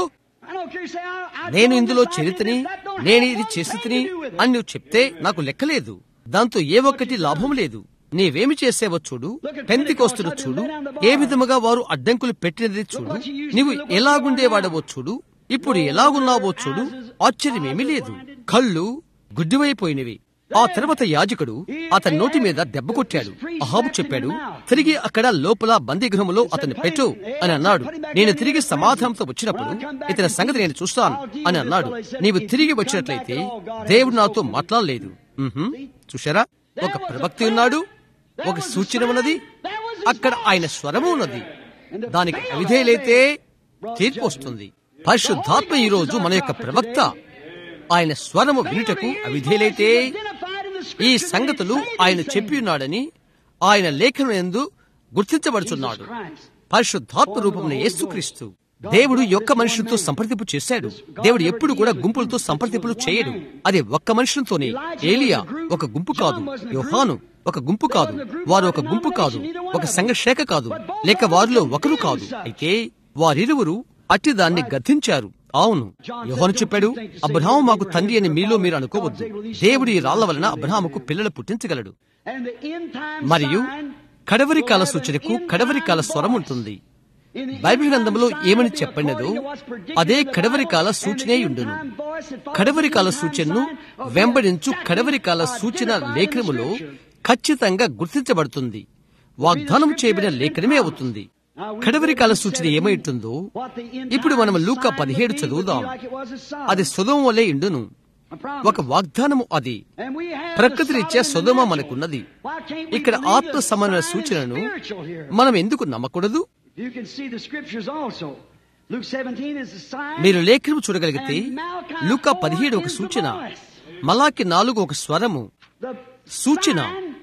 నేను ఇందులో చరిత్రని నేను ఇది చేసి అని నువ్వు చెప్తే నాకు లెక్కలేదు దాంతో ఏ ఒక్కటి లాభం లేదు నీవేమి చేసేవో చూడు పెంతికోస్తును చూడు ఏ విధముగా వారు అడ్డంకులు పెట్టినది చూడు నీవు ఎలాగుండేవాడవో చూడు ఇప్పుడు ఎలాగున్నావో చూడు ఆశ్చర్యమేమీ లేదు కళ్ళు గుడ్డివైపోయినవి ఆ తర్వాత యాజకుడు అతని నోటి మీద దెబ్బ కొట్టాడు అహాబు చెప్పాడు తిరిగి అక్కడ లోపల బందీగృహంలో అతన్ని పెట్టు అని అన్నాడు నేను తిరిగి సమాధానంతో వచ్చినప్పుడు ఇతని సంగతి నేను చూస్తాను అని అన్నాడు నీవు తిరిగి వచ్చినట్లయితే దేవుడు నాతో మాట్లాడలేదు మ్హూ. చూశారా ఒక ప్రవక్తి ఉన్నాడు ఒక సూచన ఉన్నది అక్కడ ఆయన స్వరము ఉన్నది దానికి అవిధేయులైతే తీర్పు వస్తుంది పరిశుద్ధాత్మ ఈ రోజు మన యొక్క ప్రవక్త ఆయన స్వరము వినుటకు అవిధేయులైతే ఈ సంగతులు ఆయన చెప్పి ఉన్నాడని ఆయన లేఖనం ఎందు గుర్తించబడుచున్నాడు పరిశుద్ధాత్మ రూపమున యేసుక్రీస్తు దేవుడు యొక్క మనుషులతో సంప్రదింపు చేశాడు దేవుడు ఎప్పుడు కూడా గుంపులతో సంప్రదింపులు చేయడు అది ఒక్క మనుషులతోనే ఏలియా ఒక గుంపు కాదు యోహాను ఒక గుంపు కాదు వారు ఒక గుంపు కాదు ఒక సంఘ శాఖ కాదు లేక వారిలో ఒకరు కాదు అయితే వారిరువురు అట్టి దాన్ని గద్దించారు అవును యోహాను చెప్పాడు అబ్రహాము మాకు తండ్రి అని మీలో మీరు అనుకోవద్దు దేవుడు ఈ రాళ్ల వలన అబ్రహాముకు పిల్లలు పుట్టించగలడు మరియు కడవరి కాల సూచనకు కడవరి కాల స్వరం ఉంటుంది బైబిల్ గ్రంథంలో ఏమని చెప్పినదో అదే కడవరి కాల సూచనే ఉండును కడవరి కాల సూచనను వెంబడించు కడవరి కాల సూచన లేఖనములో ఖచ్చితంగా గుర్తించబడుతుంది వాగ్దానం చేయబడిన లేఖనమే అవుతుంది కడవరి కాల సూచన ఏమైతుందో ఇప్పుడు మనం లూకా పదిహేడు చదువుదాం అది సుధం వలె ఇండును ఒక వాగ్దానము అది ప్రకృతి రీత్యా సుధమ మనకున్నది ఇక్కడ ఆత్మ సమన్వయ సూచనను మనం ఎందుకు నమ్మకూడదు You can see the scriptures also. Luke 17 is a sign. మీరు లేఖనం చూడగలిగితే లూకా పదిహేడు ఒక సూచన మలాకి నాలుగు ఒక స్వరము సూచన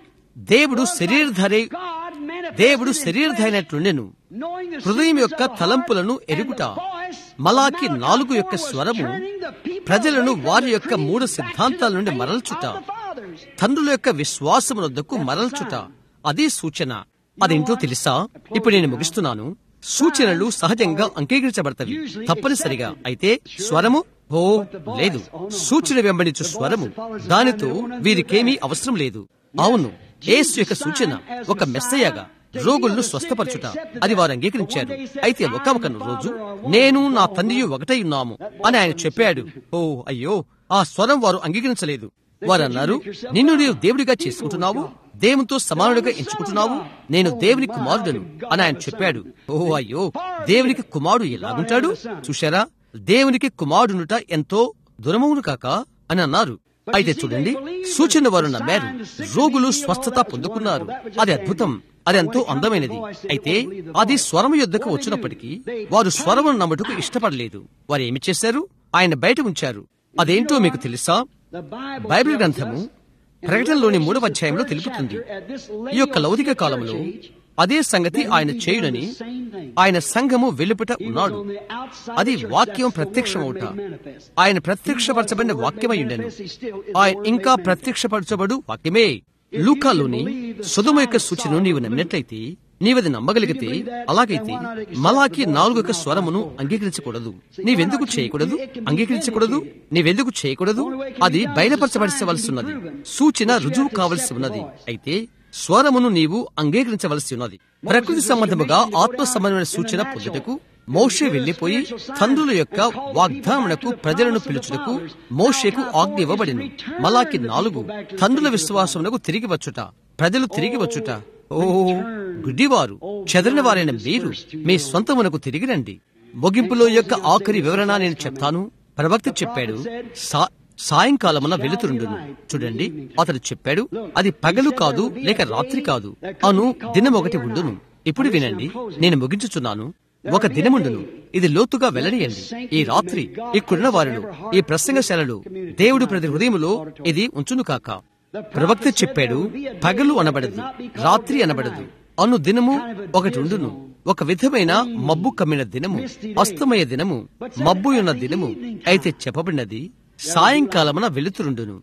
దేవుడు శరీరధరి దేవుడు శరీరధైనట్లుండెను హృదయం యొక్క తలంపులను ఎరుగుట మలాకి నాలుగు యొక్క స్వరము ప్రజలను వారి యొక్క మూడు సిద్ధాంతాల నుండి మరల్చుట తండ్రుల యొక్క విశ్వాసమునొద్దకు మరల్చుట అది సూచన అదేంటో తెలుసా ఇప్పుడు నేను ముగిస్తున్నాను సూచనలు సహజంగా అంగీకరించబడతవి తప్పనిసరిగా అయితే స్వరము ఓ లేదు సూచన వెంబడించు స్వరము దానితో వీరికేమీ అవసరం లేదు అవును ఏసు యొక్క సూచన ఒక మెస్సయ్యగా రోగులను స్వస్థపరచుట అది వారు అంగీకరించారు అయితే ఒక రోజు నేను నా తండ్రి ఒకటై ఉన్నాము అని ఆయన చెప్పాడు ఓ అయ్యో ఆ స్వరం వారు అంగీకరించలేదు వారు అన్నారు నిన్ను నీవు దేవుడిగా చేసుకుంటున్నావు దేవునితో సమానుడిగా ఎంచుకుంటున్నావు నేను దేవుని కుమారుడను అని ఆయన చెప్పాడు ఓ అయ్యో దేవునికి కుమారుడు ఎలాగుంటాడు చూశారా దేవునికి కుమారుడునుట ఎంతో దురమవును కాక అని అన్నారు అయితే చూడండి సూచన వారు నమ్మారు రోగులు స్వస్థత పొందుకున్నారు అది అద్భుతం అది ఎంతో అందమైనది అయితే అది స్వరం యుద్ధకు వచ్చినప్పటికీ వారు స్వరమును నమ్మటకు ఇష్టపడలేదు వారు ఏమి చేశారు ఆయన బయట ఉంచారు అదేంటో మీకు తెలుసా బైబిల్ గ్రంథము ప్రకటనలోని మూడవ అధ్యాయంలో తెలుపుతుంది ఈ యొక్క లౌకిక కాలంలో అదే సంగతి ఆయన చేయునని ఆయన సంఘము వెలుపట ఉన్నాడు అది వాక్యం ప్రత్యక్షమవుట ఆయన ప్రత్యక్షపరచబడిన వాక్యమయ్యుండెను ఆయన ఇంకా ప్రత్యక్షపరచబడు వాక్యమే లూకాలోని సుధమ యొక్క సూచనను నీవు నమ్మినట్లయితే నీవది నమ్మగలిగితే అలాగైతే మలాకి నాలుగు యొక్క స్వరమును అంగీకరించకూడదు నీవెందుకు చేయకూడదు అంగీకరించకూడదు నీవెందుకు చేయకూడదు అది బయలుపరచవలసి ఉన్నది సూచన రుజువు కావలసి ఉన్నది అయితే స్వరమును నీవు అంగీకరించవలసి ఉన్నది ప్రకృతి సంబంధముగా ఆత్మ సంబంధమైన సూచన పొందుటకు మోషే వెళ్లిపోయి తండ్రుల యొక్క వాగ్దానమునకు ప్రజలను పిలుచుటకు మోషేకు ఆజ్ఞ ఇవ్వబడింది మలాకి నాలుగు తండ్రుల విశ్వాసమునకు తిరిగి వచ్చుట ప్రజలు తిరిగి వచ్చుట ఓ గుడ్డివారు చెదరిన వారైన మీరు మీ సొంతమునకు తిరిగి రండి ముగింపులో యొక్క ఆఖరి వివరణ నేను చెప్తాను ప్రవక్త చెప్పాడు సా సాయంకాలమున వెలుతురుండును చూడండి అతడు చెప్పాడు అది పగలు కాదు లేక రాత్రి కాదు అను దినం ఒకటి ఉండును ఇప్పుడు వినండి నేను ముగించుచున్నాను ఒక దినముండును ఇది లోతుగా వెల్లడియండి ఈ రాత్రి ఇక్కడున్న వారిలో ఈ ప్రసంగశాలలో దేవుడు ప్రతి హృదయములో ఇది ఉంచును కాక ప్రవక్త చెప్పాడు పగలు అనబడదు రాత్రి అనబడదు అను దినము ఒకటి ఉండును ఒక విధమైన మబ్బు కమ్మిన దినము అస్తమయ దినము మబ్బు ఉన్న దినము అయితే చెప్పబడినది సాయంకాలమున వెలుతురుండును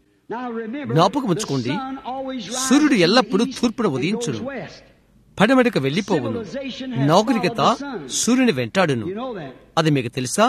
జ్ఞాపకం ఉంచుకోండి సూర్యుడు ఎల్లప్పుడూ తూర్పున ఉదయించును పడమడకు వెళ్లిపోవును నాగరికత సూర్యుని వెంటాడును అది మీకు తెలుసా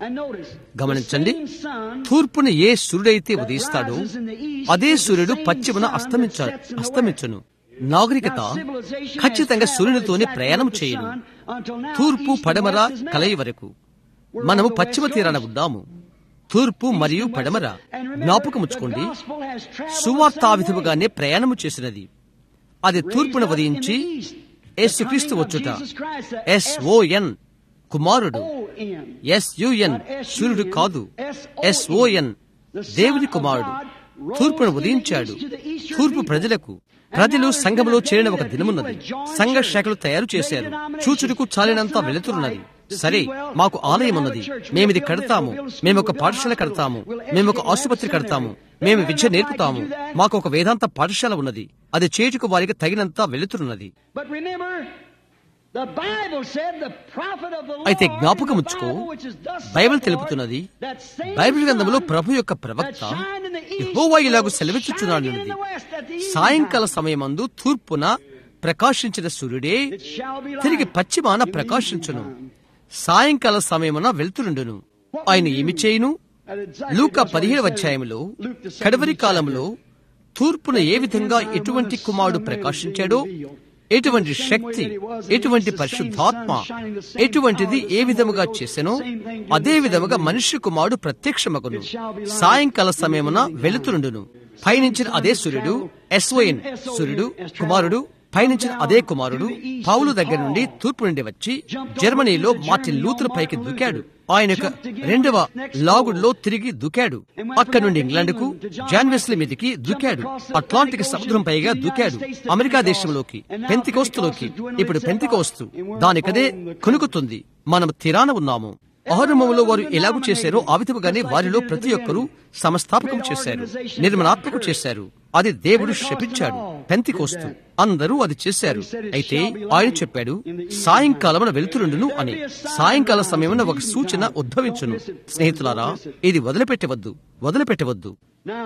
గమనించండి తూర్పున ఏ సూర్యుడైతే ఉదయిస్తాడో అదే సూర్యుడు పశ్చిమన అస్తమించ అస్తమించును నాగరికత ఖచ్చితంగా సూర్యునితోనే ప్రయాణం చేయను తూర్పు పడమర కలయి వరకు మనము పశ్చిమ తీరాన ఉన్నాము తూర్పు మరియు పడమర జ్ఞాపకముచ్చుకోండి సువార్త ఆ విధముగానే ప్రయాణము చేసినది అది తూర్పున వదించి యేసుక్రీస్తు వచ్చుట ఎస్ఓఎన్ కుమారుడు ఎస్యుఎన్ సూర్యుడు కాదు ఎస్ఓఎన్ దేవుని కుమారుడు తూర్పును ఉదయించాడు తూర్పు ప్రజలకు ప్రజలు సంఘములో చేరిన ఒక దినమున్నది సంఘ శాఖలు తయారు చేశారు చూచుడుకు చాలినంత వెళుతున్నది సరే మాకు ఆలయం ఉన్నది మేమిది కడతాము మేము ఒక పాఠశాల కడతాము మేము ఒక ఆసుపత్రి కడతాము మేము విద్య నేర్పుతాము మాకు ఒక వేదాంత పాఠశాల ఉన్నది అది చేటుకు వారికి తగినంత వెళుతున్నది అయితే జ్ఞాపకం ఉంచుకో బైబిల్ తెలుపుతున్నది బైబిల్ గ్రంథంలో ప్రభు యొక్క ప్రవక్త యెహోవా ఇలాగు సెలవిచ్చుచున్నాడు సాయంకాల సమయమందు తూర్పున ప్రకాశించిన సూర్యుడే తిరిగి పశ్చిమాన ప్రకాశించును సాయంకాల సమయమున వెళ్తుండును ఆయన ఏమి చేయును లూక పదిహేడు అధ్యాయంలో కడవరి కాలంలో తూర్పున ఏ విధంగా ఎటువంటి కుమారుడు ప్రకాశించాడో ఎటువంటి శక్తి ఎటువంటి పరిశుద్ధాత్మ ఎటువంటిది ఏ విధముగా చేసెనో అదే విధముగా మనుష్య కుమారుడు ప్రత్యక్షమగును సాయంకాల సమయమున వెలుతురుండును పయనించిన అదే సూర్యుడు ఎస్ఓఎన్ సూర్యుడు కుమారుడు పయనించిన అదే కుమారుడు పౌలు దగ్గర నుండి తూర్పు నుండి వచ్చి జర్మనీలో మార్టిన్ లూథర్ పైకి దూకాడు ఆయన యొక్క రెండవ లాగుడ్లో తిరిగి దూకాడు అక్కడి నుండి ఇంగ్లాండ్ కు జాన్వెస్లీ మీదకి దూకాడు అట్లాంటిక్ సముద్రం పైగా దూకాడు అమెరికా దేశంలోకి పెంతికోస్తులోకి ఇప్పుడు పెంతికోస్తు దానికదే కొనుకుతుంది మనం తీరాన ఉన్నాము ఆరంభంలో వారు ఎలాగూ చేశారో ఆ విధముగానే వారిలో ప్రతి ఒక్కరూ సమస్థాపకం చేశారు నిర్మలాత్మకం చేశారు అది దేవుడు శపించాడు పెంతికోస్తు అందరూ అది చేశారు అయితే ఆయన చెప్పాడు సాయంకాలమున వెలుతురుండును అని సాయంకాల సమయమున ఒక సూచన ఉద్భవించును స్నేహితులారా ఇది వదిలిపెట్టవద్దు వదిలిపెట్టవద్దు Now,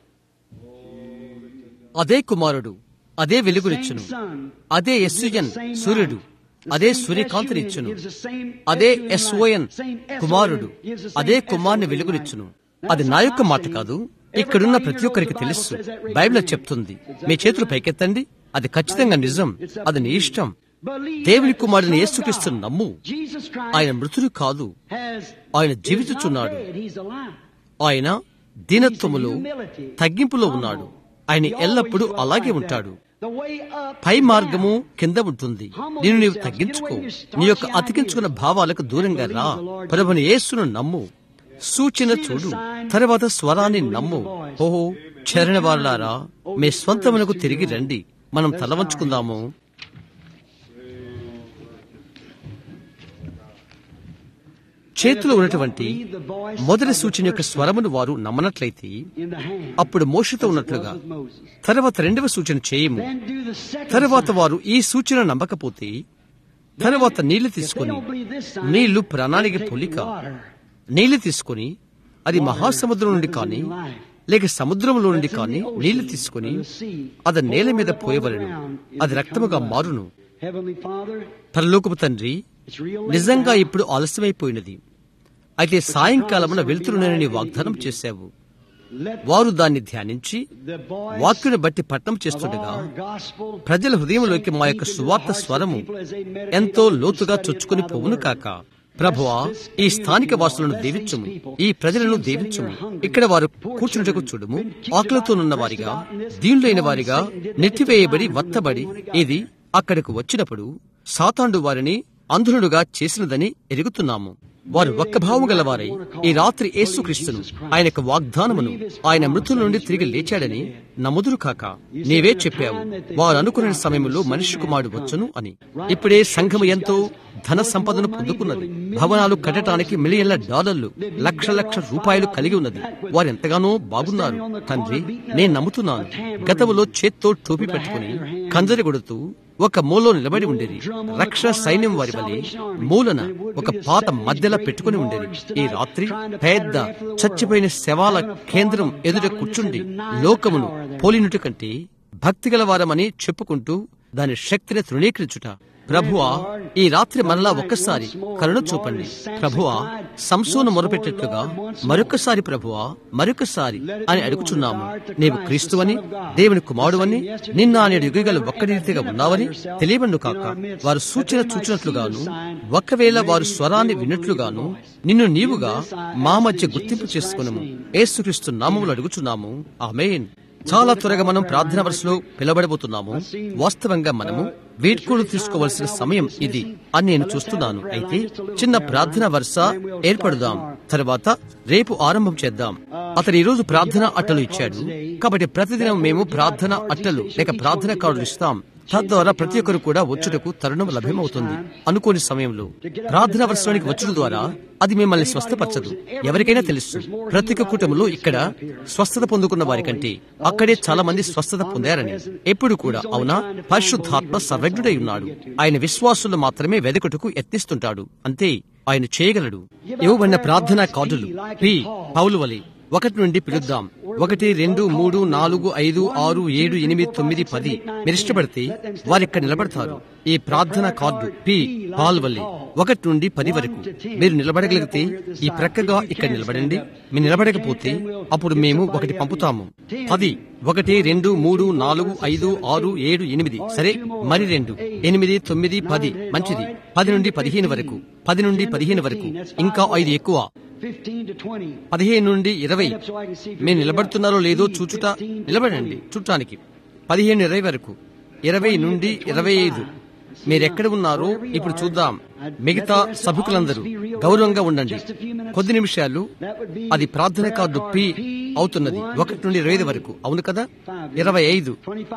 అదే కుమారుడు అదే వెలుగునిచ్చును అదే ఎస్యుయన్ సూర్యుడు అదే సూర్యకాంతినిచ్చును అదే ఎస్ఓఎన్ కుమారుడు అదే కుమారుని వెలుగునిచ్చును అది నా యొక్క మాట కాదు ఇక్కడున్న ప్రతి ఒక్కరికి తెలుసు బైబిల్ చెప్తుంది మీ చేతులు పైకెత్తండి అది ఖచ్చితంగా నిజం అది నీ ఇష్టం దేవుని కుమారుని యేసుక్రీస్తును నమ్ము ఆయన మృతుడు కాదు ఆయన జీవించుచున్నాడు ఆయన దీనత్వములో తగ్గింపులో ఉన్నాడు ఆయన ఎల్లప్పుడూ అలాగే ఉంటాడు పై మార్గము కింద ఉంటుంది నేను నీవు తగ్గించుకో నీ యొక్క అతికించుకున్న భావాలకు దూరంగా రా ప్రభుని యేసును నమ్ము సూచన చూడు తర్వాత స్వరాన్ని నమ్ము ఓహో చరణ వారులారా మీ స్వంతమునకు తిరిగి రండి మనం తల వంచుకుందాము చేతిలో ఉన్నటువంటి మొదటి సూచన యొక్క స్వరమును వారు నమ్మనట్లయితే అప్పుడు మోషతో ఉన్నట్లుగా తర్వాత రెండవ సూచన చేయము తర్వాత వారు ఈ సూచన నమ్మకపోతే తర్వాత నీళ్లు తీసుకొని నీళ్లు ప్రాణానికి పొలిక నీళ్లు తీసుకొని అది మహాసముద్రం నుండి కానీ లేక సముద్రంలో నుండి కానీ నీళ్లు తీసుకొని అది నేల మీద పోయవలను అది రక్తముగా మారును Heavenly Father, పరలోకపు తండ్రి it's real late నిజంగా now. ఇప్పుడు ఆలస్యమైపోయినది అయితే సాయంకాలమున వెళ్తురునని వాగ్దానం చేశావు Let వారు దాన్ని ధ్యానించి the voice వాక్యుని బట్టి పట్టణం of చేస్తుండగా our gospel ప్రజల హృదయంలోకి మా యొక్క సువార్త స్వరము ఎంతో లోతుగా చొచ్చుకుని పోవును కాక ప్రభువా ఈ స్థానిక వాసులను దీవించుము ఈ ప్రజలను దీవించుము ఇక్కడ వారు కూర్చున్నటకు చూడుము ఆకలితోనున్న వారిగా దీనులైన వారిగా నెట్టివేయబడి వత్తబడి ఇది అక్కడకు వచ్చినప్పుడు సాతాండు వారిని అంధునుడుగా చేసినదని ఎరుగుతున్నాము వారు ఒక్క భావము గలవారై ఈ రాత్రి యేసుక్రీస్తును ఆయన యొక్క వాగ్దానమును ఆయన మృతుల నుండి తిరిగి లేచాడని నమ్ముదురు కాక నీవే చెప్పావు వారు అనుకున్న సమయంలో మనిషి కుమారుడు వచ్చును అని ఇప్పుడే సంఘము ఎంతో ధన సంపదను పొందుకున్నది భవనాలు కట్టడానికి మిలియన్ల డాలర్లు లక్ష లక్ష రూపాయలు కలిగి ఉన్నది వారు ఎంతగానో బాగున్నారు తండ్రి నేను నమ్ముతున్నాను గతములో చేత్తో టోపీ పెట్టుకుని కంజరి కొడుతూ ఒక మూలలో నిలబడి ఉండేది రక్షణ సైన్యం వారి వలె మూలన ఒక పాత మధ్యలో పెట్టుకుని ఉండేది ఈ రాత్రి పెద్ద చచ్చిపోయిన శవాల కేంద్రం ఎదుట కూర్చుండి లోకమును పోలినుటి కంటే భక్తిగల వారమని చెప్పుకుంటూ దాని శక్తిని తృణీకరించుట ప్రభువా ఈ రాత్రి మనలా ఒక్కసారి కరుణ చూపండి ప్రభువా సంసోను మొరపెట్టినట్లుగా మరొకసారి ప్రభువా మరొకసారి అని అడుగుచున్నాము నీవు క్రీస్తువని దేవుని కుమారుడువని నిన్న నేడు యుగగలు ఒక్క రీతిగా ఉన్నావని తెలియబండు కాక వారు సూచన చూచినట్లుగాను ఒకవేళ వారు స్వరాన్ని విన్నట్లుగాను నిన్ను నీవుగా మా మధ్య గుర్తింపు చేసుకునము ఏసుక్రీస్తు నామములు అడుగుచున్నాము ఆమేన్ చాలా త్వరగా మనం ప్రార్థన వరుసలో పిలవడబోతున్నాము వాస్తవంగా మనము వీడ్కోలు తీసుకోవలసిన సమయం ఇది అని నేను చూస్తున్నాను అయితే చిన్న ప్రార్థన వరుస ఏర్పడుదాం తర్వాత రేపు ఆరంభం చేద్దాం అతను ఈ రోజు ప్రార్థన అట్టలు ఇచ్చాడు కాబట్టి ప్రతిదినం మేము ప్రార్థన అట్టలు లేక ప్రార్థన కార్డులు ఇస్తాం తద్వారా ప్రతి ఒక్కరు కూడా వచ్చుటకు తరుణం లభ్యమవుతుంది అనుకోని సమయంలో ప్రార్థన వర్షానికి వచ్చుట ద్వారా అది మిమ్మల్ని స్వస్థపరచదు ఎవరికైనా తెలుసు ప్రతి ఒక్క కుటుంబంలో ఇక్కడ స్వస్థత పొందుకున్న వారి కంటే అక్కడే చాలా మంది స్వస్థత పొందారని ఎప్పుడు కూడా అవునా పరిశుద్ధాత్మ సర్వజ్ఞుడై ఉన్నాడు ఆయన విశ్వాసులు మాత్రమే వెదకుటకు యత్నిస్తుంటాడు అంతే ఆయన చేయగలడు ఇవ్వబడిన ప్రార్థనా కార్డులు పి పౌలు వలి ఒకటి నుండి పిలుద్దాం ఒకటి రెండు మూడు నాలుగు ఐదు ఆరు ఏడు ఎనిమిది తొమ్మిది పది మీరు ఇష్టపడితే వారు ఇక్కడ నిలబడతారు ఈ ప్రార్థన కార్డు పి పాల్వల్లి ఒకటి నుండి పది వరకు మీరు నిలబడగలిగితే ఈ ప్రక్కగా ఇక్కడ నిలబడండి మీరు నిలబడకపోతే అప్పుడు మేము ఒకటి పంపుతాము పది ఒకటి రెండు మూడు నాలుగు ఐదు ఆరు ఏడు ఎనిమిది సరే మరి రెండు ఎనిమిది తొమ్మిది పది మంచిది పది నుండి పదిహేను వరకు పది నుండి పదిహేను వరకు ఇంకా ఐదు ఎక్కువ 15 to 20. పదిహేను నుండి ఇరవై మీరు నిలబడుతున్నారో లేదో చూచుట నిలబడండి చూడటానికి పదిహేను ఇరవై వరకు ఇరవై నుండి ఇరవై ఐదు మీరెక్కడ ఉన్నారో ఇప్పుడు చూద్దాం మిగతా సభకులందరూ గౌరవంగా ఉండండి కొద్ది నిమిషాలు అది ప్రార్థన కార్డు పి అవుతున్నది ఒకటి నుండి ఇరవై ఐదు వరకు అవును కదా ఇరవై ఐదు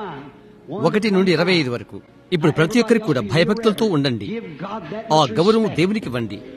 25. ఒకటి నుండి ఇరవై ఐదు వరకు ఇప్పుడు ప్రతి ఒక్కరికి కూడా భయభక్తులతో ఉండండి Give God that ఆ much గౌరవం respect. దేవునికి ఇవ్వండి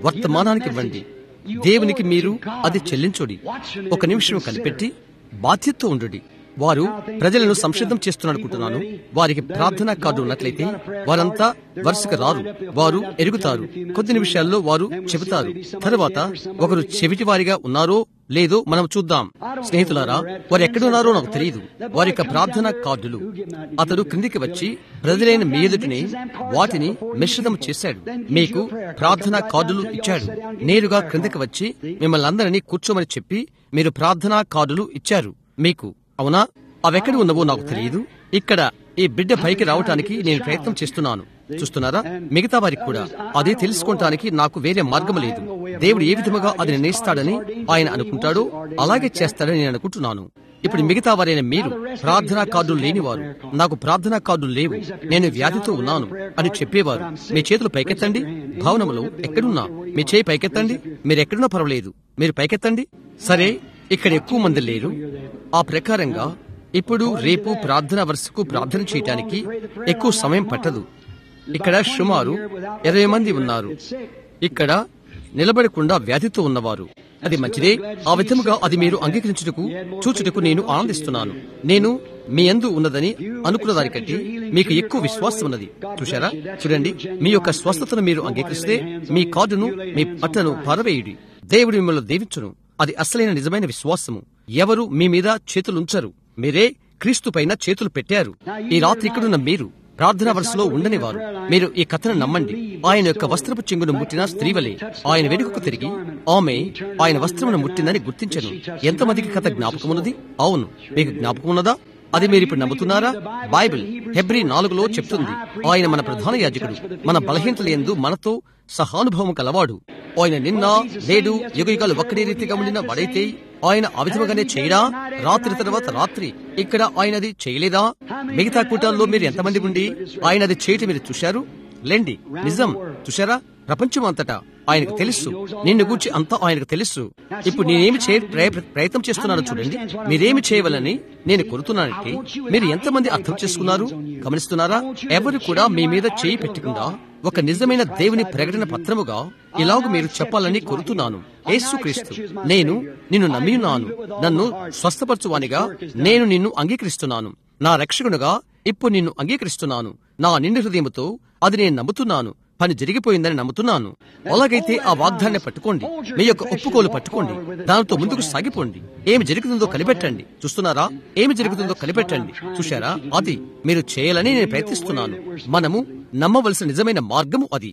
వర్తమానానికి ఇవ్వండి దేవునికి మీరు అది చెల్లించుడి ఒక నిమిషం కనిపెట్టి బాధ్యతతో ఉండుడి వారు ప్రజలను సంసిద్ధం చేస్తున్ననుకుంటున్నాను వారికి ప్రార్థనా కార్డు ఉన్నట్లయితే వారంతా వరుసగా రారు వారు ఎరుగుతారు కొద్ది నిమిషాల్లో వారు చెబుతారు తరువాత ఒకరు చెవిటి వారిగా ఉన్నారో లేదో మనం చూద్దాం స్నేహితులారా వారు ఎక్కడున్నారో నాకు తెలియదు వారి యొక్క ప్రార్థనా కార్డులు అతడు క్రిందికి వచ్చి ప్రజలైన మీ ఎదుటిని వాటిని మిశ్రితం చేశాడు మీకు ప్రార్థనా కార్డులు ఇచ్చాడు నేరుగా క్రిందకి వచ్చి మిమ్మల్ని అందరినీ కూర్చోమని చెప్పి మీరు ప్రార్థనా కార్డులు ఇచ్చారు మీకు అవునా అవెక్కడ ఉన్నవో నాకు తెలియదు ఇక్కడ ఈ బిడ్డ పైకి రావటానికి నేను ప్రయత్నం చేస్తున్నాను చూస్తున్నారా మిగతా వారికి కూడా అదే తెలుసుకోవటానికి నాకు వేరే మార్గం లేదు దేవుడు ఏ విధముగా అది నిర్ణయిస్తాడని ఆయన అనుకుంటాడో అలాగే చేస్తాడని నేను అనుకుంటున్నాను ఇప్పుడు మిగతా వారైన మీరు ప్రార్థనా కార్డులు లేనివారు నాకు ప్రార్థనా కార్డులు లేవు నేను వ్యాధితో ఉన్నాను అని చెప్పేవారు మీ చేతులు పైకెత్తండి భవనములో ఎక్కడున్నా మీ చేయి పైకెత్తండి మీరు ఎక్కడున్నా పర్వాలేదు మీరు పైకెత్తండి సరే ఇక్కడ ఎక్కువ మంది లేరు ఆ ప్రకారంగా ఇప్పుడు రేపు ప్రార్థన వరుసకు ప్రార్థన చేయటానికి ఎక్కువ సమయం పట్టదు ఇక్కడ సుమారు ఇరవై మంది ఉన్నారు ఇక్కడ నిలబడకుండా వ్యాధితో ఉన్నవారు అది మంచిదే ఆ విధముగా అది మీరు అంగీకరించుటకు చూచుటకు నేను ఆనందిస్తున్నాను నేను మీ అందు ఉన్నదని అనుకున్న దానికంటే మీకు ఎక్కువ విశ్వాసం ఉన్నది చూశారా చూడండి మీ యొక్క స్వస్థతను మీరు అంగీకరిస్తే మీ కార్డును మీ పట్టను పారవేయుడి దేవుడు మిమ్మల్ని దీవించును అది అసలైన నిజమైన విశ్వాసము ఎవరు మీ మీద చేతులుంచరు మీరే క్రీస్తు పైన చేతులు పెట్టారు ఈ రాత్రి ఇక్కడున్న మీరు ప్రార్థనా వరుసలో ఉండనివారు మీరు ఈ కథను నమ్మండి ఆయన యొక్క వస్త్రపు చెంగును ముట్టిన స్త్రీవలే ఆయన వెనుకకు తిరిగి ఆమె ఆయన వస్త్రమును ముట్టిందని గుర్తించను ఎంతమందికి కథ జ్ఞాపకమున్నది అవును మీకు జ్ఞాపకమున్నదా అది మీరు ఇప్పుడు నమ్ముతున్నారా బైబిల్ హెబ్రి నాలుగులో చెప్తుంది ఆయన మన ప్రధాన యాజకుడు మన బలహీనతల ఎందు మనతో సహానుభవం కలవాడు ఆయన నిన్న నేడు యుగయుగాలు ఒక్కడే రీతిగా ఉండిన వాడైతే ఆయన ఆ విధముగానే చేయడా రాత్రి తర్వాత రాత్రి ఇక్కడ ఆయనది చేయలేదా మిగతా కూటాల్లో మీరు ఎంతమంది ఉండి ఆయనది చేయటం మీరు చూశారు లేండి నిజం చూశారా ప్రపంచం అంతటా ఆయనకు తెలుసు నిన్ను గూర్చి అంతా ఆయనకు తెలుసు ఇప్పుడు నేనేమి చే ప్రయ- ప్రయత్నం చేస్తున్నానో చూడండి మీరేమి చేయవాలని నేను కోరుతున్నానంటే మీరు ఎంతమంది అర్థం చేసుకున్నారు గమనిస్తున్నారా ఎవరు కూడా మీ మీద చేయి పెట్టకుండా ఒక నిజమైన దేవుని ప్రకటన పత్రముగా ఇలాగ మీరు చెప్పాలని కోరుతున్నాను యేసుక్రీస్తు నేను నిన్ను నమ్మియున్నాను నన్ను స్వస్థపరచువానిగా నేను నిన్ను అంగీకరిస్తున్నాను నా రక్షకునుగా ఇప్పుడు నిన్ను అంగీకరిస్తున్నాను నా నిండు హృదయముతో అది నేను నమ్ముతున్నాను పని జరిగిపోయిందని నమ్ముతున్నాను అలాగైతే ఆ వాగ్దాన్ని పట్టుకోండి మీ యొక్క ఒప్పుకోలు పట్టుకోండి దానితో ముందుకు సాగిపోండి ఏమి జరుగుతుందో కనిపెట్టండి చూస్తున్నారా ఏమి జరుగుతుందో కనిపెట్టండి చూశారా అది మీరు చేయాలని నేను ప్రయత్నిస్తున్నాను మనము నమ్మవలసిన నిజమైన మార్గము అది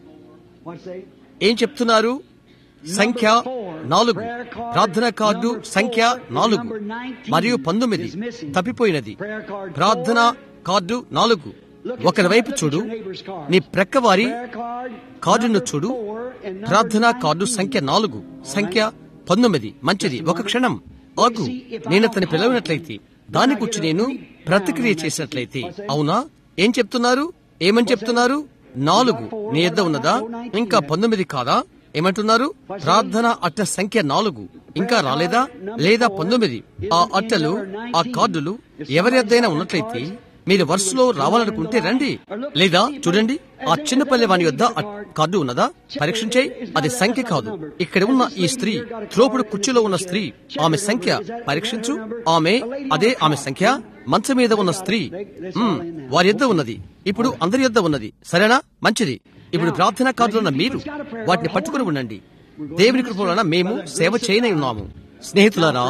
What's that? ఏం చెప్తున్నారు సంఖ్య నాలుగు ప్రార్థన కార్డు సంఖ్య నాలుగు మరియు పంతొమ్మిది తప్పిపోయినది ప్రార్థన కార్డు నాలుగు ఒకరి వైపు చూడు నీ ప్రక్కవారి కార్డును చూడు ప్రార్థనా కార్డు సంఖ్య నాలుగు సంఖ్య పంతొమ్మిది మంచిది ఒక క్షణం ఆగు నేను అతని పిలవనట్లయితే దాని గురించి నేను ప్రతిక్రియ చేసినట్లయితే అవునా ఏం చెప్తున్నారు ఏమని చెప్తున్నారు నాలుగు నీ యొద్ద ఉన్నదా ఇంకా పంతొమ్మిది కాదా ఏమంటున్నారు ప్రార్థన అట్ట సంఖ్య నాలుగు ఇంకా రాలేదా లేదా పంతొమ్మిది ఆ అట్టలు ఆ కార్డులు ఎవరి వద్దైనా ఉన్నట్లయితే మీరు వరుసలో రావాలనుకుంటే రండి లేదా చూడండి ఆ చిన్నపల్లి వాని యొద్ద ఆ కార్డు ఉన్నదా పరీక్షించేయి అది సంఖ్య కాదు ఇక్కడ ఉన్న ఈ స్త్రీ త్రోపుడు కుర్చీలో ఉన్న స్త్రీ ఆమె సంఖ్య పరీక్షించు ఆమె అదే ఆమె సంఖ్య మంచం మీద ఉన్న స్త్రీ మ్మ్, వారి యొద్ద ఉన్నది ఇప్పుడు అందరి యొద్ద ఉన్నది సరేనా మంచిది ఇప్పుడు ప్రార్థనా కార్డులో ఉన్న మీరు వాటిని పట్టుకుని ఉండండి దేవుని కృప వలన మేము సేవ చేయనై ఉన్నాము స్నేహితులారా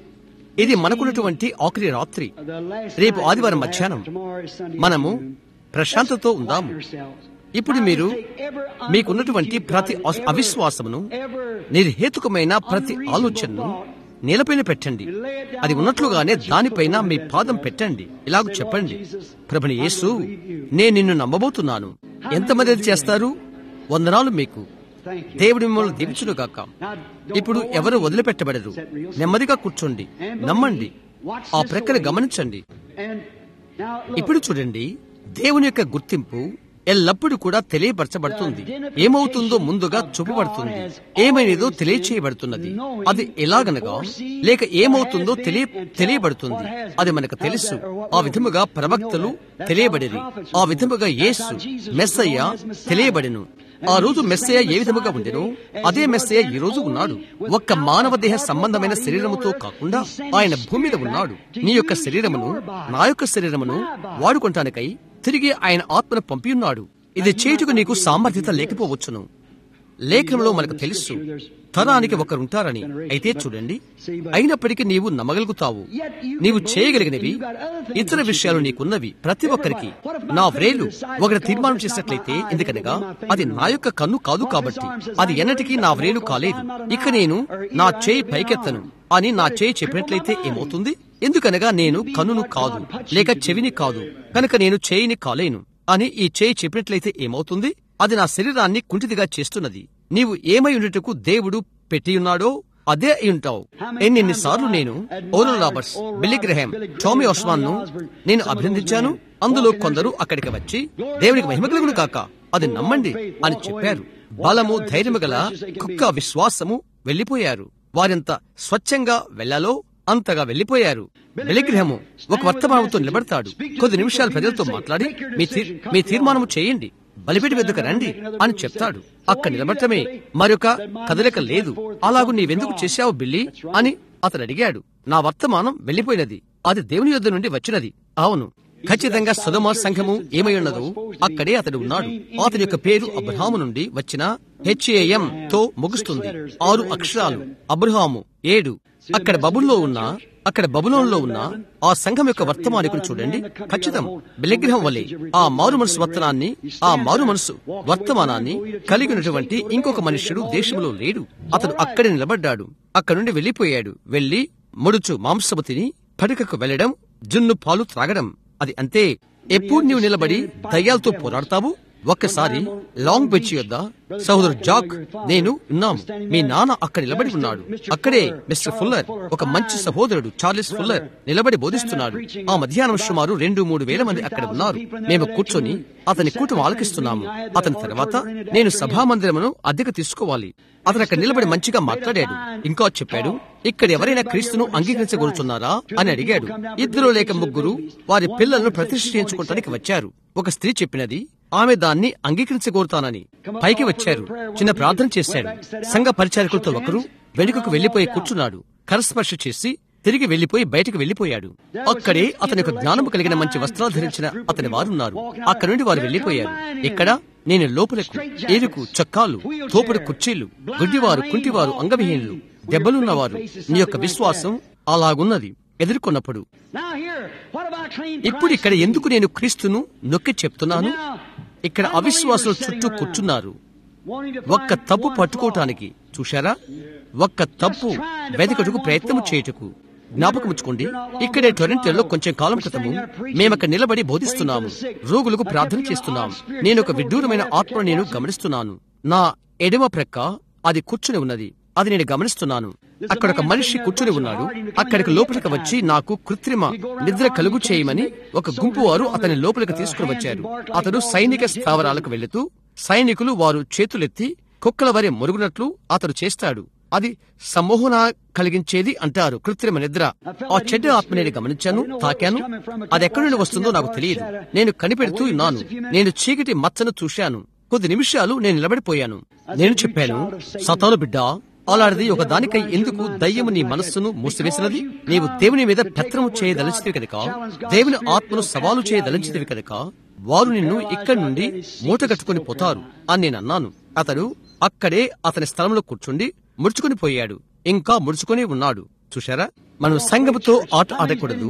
ఇది మనకున్నటువంటి ఆఖరి రాత్రి రేపు ఆదివారం మధ్యాహ్నం మనము ప్రశాంతతో ఉందాము ఇప్పుడు మీరు మీకున్నటువంటి ప్రతి అస్- అవిశ్వాసమును నిర్హేతుకమైన ప్రతి ఆలోచనను నేలపైన పెట్టండి అది ఉన్నట్లుగానే దానిపైన మీ పాదం పెట్టండి ఇలాగ చెప్పండి ప్రభుని యేసు నేను నిన్ను నమ్మబోతున్నాను ఎంతమంది అది చేస్తారు వందనాలు మీకు దేవుడి మిమ్మల్ని దీవించును గాక ఇప్పుడు ఎవరు వదిలిపెట్టబడరు నెమ్మదిగా కూర్చోండి నమ్మండి ఆ ప్రక్కన గమనించండి ఇప్పుడు చూడండి దేవుని యొక్క గుర్తింపు ఎల్లప్పుడూ కూడా తెలియపరచబడుతుంది ఏమవుతుందో ముందుగా చూపబడుతుంది ఏమైనదో తెలియచేయబడుతున్నది అది ఎలాగనగా లేక ఏమవుతుందో తెలియ తెలియబడుతుంది అది మనకు తెలుసు ఆ విధముగా ప్రవక్తలు తెలియబడిరి ఆ విధముగా యేసు మెస్సయ్య తెలియబడిను ఆ రోజు మెస్సయ ఏ విధముగా ఉండెనో అదే మెస్సయ ఈ రోజు ఉన్నాడు ఒక్క మానవ దేహ సంబంధమైన శరీరముతో కాకుండా ఆయన భూమి మీద ఉన్నాడు నీ యొక్క శరీరమును నా యొక్క శరీరమును వాడుకుంటానికై తిరిగి ఆయన ఆత్మను పంపి ఉన్నాడు ఇది చేయుటకు నీకు సామర్థ్యత లేకపోవచ్చును లేఖనంలో మనకు తెలుసు తరానికి ఒకరుంటారని అయితే చూడండి అయినప్పటికీ నీవు నమ్మగలుగుతావు నీవు చేయగలిగినవి ఇతర విషయాలు నీకున్నవి ప్రతి ఒక్కరికి నా వ్రేలు ఒకటి తీర్మానం చేసినట్లయితే ఎందుకనగా అది నా యొక్క కన్ను కాదు కాబట్టి అది ఎన్నటికీ నా వ్రేలు కాలేదు ఇక నేను నా చేయి పైకెత్తను అని నా చేయి చెప్పినట్లయితే ఏమవుతుంది ఎందుకనగా నేను కన్నును కాదు లేక చెవిని కాదు కనుక నేను చేయిని కాలేను అని ఈ చేయి చెప్పినట్లయితే ఏమవుతుంది అది నా శరీరాన్ని కుంటిదిగా చేస్తున్నది నీవు ఏమై ఉండటకు దేవుడు పెట్టియున్నాడో అదే అయి ఉంటావు ఎన్నెన్నిసార్లు నేను Oral Roberts Billy Graham Tommy Osborn ను నేను అభినందించాను అందులో కొందరు అక్కడికి వచ్చి దేవునికి మహిమ కలుగును కాక అది నమ్మండి అని చెప్పారు బలము ధైర్యము గల కుక్క విశ్వాసము వెళ్లిపోయారు వారింత స్వచ్ఛంగా వెళ్లాలో అంతగా వెళ్లిపోయారు బలిగ్రహము ఒక వర్తమానంతో నిలబడతాడు కొద్ది నిమిషాలు ప్రజలతో మాట్లాడి మీ తీర్- మీ తీర్మానము చేయండి బలిపీఠ వద్దకు రండి అని చెప్తాడు అక్కడ నిలబడటమే మరొక కదలిక లేదు అలాగు నీవెందుకు చేశావు బిల్లి అని అతను అడిగాడు నా వర్తమానం వెళ్లిపోయినది అది దేవుని యొద్ద నుండి వచ్చినది అవును ఖచ్చితంగా సుధమ సంఘము ఏమై ఉన్నదో అక్కడే అతడు ఉన్నాడు అతని యొక్క పేరు అబ్రహాము నుండి వచ్చిన హెచ్ఏఎం తో ముగుస్తుంది ఆరు అక్షరాలు అబ్రహాము ఏడు అక్కడ బబుల్లో ఉన్న అక్కడ బబులోన్లో ఉన్న ఆ సంఘం యొక్క వర్తమానికులు చూడండి ఖచ్చితం బిలిగ్రహం వలె ఆ మారు మనసు వర్తనాన్ని ఆ మారు మనసు వర్తమానాన్ని కలిగి ఉన్నటువంటి ఇంకొక మనుష్యుడు దేశంలో లేడు అతడు అక్కడే నిలబడ్డాడు అక్కడి నుండి వెళ్లిపోయాడు వెళ్లి ముడుచు మాంసము తిని పడకకు వెళ్లడం జున్ను పాలు త్రాగడం అది అంతే ఎప్పుడు నీవు నిలబడి దయ్యాలతో పోరాడతావు ఒక్కసారి లాంగ్ బెచ్ యొద్ద సహోదరు జాక్ నేను ఉన్నాము మీ నాన్న అక్కడ నిలబడి ఉన్నాడు అక్కడే మిస్టర్ ఫుల్లర్ ఒక మంచి సహోదరుడు చార్లెస్ ఫుల్లర్ నిలబడి బోధిస్తున్నాడు ఆ మధ్యాహ్నం సుమారు రెండు మూడు వేల మంది అక్కడ ఉన్నారు మేము కూర్చొని అతని కూటమి ఆలకిస్తున్నాము అతని తర్వాత నేను సభా మందిరమును అద్దెకు తీసుకోవాలి అతను అక్కడ నిలబడి మంచిగా మాట్లాడాడు ఇంకా చెప్పాడు ఇక్కడ ఎవరైనా క్రీస్తును అంగీకరించగలుగుతున్నారా అని అడిగాడు ఇద్దరు లేక ముగ్గురు వారి పిల్లలను ప్రతిష్ఠించుకోవటానికి వచ్చారు ఒక స్త్రీ చెప్పినది ఆమె దాన్ని అంగీకరించగోరుతానని పైకి వచ్చారు చిన్న ప్రార్థన చేశాడు సంఘ పరిచారకులతో ఒకరు వెనుకకు వెళ్లిపోయి కూర్చున్నాడు కరస్పర్శ చేసి తిరిగి వెళ్లిపోయి బయటకు వెళ్లిపోయాడు అక్కడే అతని యొక్క జ్ఞానము కలిగిన మంచి వస్త్రాలు ధరించిన అతని వారున్నారు అక్కడి నుండి వారు వెళ్లిపోయారు ఇక్కడ నేను లోపలకు ఏరుకు చక్కాలు తోపుడు కుర్చీలు గుడ్డివారు కుంటివారు అంగవిహీనులు దెబ్బలున్నవారు నీ యొక్క విశ్వాసం అలాగున్నది ఎదుర్కొన్నప్పుడు Now here, what about clean ఇప్పుడు ఇక్కడ ఎందుకు నేను క్రీస్తును నొక్కి చెప్తున్నాను ఇక్కడ అవిశ్వాసులు చుట్టూ కూర్చున్నారు ఒక్క తప్పు పట్టుకోవటానికి చూశారా ఒక్క తప్పు వెతకటకు ప్రయత్నం చేయుటకు జ్ఞాపకముచ్చుకోండి ఇక్కడే టొరెంటోలో కొంచెం కాలం క్రితము మేమక్కడ నిలబడి బోధిస్తున్నాము రోగులకు ప్రార్థన చేస్తున్నాం నేను ఒక విడ్డూరమైన ఆత్మను నేను గమనిస్తున్నాను నా ఎడమ ప్రక్క అది కూర్చుని ఉన్నది అది నేను గమనిస్తున్నాను అక్కడ ఒక మనిషి కూర్చుని ఉన్నాడు అక్కడికి లోపలికి వచ్చి నాకు కృత్రిమ నిద్ర కలుగు చేయమని ఒక గుంపు వారు అతని లోపలికి తీసుకుని వచ్చారు అతడు సైనిక స్థావరాలకు వెళుతూ సైనికులు వారు చేతులెత్తి కుక్కల వరి మురుగునట్లు అతడు చేస్తాడు అది సమ్మోహన కలిగించేది అంటారు కృత్రిమ నిద్ర ఆ చెడ్డ ఆత్మ నేను గమనించాను తాకాను అది ఎక్కడి నుండి వస్తుందో నాకు తెలియదు నేను కనిపెడుతూ ఉన్నాను నేను చీకటి మచ్చను చూశాను కొద్ది నిమిషాలు నేను నిలబడిపోయాను నేను చెప్పాను సతాను బిడ్డ అలాంటిది ఒక దానికై ఎందుకు దయ్యము నీ మనస్సును మూసివేసినది నీవు దేవుని మీద పెత్తనము చేయదలిచితివి కనుక దేవుని ఆత్మను సవాలు చేయదలిచితివి కనుక వారు నిన్ను ఇక్కడి నుండి మూట కట్టుకుని పోతారు అని నేను అన్నాను అతడు అక్కడే అతని స్థలంలో కూర్చుండి ముడుచుకుని పోయాడు ఇంకా ముడుచుకుని ఉన్నాడు చూశారా మనం సంఘముతో ఆట ఆడకూడదు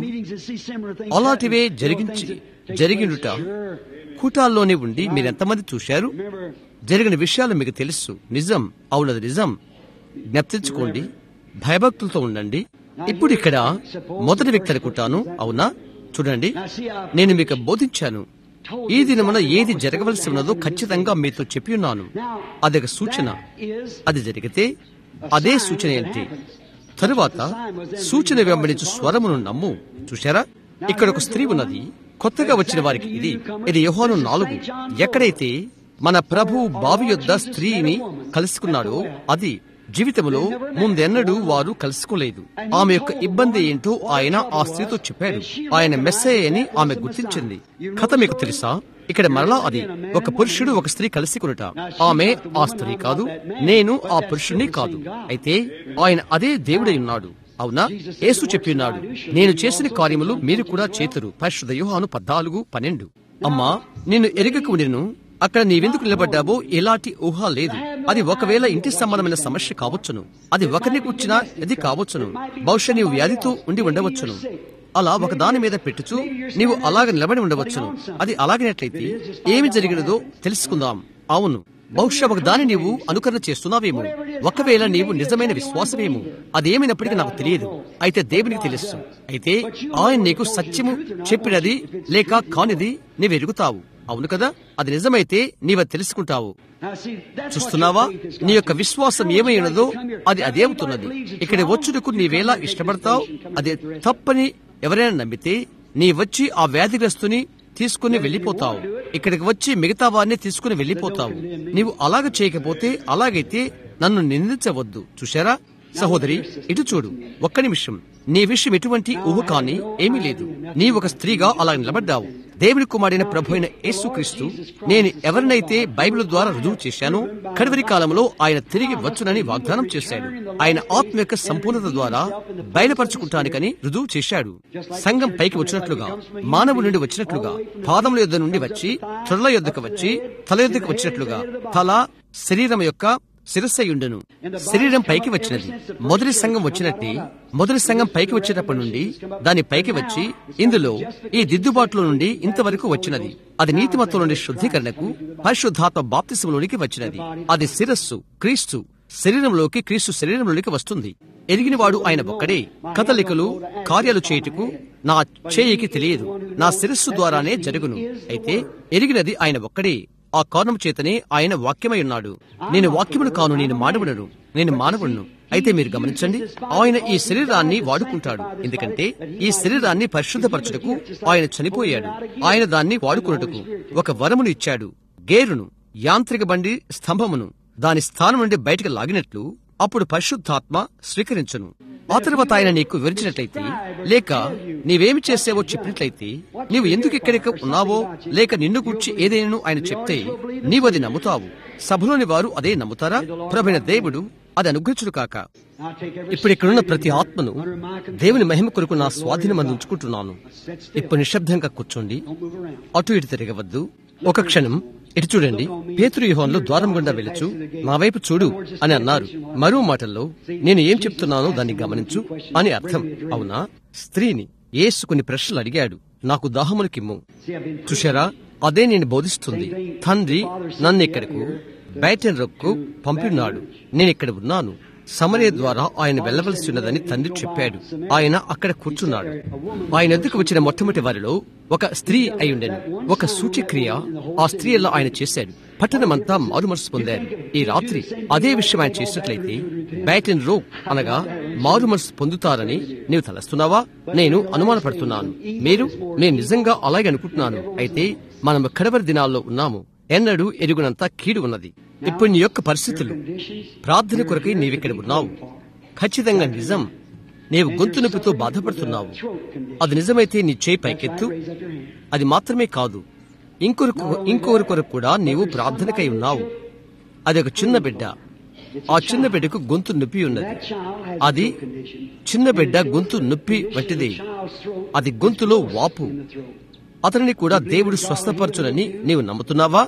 అలాంటివే జరిగించి జరిగినుట కూటాల్లోనే ఉండి మీరెంతమంది చూశారు జరిగిన విషయాలు మీకు తెలుసు నిజం అవునది నిజం జ్ఞప్తించుకోండి భయభక్తులతో ఉండండి ఇప్పుడు ఇక్కడ మొదటి వ్యక్తి అనుకుంటాను అవునా చూడండి నేను మీకు బోధించాను ఈ దినమున ఏది జరగవలసి ఉన్నదో ఖచ్చితంగా మీతో చెప్పి ఉన్నాను అదొక సూచన అది జరిగితే అదే సూచన ఏంటి తరువాత సూచన వెంబడించు స్వరమును నమ్ము చూశారా ఇక్కడ ఒక స్త్రీ ఉన్నది కొత్తగా వచ్చిన వారికి ఇది ఇది యోహాను నాలుగు ఎక్కడైతే మన ప్రభు బావి యొద్ద స్త్రీని కలుసుకున్నాడో అది జీవితంలో ముందెన్నడూ వారు కలుసుకోలేదు ఆమె యొక్క ఇబ్బంది ఏంటో ఆయన ఆ స్త్రీతో చెప్పాడు ఆయన మెస్సే అని ఆమె గుర్తించింది కథ మీకు తెలుసా ఇక్కడ మరలా అది ఒక పురుషుడు ఒక స్త్రీ కలిసి కొనుట ఆమె ఆ స్త్రీ కాదు నేను ఆ పురుషుణ్ణి కాదు అయితే ఆయన అదే దేవుడై ఉన్నాడు అవునా యేసు చెప్పి ఉన్నాడు నేను చేసిన కార్యములు మీరు కూడా చేతురు పరిశుద్ధ యోహాను పద్నాలుగు పన్నెండు అమ్మా నిన్ను ఎరగక ఉండిను అక్కడ నీవెందుకు నిలబడ్డావో ఎలాంటి ఊహ లేదు అది ఒకవేళ ఇంటి సంబంధమైన సమస్య కావచ్చును అది ఒకరిని కూర్చున్నా ఇది కావచ్చును బహుశా నీవు వ్యాధితో ఉండి ఉండవచ్చును అలా ఒక దాని మీద పెట్టుచు నీవు అలాగ నిలబడి ఉండవచ్చును అది అలాగినట్లయితే ఏమి జరిగినదో తెలుసుకుందాం అవును బహుశా ఒక దాని నీవు అనుకరణ చేస్తున్నావేమో ఒకవేళ నీవు నిజమైన విశ్వాసమేమో అదేమైనప్పటికీ నాకు తెలియదు అయితే దేవునికి తెలుసు అయితే ఆయన నీకు సత్యము చెప్పినది లేక కానిది నీవు ఎరుగుతావు అవును కదా అది నిజమైతే నీవు తెలుసుకుంటావు చూస్తున్నావా నీ యొక్క విశ్వాసం ఏమై ఉన్నదో అది అదేమవుతున్నది ఇక్కడ వచ్చుటకు నీవేలా ఇష్టపడతావు అది తప్పని ఎవరైనా నమ్మితే నీ వచ్చి ఆ వ్యాధిగ్రస్తుని తీసుకుని వెళ్ళిపోతావు ఇక్కడికి వచ్చి మిగతా వారిని తీసుకుని వెళ్ళిపోతావు నీవు అలాగ చేయకపోతే అలాగైతే నన్ను నిందించవద్దు చూశారా సహోదరి ఇటు చూడు ఒక్క నిమిషం నీ విషయం ఎటువంటి ఊహ కానీ ఏమీ లేదు నీ ఒక స్త్రీగా అలా నిలబడ్డావు దేవుని కుమారుడైన ప్రభు అయిన యేసుక్రీస్తు నేను ఎవరినైతే బైబిల్ ద్వారా రుజువు చేశానో కడవరి కాలంలో ఆయన తిరిగి వచ్చునని వాగ్దానం చేశాడు ఆయన ఆత్మ యొక్క సంపూర్ణత ద్వారా బయలుపరచుకుంటానికని రుజువు చేశాడు సంఘం పైకి వచ్చినట్లుగా మానవు నుండి వచ్చినట్లుగా పాదముల యొద్ద నుండి వచ్చి తొడల యొద్దకు వచ్చి తల యొద్దకు వచ్చినట్లుగా తల శరీరం యొక్క శిరస్సయుండును శరీరం పైకి వచ్చినది మొదటి సంఘం వచ్చినట్టే మొదటి సంఘం పైకి వచ్చేటప్పటి నుండి దాని పైకి వచ్చి ఇందులో ఈ దిద్దుబాటులో నుండి ఇంతవరకు వచ్చినది అది నీతిమత్వం నుండి శుద్ధీకరణకు పరిశుద్ధాత్మ బాప్తిసంలోనికి వచ్చినది అది శిరస్సు క్రీస్తు శరీరంలోకి క్రీస్తు శరీరంలోనికి వస్తుంది ఎరిగినవాడు ఆయన ఒక్కడే కదలికలు కార్యాలు చేయుటకు నా చేయికి తెలియదు నా శిరస్సు ద్వారానే జరుగును అయితే ఎరిగినది ఆయన ఒక్కడే ఆ కారణం చేతనే ఆయన వాక్యమై ఉన్నాడు నేను వాక్యమును కాను నేను మానవుడను నేను మానవుడును అయితే మీరు గమనించండి ఆయన ఈ శరీరాన్ని వాడుకుంటాడు ఎందుకంటే ఈ శరీరాన్ని పరిశుద్ధపరచుటకు ఆయన చనిపోయాడు ఆయన దాన్ని వాడుకున్నట్టుకు ఒక వరమును ఇచ్చాడు గేరును యాంత్రిక బండి స్తంభమును దాని స్థానం నుండి బయటకు లాగినట్లు అప్పుడు పరిశుద్ధాత్మ స్వీకరించను ఆ తర్వాత ఆయన నీకు వివరించినట్లయితే లేక నీవేమి చేసావో చెప్పినట్లయితే నీవు ఎందుకు ఇక్కడికి ఉన్నావో లేక నిన్ను కూర్చి ఏదైనా ఆయన చెప్తే నీవు అది నమ్ముతావు సభలోని వారు అదే నమ్ముతారా ప్రభైన దేవుడు అది అనుగ్రహించుడు కాక ఇప్పుడు ఇక్కడున్న ప్రతి ఆత్మను దేవుని మహిమ కొరకు నా స్వాధీనం అందు ఉంచుకుంటున్నాను ఇప్పుడు నిశ్శబ్దంగా కూర్చోండి అటు ఇటు తిరగవద్దు ఒక క్షణం ఇటు చూడండి పేతురు యుహంలో ద్వారం గుండా వెళ్ళచ్చు నా వైపు చూడు అని అన్నారు మరో మాటల్లో నేను ఏం చెప్తున్నానో దాన్ని గమనించు అని అర్థం అవునా స్త్రీని యేసు కొన్ని ప్రశ్నలు అడిగాడు నాకు దాహములకిమ్ము చూశారా అదే నేను బోధిస్తుంది తండ్రి నన్ను ఇక్కడకు బయట రొక్కు పంపిన్నాడు నేను ఇక్కడ ఉన్నాను సమరయ ద్వారా ఆయన వెళ్లవలసి ఉన్నదని తండ్రి చెప్పాడు ఆయన అక్కడ కూర్చున్నాడు ఆయన ఎద్దుకు వచ్చిన మొట్టమొదటి వారిలో ఒక స్త్రీ అయి ఉండెను ఒక సూచ్యక్రియ ఆ స్త్రీ అలా ఆయన చేశాడు పట్టణమంతా మారుమనసు పొందారు ఈ రాత్రి అదే విషయం ఆయన చేసినట్లయితే బ్యాటిన్ రో అనగా మారుమనసు పొందుతారని నీవు తలస్తున్నావా నేను అనుమానపడుతున్నాను మీరు నేను నిజంగా అలాగే అనుకుంటున్నాను అయితే మనం కడవరి దినాల్లో ఉన్నాము ఎన్నడూ ఎరుగునంత కీడు ఉన్నది ఇప్పుడు నీ యొక్క పరిస్థితులు ప్రార్థన కొరకై నీవిక్కడ ఉన్నావు ఖచ్చితంగా నిజం నీవు గొంతు నొప్పితో బాధపడుతున్నావు అది నిజమైతే నీ చేయి పైకెత్తు అది మాత్రమే కాదు ఇంకొరకు ఇంకొకరి కొరకు కూడా నీవు ప్రార్థనకై ఉన్నావు అది ఒక చిన్న బిడ్డ ఆ చిన్న బిడ్డకు గొంతు నొప్పి ఉన్నది అది చిన్న బిడ్డ గొంతు నొప్పి వంటిది అది గొంతులో వాపు అతనిని కూడా దేవుడు స్వస్థపరచునని నీవు నమ్ముతున్నావా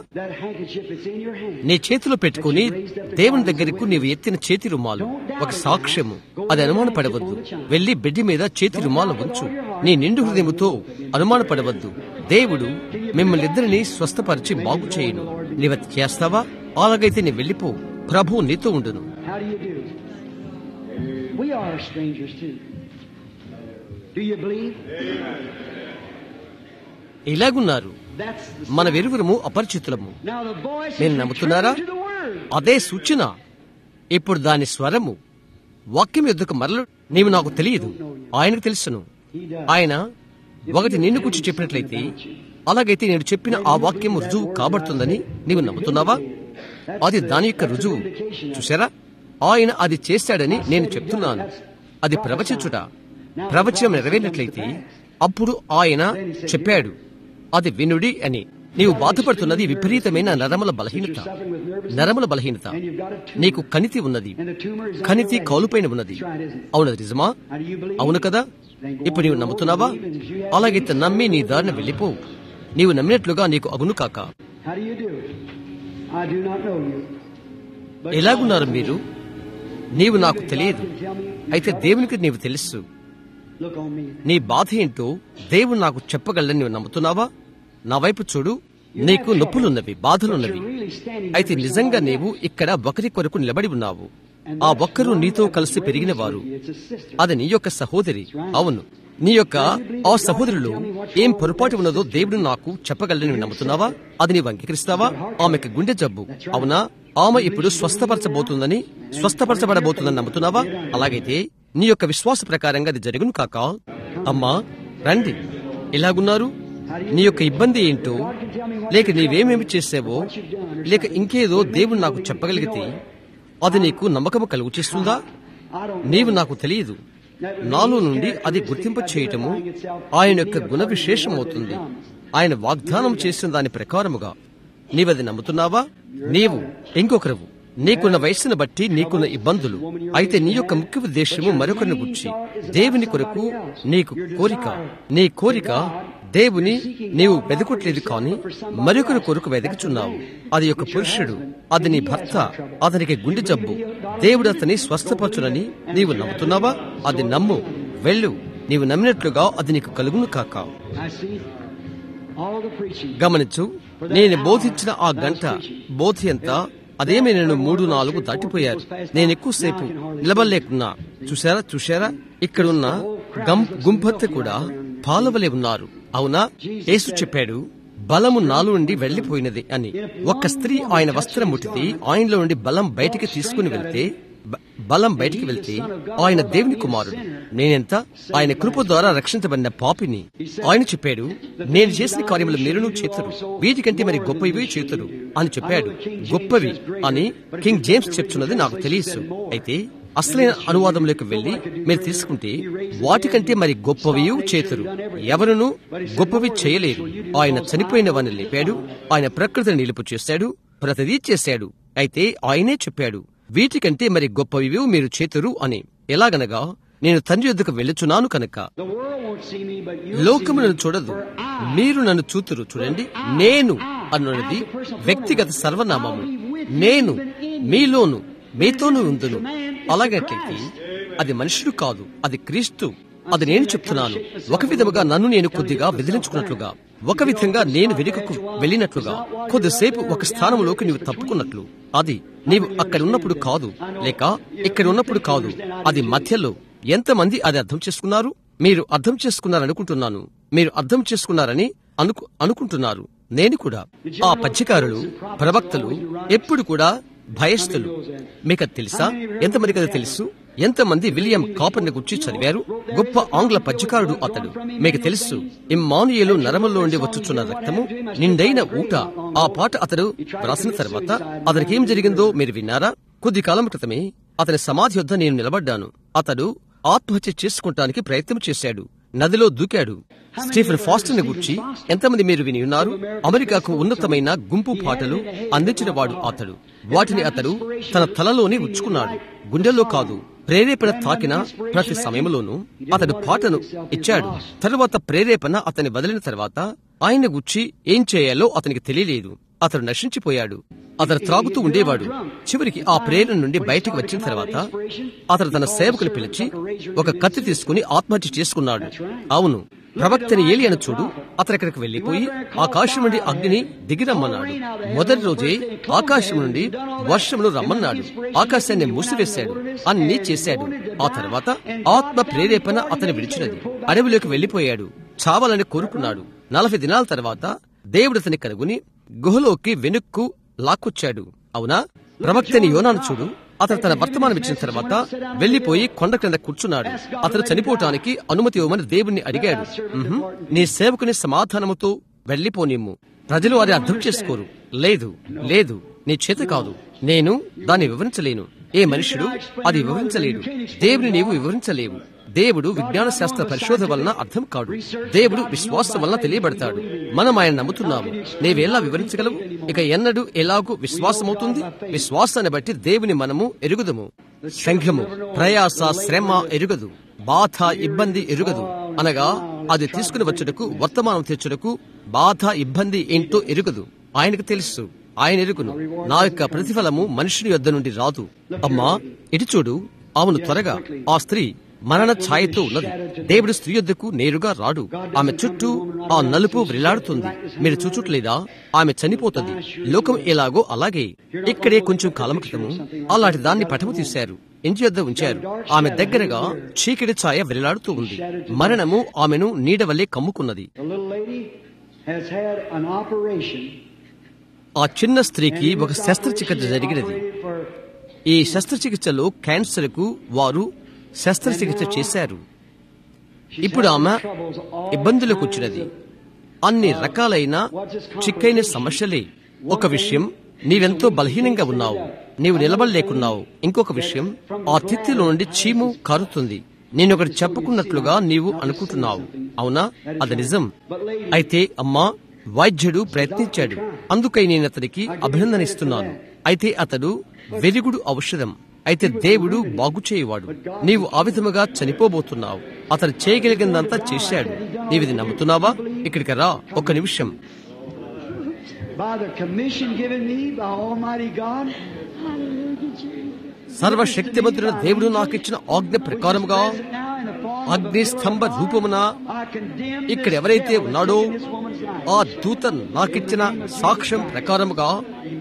నీ చేతిలో పెట్టుకుని దేవుని దగ్గరకు నీవు ఎత్తిన చేతి రుమాలు ఒక సాక్ష్యము అది అనుమానపడవద్దు వెళ్లి బిడ్డి మీద చేతి రుమాలు ఉంచు నీ నిండు హృదయముతో అనుమానపడవద్దు దేవుడు మిమ్మల్ని ఇద్దరిని స్వస్థపరిచి బాగు చేయును నీవు చేస్తావా అలాగైతే నీ వెళ్ళిపో ప్రభు నీతో ఉండును How do you do? We are strangers too. Do you believe? ఇలాగున్నారు That's the మన వెరువురము అపరిచితులము Now the voice నేను is నమ్ముతున్నారా returning to the word. అదే సూచన ఇప్పుడు దాని స్వరము వాక్యం ఎద్దుకు మరలు నీవు నాకు తెలియదు ఆయనకు తెలుసును ఆయన ఒకటి నిన్ను కూర్చి చెప్పినట్లయితే అలాగైతే నేను చెప్పిన ఆ వాక్యం రుజువు కాబడుతుందని నీవు నమ్ముతున్నావా అది దాని యొక్క రుజువు చూసారా ఆయన అది చేశాడని నేను చెప్తున్నాను అది ప్రవచించుట ప్రవచనం నెరవేరినట్లయితే అప్పుడు ఆయన చెప్పాడు అది వినుడి అని నీవు బాధపడుతున్నది విపరీతమైన నరముల బలహీనత నరముల బలహీనత నీకు కణితి ఉన్నది కణితి కౌలుపైన ఉన్నది అవునది నిజమా అవును కదా ఇప్పుడు నీవు నమ్ముతున్నావా అలాగైతే నమ్మి నీ దారిన వెళ్ళిపో నీవు నమ్మినట్లుగా నీకు అగును కాక How do you do it? I do not know you. But ఎలాగున్నారు మీరు నీవు నాకు తెలియదు God can tell me your అయితే trouble. దేవునికి నీవు తెలుసు Look on me. నీ బాధ ఏంటో దేవుడు నాకు చెప్పగలని నీవు నమ్ముతున్నావా నా వైపు చూడు నీకు నొప్పులున్నవి బాధలున్నవి You're really standing అయితే here for నిజంగా somebody నీవు ఇక్కడ ఒకరి కొరకు నిలబడి ఉన్నావు And ఆ that's ఒక్కరు one నీతో that's కలిసి raised పెరిగిన with వారు you. It's a sister. అది నీ యొక్క సహోదరి అవును నీ యొక్క ఆ సహోదరులు ఏం పొరపాటు ఉన్నదో దేవుడు నాకు చెప్పగలని నీవు నమ్ముతున్నావా అది నీవు అంగీకరిస్తావా ఆమెకు గుండె జబ్బు అవునా ఆమె ఇప్పుడు స్వస్థపరచబోతుందని స్వస్థపరచబడబోతుందని నమ్ముతున్నావా అలాగైతే నీ యొక్క విశ్వాస ప్రకారంగా అది జరుగును కాక అమ్మా రండి ఎలాగున్నారు నీ యొక్క ఇబ్బంది ఏంటో లేక నీవేమేమి చేసావో లేక ఇంకేదో దేవుడు నాకు చెప్పగలిగితే అది నీకు నమ్మకము కలుగు చేస్తుందా I don't నీవు నాకు తెలియదు నాలో నుండి అది గుర్తింపు చేయటము ఆయన యొక్క గుణ విశేషం అవుతుంది ఆయన వాగ్దానం చేసిన దాని ప్రకారముగా నీవది నమ్ముతున్నావా నీవు ఇంకొకరువు నీకున్న వయస్సును బట్టి నీకున్న ఇబ్బందులు అయితే నీ యొక్క ముఖ్య ఉద్దేశము మరొకరిని గుర్చి దేవుని కొరకు నీకు కోరిక నీ కోరిక దేవుని నీవు వెదకట్లేదు కాని మరొకరి కొరకు వెదకుచున్నావు అది ఒక పురుషుడు అది నీ భర్త అతనికి గుండె జబ్బు దేవుడు అతని స్వస్థపరచునని నీవు నమ్ముతున్నావా అది నమ్ము వెళ్ళు నీవు నమ్మినట్లుగా అది నీకు కలుగును కాక I see all the preaching. గమనించు నేను బోధించిన ఆ గంట బోధి అంతా అదేమి నేను మూడు నాలుగు దాటిపోయారు నేను ఎక్కువసేపు నిలబడలేకున్నా చూశారా చూశారా ఇక్కడున్న గం గుంపత్తె కూడా పాలవలే ఉన్నారు అవునా యేసు చెప్పాడు బలము నాలో నుండి వెళ్లిపోయినది అని ఒక స్త్రీ ఆయన వస్త్రం ముట్టితే ఆయనలో నుండి బలం బయటికి తీసుకుని వెళ్తే బ- బలం బయటికి వెళ్తే ఆయన దేవుని కుమారుడు నేనెంత ఆయన కృప ద్వారా రక్షించబడిన పాపిని ఆయన చెప్పాడు నేను చేసిన కార్యములు మీరును చేతురు వీటికంటే మరి గొప్పవి చేతురు అని చెప్పాడు గొప్పవి అని కింగ్ జేమ్స్ చెప్తున్నది నాకు తెలుసు అయితే అసలైన అనువాదంలోకి వెళ్లి మీరు తీసుకుంటే వాటికంటే మరి గొప్పవి చేతురు ఎవరును గొప్పవి చేయలేరు ఆయన చనిపోయిన వారిని లేపాడు ఆయన ప్రకృతిని నిలుపు చేశాడు ప్రతిదీ చేశాడు అయితే ఆయనే చెప్పాడు వీటికంటే మరి గొప్పవి మీరు చేతురు అని ఎలాగనగా నేను తండ్రి యొద్దకు వెళ్ళుచున్నాను కనుక The world won't see me, but you లోకము నన్ను చూడదు మీరు నన్ను చూతురు చూడండి నేను అన్నది వ్యక్తిగత సర్వనామము నేను మీలోను మీతోనూ ఉందును అలాగట్లయితే అది మనుషుడు కాదు అది క్రీస్తు అది నేను చెప్తున్నాను ఒక విధముగా నన్ను నేను కొద్దిగా విదిలించుకున్నట్లుగా ఒక విధంగా నేను వెనుకకు వెళ్ళినట్లుగా కొద్దిసేపు ఒక స్థానంలోకి నీవు తప్పుకున్నట్లు అది నీవు అక్కడ ఉన్నప్పుడు కాదు లేక ఇక్కడ ఉన్నప్పుడు కాదు అది మధ్యలో ఎంతమంది అది అర్థం చేసుకున్నారు మీరు అర్థం చేసుకున్నారనుకుంటున్నాను మీరు అర్థం చేసుకున్నారని అనుకు అనుకుంటున్నారు నేను కూడా ఆ పద్యకారులు ప్రవక్తలు ఎప్పుడు కూడా భయస్థులు మీకు అది తెలుసా ఎంతమందికి అది తెలుసు ఎంతమంది విలియం కాపర్ని గురించి చదివారు గొప్ప ఆంగ్ల పద్యకారుడు అతడు మీకు తెలుసు ఇమ్మానుయేలు నరములో నుండి వచ్చుచున్న రక్తము నిండైన ఊట ఆ పాట అతడు వ్రాసిన తర్వాత అతనికి ఏం జరిగిందో మీరు విన్నారా కొద్ది కాలం క్రితమే అతని సమాధి వద్ద నేను నిలబడ్డాను అతడు ఆత్మహత్య చేసుకుంటానికి ప్రయత్నం చేశాడు నదిలో దూకాడు స్టీఫెన్ ఫాస్టర్ ని గురించి ఎంతమంది మీరు విని ఉన్నారు అమెరికాకు ఉన్నతమైన గుంపు పాటలు అందించిన వాడు అతడు వాటిని అతడు తన తలలోనే ఉంచుకున్నాడు గుండెల్లో కాదు ప్రేరేపణ తాకిన ప్రతి సమయంలోనూ అతడు పాటను ఇచ్చాడు తరువాత ప్రేరేపణ అతని వదిలిన తర్వాత ఆయన గుచ్చి ఏం చేయాలో అతనికి తెలియలేదు అతడు నశించిపోయాడు అతను త్రాగుతూ ఉండేవాడు చివరికి ఆ ప్రేరణ నుండి బయటకు వచ్చిన తర్వాత అతను తన సేవకుని పిలిచి ఒక కత్తి తీసుకుని ఆత్మహత్య చేసుకున్నాడు అవును ప్రవక్తని ఏలియను చూడు అతను అక్కడికి వెళ్లిపోయి ఆకాశం నుండి అగ్నిని దిగిరమ్మన్నాడు మొదటి రోజే ఆకాశం నుండి వర్షమును రమ్మన్నాడు ఆకాశాన్ని మూసివేశాడు అన్ని చేశాడు ఆ తర్వాత ఆత్మ ప్రేరేపణ అతని విడిచినది అడవిలోకి వెళ్లిపోయాడు చావాలని కోరుకున్నాడు నలభై దినాల తర్వాత దేవుడు అతని కనుగొని గుహలోకి వెనుక్కు లాక్కొచ్చాడు అవునా ప్రవక్తని యోనాను చూడు అతను తన వర్తమానం ఇచ్చిన తర్వాత వెళ్లిపోయి కొండ క్రింద కూర్చున్నాడు అతను చనిపోవటానికి అనుమతి ఇవ్వమని దేవుణ్ణి అడిగాడు "ఉహుం, నీ సేవకుని సమాధానముతో వెళ్లిపోనిమ్ము ప్రజలు అది అర్థం చేసుకోరు లేదు లేదు నీ చేత కాదు నేను దాన్ని వివరించలేను ఏ మనుషుడు అది వివరించలేడు దేవుని నీవు వివరించలేవు దేవుడు విజ్ఞాన శాస్త్ర పరిశోధన వలన అర్థం కాడు దేవుడు విశ్వాసం వలన తెలియబడతాడు మనం ఆయన నమ్ముతున్నాము నీవెలా వివరించగలవు ఇక ఎన్నడూ ఎలాగూ విశ్వాసమవుతుంది విశ్వాసాన్ని బట్టి దేవుని మనము ఎరుగుదము సంఘము ప్రయాస శ్రమ ఎరుగదు బాధ ఇబ్బంది ఎరుగదు అనగా అది తీసుకుని వచ్చుటకు వర్తమానం తెచ్చుటకు బాధ ఇబ్బంది ఏంటో ఎరుగదు ఆయనకు తెలుసు ఆయన ఎరుగును నా యొక్క ప్రతిఫలము మనుషుని యొద్ద నుండి రాదు అమ్మా ఇటు చూడు అవును త్వరగా ఆ స్త్రీ మరణ ఛాయతో ఉన్నది దేవుడు స్త్రీ యొద్దకు నేరుగా రాడు ఆమె చుట్టూ ఆ నలుపు వ్రిలాడుతుంది మీరు చూచుట్లేదా ఆమె చనిపోతుంది లోకం ఎలాగో అలాగే ఇక్కడే కొంచెం కాలం క్రితము అలాంటి దాన్ని పటము తీశారు ఇంటి యొద్ద ఉంచారు ఆమె దగ్గరగా చీకటి ఛాయ వ్రిలాడుతూ ఉంది మరణము ఆమెను నీడవల్లే కమ్ముకున్నది The little lady has had an operation. ఆ చిన్న స్త్రీకి ఒక శస్త్రచికిత్స జరిగినది Operated for ఈ శస్త్రచికిత్సలో క్యాన్సర్కు వారు శస్త్రచికిత్స చేశారు ఇప్పుడు ఆమె ఇబ్బందులకు వచ్చినది అన్ని రకాలైన చిక్కైన సమస్యలే ఒక విషయం నీవెంతో బలహీనంగా ఉన్నావు నీవు నిలబడలేకున్నావు ఇంకొక విషయం ఆ తిత్తిలో నుండి చీము కారుతుంది నేను ఒకటి చెప్పుకున్నట్లుగా నీవు అనుకుంటున్నావు అవునా అది నిజం అయితే అమ్మా వైద్యుడు ప్రయత్నించాడు అందుకై నేను అతనికి అభినందనిస్తున్నాను అయితే అతడు వెలుగుడు ఔషధం అయితే దేవుడు బాగు చేయవాడు నీవు ఆ విధముగా చనిపోబోతున్నావు అతను చేయగలిగిందంతా చేశాడు నీవిది నమ్ముతున్నావా ఇక్కడికి రా ఒక నిమిషం by the commission given me by Almighty God. సర్వశక్తిమంతుడైన దేవుడు నాకు ఇచ్చిన ఆజ్ఞ ప్రకారముగా Now in the form అగ్ని స్తంభ రూపమున I condemn this ఇక్కడ ఎవరైతే devil ఉన్నాడో in this woman's life. ఆ దూత నాకిచ్చిన సాక్ష్యం ప్రకారముగా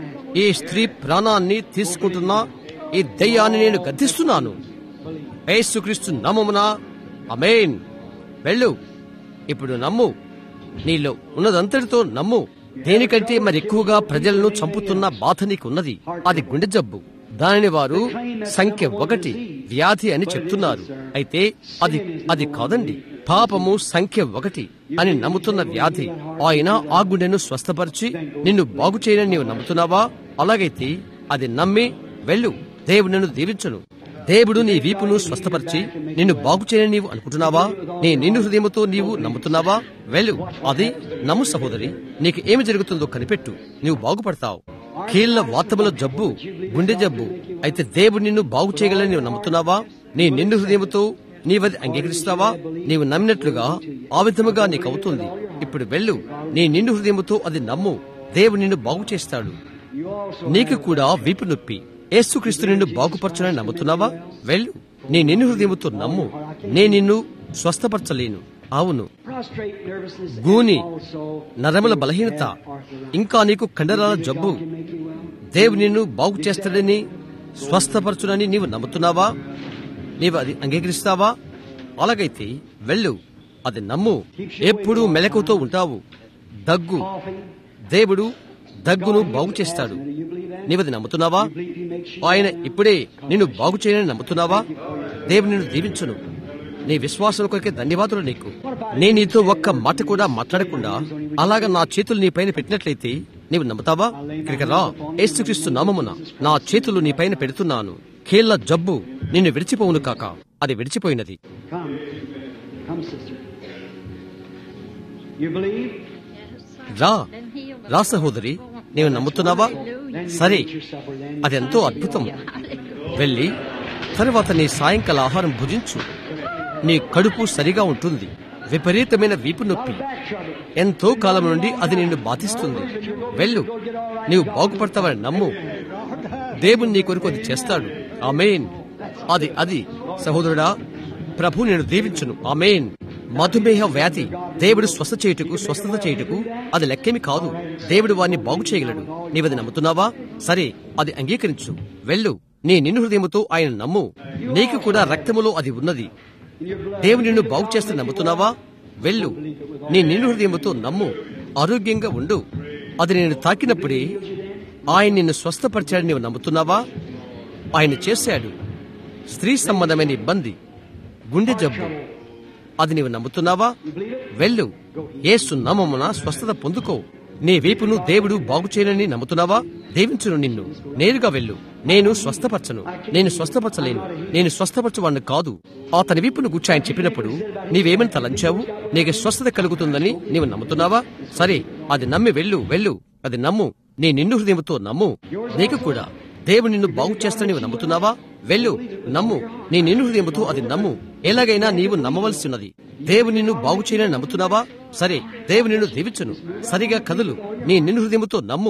ఈ స్త్రీ ప్రాణాన్ని తీసుకుంటున్న ఈ దయ్యాన్ని నేను గద్దిస్తున్నాను యేసుక్రీస్తు నామమున అమేన్ వెళ్ళు ఇప్పుడు నమ్ము నీలో ఉన్నదంతటితో నమ్ము దేనికంటే మరి ఎక్కువగా ప్రజలను చంపుతున్న బాధ నీకున్నది అది గుండె జబ్బు దానిని వారు సంఖ్య ఒకటి వ్యాధి అని చెప్తున్నారు అయితే అది అది కాదండి పాపము సంఖ్య ఒకటి అని నమ్ముతున్న వ్యాధి ఆయన ఆ గుండెను స్వస్థపరిచి నిన్ను బాగు చేయనని నీవు నమ్ముతున్నావా అలాగైతే అది నమ్మి వెళ్ళు దేవుడు నిన్ను దీవించును దేవుడు నీ వీపును స్వస్థపరిచి నిన్ను బాగు చేయని నీవు అనుకుంటున్నావా నీ నిన్ను హృదయముతో నీవు నమ్ముతున్నావా వెళ్ళు అది నమ్ము సహోదరి నీకు ఏమి జరుగుతుందో కనిపెట్టు నీవు బాగుపడతావు కీళ్ల వాతముల జబ్బు గుండె జబ్బు అయితే దేవుడు నిన్ను బాగు చేయగలని నీవు నమ్ముతున్నావా నీ నిన్ను హృదయముతో నీవది అంగీకరిస్తావా నీవు నమ్మినట్లుగా ఆ విధముగా నీకు అవుతుంది ఇప్పుడు వెళ్ళు నీ నిండు హృదయముతో అది నమ్ము దేవుడు నిన్ను బాగు చేస్తాడు You also నీకు కూడా వీపు నొప్పి యేసుక్రీస్తు నిన్ను బాగుపరచునని నమ్ముతున్నావా వెళ్ళు నీ నిన్ను హృదయముతో నమ్ము నే నిన్ను స్వస్థపరచలేను అవును prostrate nervousness గూని also నరముల బలహీనత ఇంకా నీకు కండరాల జబ్బు దేవుడు నిన్ను బాగు చేస్తాడని స్వస్థపరచునని నీవు నమ్ముతున్నావా నీవు అది అంగీకరిస్తావా అలాగైతే వెళ్ళు అది నమ్ము ఎప్పుడూ మెలకుతో ఉంటావు దగ్గు దేవుడు దగ్గును బాగు చేస్తాడు నీవది నమ్ముతున్నావా ఆయన ఇప్పుడే నిన్ను బాగు చేయని నమ్ముతున్నావా దేవుడు నిన్ను దీవించును నీ విశ్వాసం కొరకే ధన్యవాదాలు నీకు నేను నీతో ఒక్క మాట కూడా మాట్లాడకుండా అలాగా నా చేతులు నీ పైన పెట్టినట్లయితే నీవు నమ్ముతావా ఇక్కడికి రా ఏసుక్రీస్తు నామమున నా చేతులు నీ పైన పెడుతున్నాను కీళ్ల జబ్బు నిన్ను విడిచిపోవును కాక అది విడిచిపోయినది Come. Come, sister. You believe? రా రా సహోదరి నీవు నమ్ముతున్నావా సరే అది ఎంతో అద్భుతం వెళ్ళి తరువాత నీ సాయంకాల ఆహారం భుజించు నీ కడుపు సరిగా ఉంటుంది విపరీతమైన వీపు నొప్పి ఎంతో కాలం నుండి అది నిన్ను బాధిస్తుంది వెళ్ళు నీవు బాగుపడతావని నమ్ము దేవుని నీ కొరకు అది చేస్తాడు ఆమెన్ అది అది సహోదరుడా ప్రభు నేను దీవించును ఆమెన్ మధుమేహ వ్యాధి దేవుడు స్వస్థ చేయుటకు స్వస్థత చేయుటకు అది లెక్కేమి కాదు దేవుడు వారిని బాగు చేయగలడు నీవది నమ్ముతున్నావా సరే అది అంగీకరించు వెళ్ళు నీ నిన్ను హృదయముతో ఆయన నమ్ము నీకు కూడా రక్తములో అది ఉన్నది దేవుడు నిన్ను బాగు చేస్తే నమ్ముతున్నావా వెళ్ళు నీ నిన్ను హృదయముతో నమ్ము ఆరోగ్యంగా ఉండు అది నేను తాకినప్పుడే ఆయన నిన్ను స్వస్థపరిచాడని నీవు నమ్ముతున్నావా ఆయన చేశాడు స్త్రీ సంబంధమైన ఇబ్బంది గుండె జబ్బు అది నీవు నమ్ముతున్నావా వెళ్ళు ఏసు నామమున స్వస్థత పొందుకో నీ వీపును దేవుడు బాగు చేయనని నమ్ముతున్నావా దేవించును నిన్ను నేరుగా వెళ్ళు నేను స్వస్థపరచను నేను స్వస్థపరచలేను నేను స్వస్థపరచవాడిని కాదు అతని విప్పును గుచ్చి ఆయన చెప్పినప్పుడు నీవేమని తలంచావు నీకు స్వస్థత కలుగుతుందని నీవు నమ్ముతున్నావా సరే అది నమ్మి వెళ్ళు వెళ్ళు అది నమ్ము నీ నిండు హృదయంతో నమ్ము నీకు కూడా దేవుడు నిన్ను బాగు చేస్తాను నీవు నమ్ముతున్నావా వెళ్ళు నమ్ము నీ నిన్ను హృదయంతో అది నమ్ము ఎలాగైనా నీవు నమ్మవలసి ఉన్నది దేవుడు నిన్ను బాగు చేయని నమ్ముతున్నావా సరే దేవుడు నిన్ను దీవించును సరిగా కదులు నీ నిన్ను హృదయంతో నమ్ము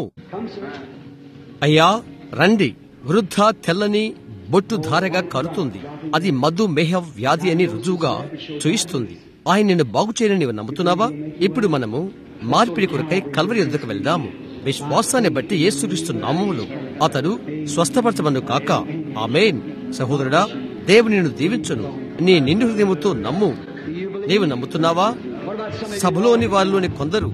అయ్యా రండి వృద్ధ తెల్లని బొట్టు ధారగా కరుతుంది అది మధుమేహ వ్యాధి అని రుజువుగా చూయిస్తుంది ఆయన నిన్ను బాగు చేయని నీవు నమ్ముతున్నావా ఇప్పుడు మనము మార్పిడి కొరకై కల్వరి ఎదుకు వెళ్దాము విశ్వాసాన్ని బట్టి యేసుక్రీస్తు నామములు అతడు స్వస్థపరచమను కాక ఆమేన్ సహోదరుడా దేవుని నిన్ను దీవించును నీ నిండు హృదయముతో నమ్ము నీవు నమ్ముతున్నావా సభలోని వారిలోని కొందరు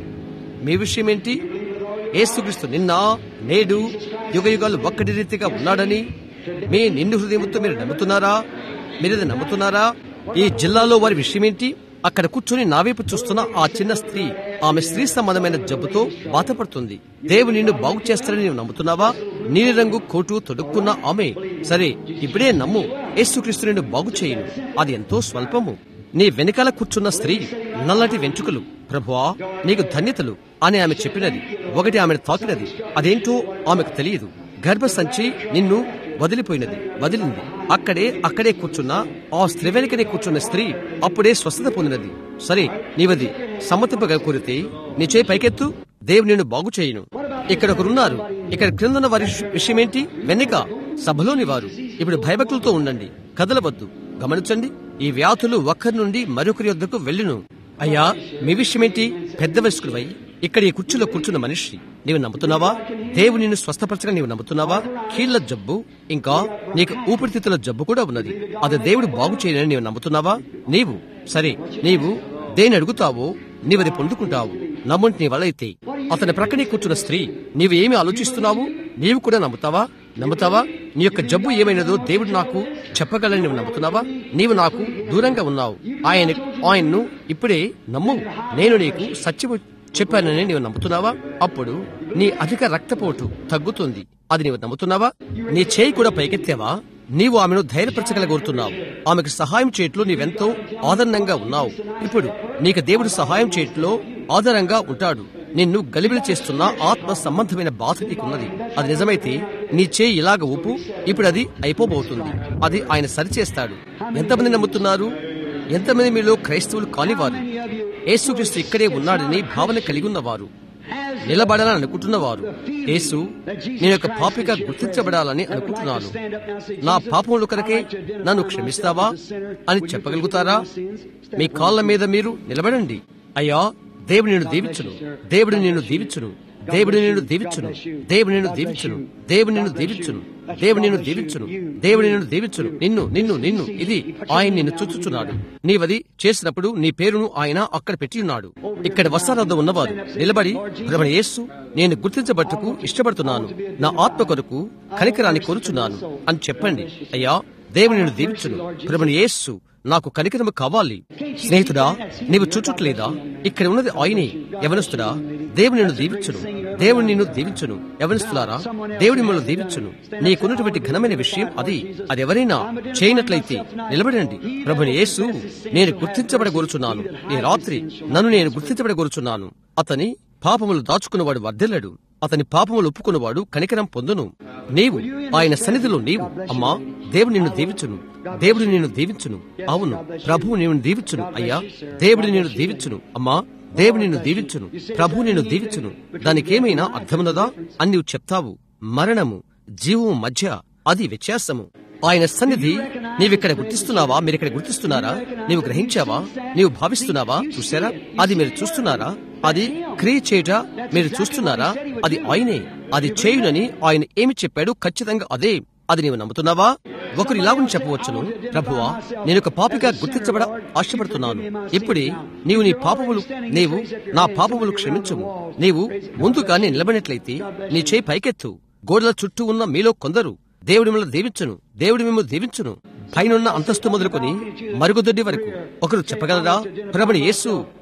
మీ విషయం ఏంటి యేసుక్రీస్తు నిన్న నేడు యుగ యుగాలు ఒక్కటి రీతిగా ఉన్నాడని మీ నిండు హృదయంతో మీరు నమ్ముతున్నారా మీరేది నమ్ముతున్నారా ఈ జిల్లాలో వారి విషయం ఏంటి అక్కడ కూర్చొని నా వైపు చూస్తున్న ఆ చిన్న స్త్రీ ఆమె స్త్రీ సంబంధమైన జబ్బుతో బాధపడుతుంది దేవుడు నిన్ను బాగు చేస్తారని నీవు నమ్ముతున్నావా నీలిరంగు కోటు తొడుక్కున్న ఆమె సరే ఇప్పుడే నమ్ము యేసుక్రీస్తు నిన్ను బాగు చేయను అది ఎంతో స్వల్పము నీ వెనకాల కూర్చున్న స్త్రీ నల్లటి వెంట్రుకలు ప్రభువా నీకు ధన్యతలు అని ఆమె చెప్పినది ఒకటి ఆమెను తాకినది అదేంటో ఆమెకు తెలియదు గర్భసంచి నిన్ను వదిలిపోయినది వదిలింది అక్కడే అక్కడే కూర్చున్న ఆ స్త్రీ వెనుకనే కూర్చున్న స్త్రీ అప్పుడే స్వస్థత పొందినది సరే నీవది సమ్మతింపగా కోరితే నీ చేయి పైకెత్తు దేవుడు నిన్ను బాగు చేయను ఇక్కడ ఒకరున్నారు ఇక్కడ క్రిందన్న వారి విషయం ఏంటి వెనుక సభలోని వారు ఇప్పుడు భయభక్తులతో ఉండండి కదలవద్దు గమనించండి ఈ వ్యాధులు ఒక్కరి నుండి మరొకరి వద్దకు వెళ్ళును అయ్యా మీ విషయమేంటి పెద్ద వయస్కుడివై ఇక్కడ ఈ కుర్చీలో కూర్చున్న మనిషి నీవు నమ్ముతున్నావా దేవుడు నిన్ను స్వస్థపరచగా నీవు నమ్ముతున్నావా కీళ్ల జబ్బు ఇంకా నీకు ఊపిరితిత్తుల జబ్బు కూడా ఉన్నది అది దేవుడు బాగు చేయనని నీవు నమ్ముతున్నావా నీవు సరే నీవు దేని అడుగుతావో నీవది పొందుకుంటావు నమ్ముంటి నీ వలైతే అతని ప్రక్కనే కూర్చున్న స్త్రీ నీవు ఏమి ఆలోచిస్తున్నావు నీవు కూడా నమ్ముతావా నమ్ముతావా నీ యొక్క జబ్బు ఏమైనదో దేవుడు నాకు చెప్పగలని నువ్వు నమ్ముతున్నావా నీవు నాకు దూరంగా ఉన్నావు ఆయన ఆయన్ను ఇప్పుడే నమ్ము నేను నీకు సత్యము చెప్పానని నీవు నమ్ముతున్నావా అప్పుడు నీ అధిక రక్తపోటు తగ్గుతుంది అది నీవు నమ్ముతున్నావా నీ చేయి కూడా పైకెత్తావా నీవు ఆమెను ధైర్యపరచగలగోరుతున్నావు ఆమెకు సహాయం చేయట్లో నీవెంతో ఆదరణంగా ఉన్నావు ఇప్పుడు నీకు దేవుడు సహాయం చేయట్లో ఆధారంగా ఉంటాడు నిన్ను గలిబిలి చేస్తున్న ఆత్మ సంబంధమైన బాధ నీకున్నది అది నిజమైతే నీ చేయి ఇలాగ ఊపు ఇప్పుడు అది అయిపోబోతుంది అది ఆయన సరిచేస్తాడు ఎంతమంది నమ్ముతున్నారు ఎంతమంది మీలో క్రైస్తవులు కానివారు యేసుక్రీస్తు ఇక్కడే ఉన్నాడని భావన కలిగి ఉన్నవారు నిలబడాలని అనుకుంటున్నవారు యేసు నేను ఒక పాపిగా గుర్తించబడాలని అనుకుంటున్నాను నా పాపములు కనుకే నన్ను క్షమిస్తావా అని చెప్పగలుగుతారా మీ కాళ్ళ మీద మీరు నిలబడండి అయ్యా దేవుడు నిన్ను దీవించును దేవుడు నిన్ను దీవించును దేవుడు నిన్ను దీవించును దేవుడు నిన్ను దీవించును దేవుడు నిన్ను దీవించును దేవుడు నిన్ను దీవించును దేవుడు నిన్ను దీవించును నిన్ను నిన్ను నిన్ను ఇది ఆయన నిన్ను చుచ్చుచున్నాడు నీవది చేసినప్పుడు నీ పేరును ఆయన అక్కడ పెట్టి ఉన్నాడు ఇక్కడ వస్త్రాలద్ద ఉన్నవారు నిలబడి భ్రమణ యేసు నేను గుర్తించబట్టుకు ఇష్టపడుతున్నాను నా ఆత్మ కొరకు కనికరాన్ని కోరుచున్నాను అని చెప్పండి అయ్యా దేవుడు నిన్ను దీవించును భ్రమణ యేసు నాకు కనికరము కావాలి స్నేహితుడా నీవు చూచుట్లేదా ఇక్కడ ఉన్నది ఆయనే యవనస్తుడా దేవుడు నిన్ను దీవించును దేవుడు నిన్ను దీవించును యవనస్తులారా దేవుడి మిమ్మల్ని దీవించును నీకున్నటువంటి ఘనమైన విషయం అది అది ఎవరైనా చేయనట్లయితే నిలబడండి ప్రభుని యేసు నేను గుర్తించబడగోరుచున్నాను ఈ రాత్రి నన్ను నేను గుర్తించబడగోరుచున్నాను అతని పాపములు దాచుకున్నవాడు వర్ధిల్లడు అతని పాపములు ఒప్పుకున్నవాడు కనికరం పొందును నీవు ఆయన సన్నిధిలో నీవు అమ్మా దేవుడు నిన్ను దీవించును దేవుడు నిన్ను దీవించును అవును ప్రభువు నిన్ను దీవించును అయ్యా దేవుడు నిన్ను దీవించును అమ్మా దేవుడు నిన్ను దీవించును ప్రభువు నిన్ను దీవించును దానికేమైనా అర్థమున్నదా అని నీవు చెప్తావు మరణము జీవము మధ్య అది వ్యత్యాసము ఆయన సన్నిధి నీవిక్కడ గుర్తిస్తున్నావా మీరు ఇక్కడ గుర్తిస్తున్నారా నీవు గ్రహించావా నీవు భావిస్తున్నావా చూసారా అది మీరు చూస్తున్నారా అది క్రియ చేయట మీరు చూస్తున్నారా అది ఆయనే అది చేయునని ఆయన ఏమి చెప్పాడు ఖచ్చితంగా అదే అది నీవు నమ్ముతున్నావా ఒకరు ఇలాగని చెప్పవచ్చును ప్రభువా నేను ఒక పాపిగా గుర్తించబడ ఆశపడుతున్నాను ఇప్పుడే నీవు నీ పాపములు నీవు నా పాపములు క్షమించము నీవు ముందుగానే నిలబడినట్లయితే నీ చేయి పైకెత్తు గోడల చుట్టూ ఉన్న మీలో కొందరు దేవుడి మిమ్మల్ని దీవించును దేవుడి మిమ్మల్ని దీవించును పైనున్న అంతస్తు మొదలుకొని మరుగుదొడ్డి వరకు ఒకరు చెప్పగలరా ప్రభుని యేసు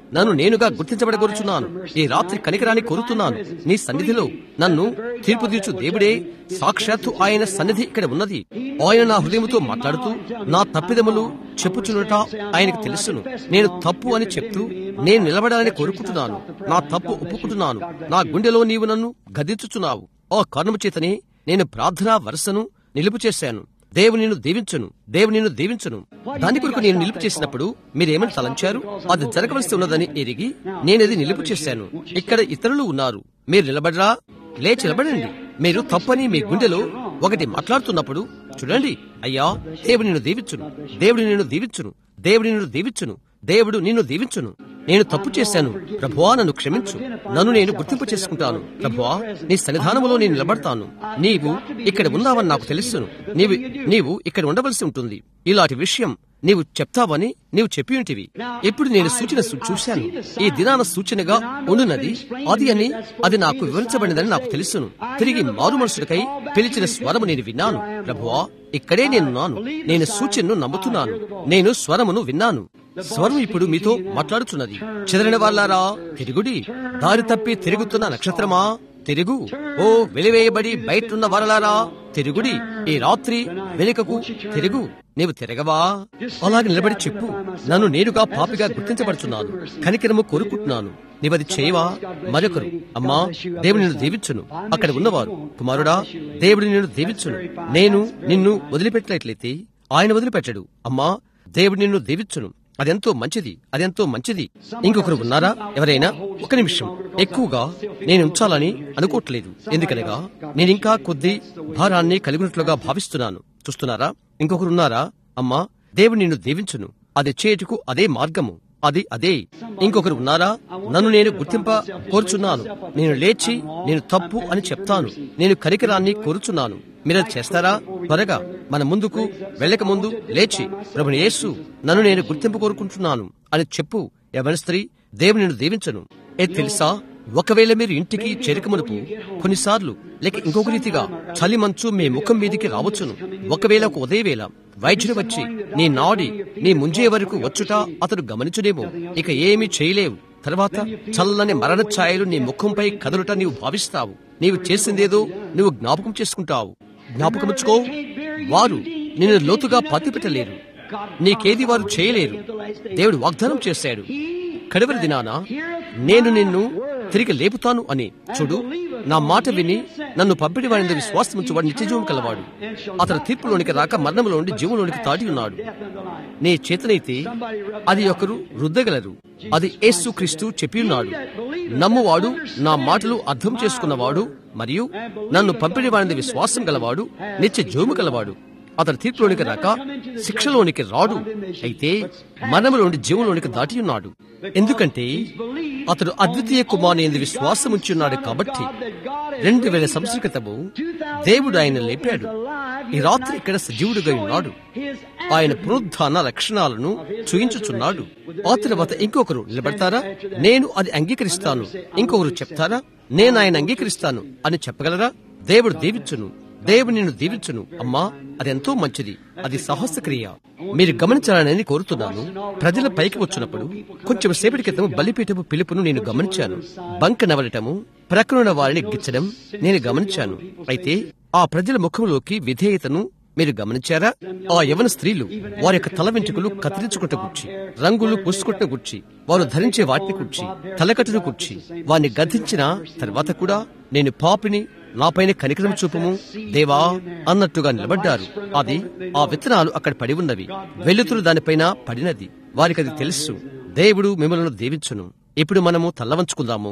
నన్ను నేనుగా గుర్తించబడగోరుచున్నాను ఈ రాత్రి కనికరాన్ని కోరుతున్నాను నీ సన్నిధిలో నన్ను తీర్పు తీర్చు దేవుడే సాక్షాత్తు ఆయన సన్నిధి ఇక్కడ ఉన్నది ఆయన నా హృదయముతో మాట్లాడుతూ నా తప్పిదములు చెప్పుచునుట ఆయనకు తెలుసును నేను తప్పు అని చెప్తూ నేను నిలబడాలని కోరుకుంటున్నాను నా తప్పు ఒప్పుకుంటున్నాను నా గుండెలో నీవు నన్ను గదించుచున్నావు ఆ కారణము చేతనే నేను ప్రార్థనా వరుసను నిలుపు చేశాను దేవుని నిన్ను దీవించును దేవుని నిన్ను దీవించును దాని కొరకు నేను నిలుపు చేసినప్పుడు మీరేమని తలంచారు అది జరగవలసి ఉన్నదని ఎరిగి నేనది నిలుపు చేశాను ఇక్కడ ఇతరులు ఉన్నారు మీరు నిలబడరా లేచి నిలబడండి మీరు తప్పని మీ గుండెలో ఒకటి మాట్లాడుతున్నప్పుడు చూడండి అయ్యా దేవుడు నిన్ను దీవించును దేవుడు నిన్ను దీవించును దేవుడు నిన్ను దీవించును దేవుడు నిన్ను దీవించును నేను తప్పు చేశాను ప్రభువా నన్ను క్షమించు నన్ను నేను గుర్తింపు చేసుకుంటాను ప్రభువా నీ సన్నిధానములో నేను నిలబడతాను నీవు ఇక్కడ ఉన్నావని నాకు తెలుసును నీవు నీవు ఇక్కడ ఉండవలసి ఉంటుంది ఇలాంటి విషయం నీవు చెప్తావని నీవు చెప్పి ఉంటివి ఇప్పుడు నేను సూచన సు- చూశాను ఈ దినాన సూచనగా ఉండున్నది అది అని అది నాకు వివరించబడినదని నాకు తెలుసును తిరిగి మారు మనుషులకై పిలిచిన స్వరము నేను విన్నాను ప్రభువా ఇక్కడే నేనున్నాను నేను సూచనను నమ్ముతున్నాను నేను స్వరమును విన్నాను స్వరం ఇప్పుడు మీతో మాట్లాడుచున్నది చెదరిన వాళ్ళారా తిరుగుడి దారి తప్పి తిరుగుతున్న నక్షత్రమా తిరుగు ఓ వెలివేయబడి బయటున్న వరలారా తిరుగుడి ఈ రాత్రి వెనుకకు తిరుగు నీవు తిరగవా అలాగే నిలబడి చెప్పు నన్ను నేనుగా పాపిగా గుర్తించబడుచున్నాను కనికరము కోరుకుంటున్నాను నీవది చేయవా మరొకరు అమ్మా దేవుడు నిన్ను దీవించును అక్కడ ఉన్నవారు కుమారుడా దేవుడు నిన్ను దీవించును నేను నిన్ను వదిలిపెట్టలేట్లయితే ఆయన వదిలిపెట్టడు అమ్మా దేవుడు నిన్ను దీవించును అదెంతో మంచిది అదెంతో మంచిది ఇంకొకరు ఉన్నారా ఎవరైనా ఒక నిమిషం ఎక్కువగా నేను ఉంచాలని అనుకోవట్లేదు ఎందుకనగా నేను ఇంకా కొద్ది భారాన్ని కలిగినట్లుగా భావిస్తున్నాను చూస్తున్నారా ఇంకొకరు ఉన్నారా అమ్మా దేవుడు నిన్ను దీవించును అది చేయుటకు అదే మార్గము అది అదే ఇంకొకరు ఉన్నారా నన్ను నేను గుర్తింప కోరుచున్నాను నేను లేచి నేను తప్పు అని చెప్తాను నేను కరికరాన్ని కోరుచున్నాను మీరు అది చేస్తారా త్వరగా మన ముందుకు వెళ్ళక ముందు లేచి ప్రభుని యేసు నన్ను నేను గుర్తింపు కోరుకుంటున్నాను అని చెప్పు ఎవరి స్త్రీ దేవుని నిన్ను దీవించను ఏ తెలుసా ఒకవేళ మీరు ఇంటికి చేరకమునుపు కొన్నిసార్లు లేక ఇంకొక రీతిగా చలి మంచు మీ ముఖం మీదికి రావచ్చును ఒకవేళ ఒక ఉదయవేళ వైద్యుడు వచ్చి నీ నాడి నీ ముంజే వరకు వచ్చుట అతడు గమనించునేమో ఇక ఏమీ చేయలేవు తర్వాత చల్లని మరణ ఛాయలు నీ ముఖంపై కదులుట నీవు భావిస్తావు నీవు చేసిందేదో నువ్వు జ్ఞాపకం చేసుకుంటావు జ్ఞాపకముచ్చుకో వారు నిన్ను లోతుగా పత్తిపెట్టలేరు నీకేది వారు చేయలేరు దేవుడు వాగ్దానం చేశాడు కడవరి దినాన నేను నిన్ను తిరిగి లేపుతాను అని చూడు నా మాట విని నన్ను పంపిణీ వాడిన విశ్వాసముంచు వాడు నిత్యజీవం కలవాడు అతను తీర్పులోనికి రాక మరణంలో ఉండి జీవంలోనికి తాటి ఉన్నాడు నీ చేతనైతే అది ఒకరు రుద్దగలరు అది యేసు క్రీస్తు చెప్పి ఉన్నాడు నమ్మువాడు నా మాటలు అర్థం చేసుకున్నవాడు మరియు నన్ను పంపిణీ వాడిన విశ్వాసం గలవాడు నిత్య జీవము గలవాడు అతను తీర్పులోనికి రాక శిక్షలోనికి రాడు అయితే మనములోని జీవంలోనికి దాటి ఉన్నాడు ఎందుకంటే అతడు అద్వితీయ కుమారుని విశ్వాసం ఉంచున్నాడు కాబట్టి రెండు వేల సంవత్సర క్రితము దేవుడు ఆయన లేపాడు ఈ రాత్రి ఇక్కడ సజీవుడుగా ఉన్నాడు ఆయన పునరుద్ధాన లక్షణాలను చూయించుచున్నాడు ఆ తర్వాత ఇంకొకరు నిలబడతారా నేను అది అంగీకరిస్తాను ఇంకొకరు చెప్తారా నేను ఆయన అంగీకరిస్తాను అని చెప్పగలరా దేవుడు దీవించును దేవుడు నిన్ను దీవించును అమ్మా అదెంతో మంచిది అది సాహస క్రియ మీరు గమనించాలని కోరుతున్నాను ప్రజల పైకి వచ్చినప్పుడు కొంచెం సేపటి క్రితం బలిపీఠపు పిలుపును నేను గమనించాను బంక నవలటము ప్రక్కనున్న వారిని గిచ్చడం నేను గమనించాను అయితే ఆ ప్రజల ముఖంలోకి విధేయతను మీరు గమనించారా ఆ యవన స్త్రీలు వారి యొక్క తల వెంట్రుకలు కత్తిరించుకుంటూ కూర్చి రంగులు పూసుకుంటూ కూర్చి వారు ధరించే వాటిని కూర్చి తలకట్టును కూర్చి వారిని గద్దించిన తర్వాత కూడా నేను పాపిని నాపైన కనికరం చూపము దేవా అన్నట్టుగా నిలబడ్డారు అది ఆ విత్తనాలు అక్కడ పడి ఉన్నవి వెల్లుతురు దానిపైన పడినది వారికి అది తెలుసు దేవుడు మిమ్మల్ని దీవించును ఇప్పుడు మనము తల్లవంచుకుందాము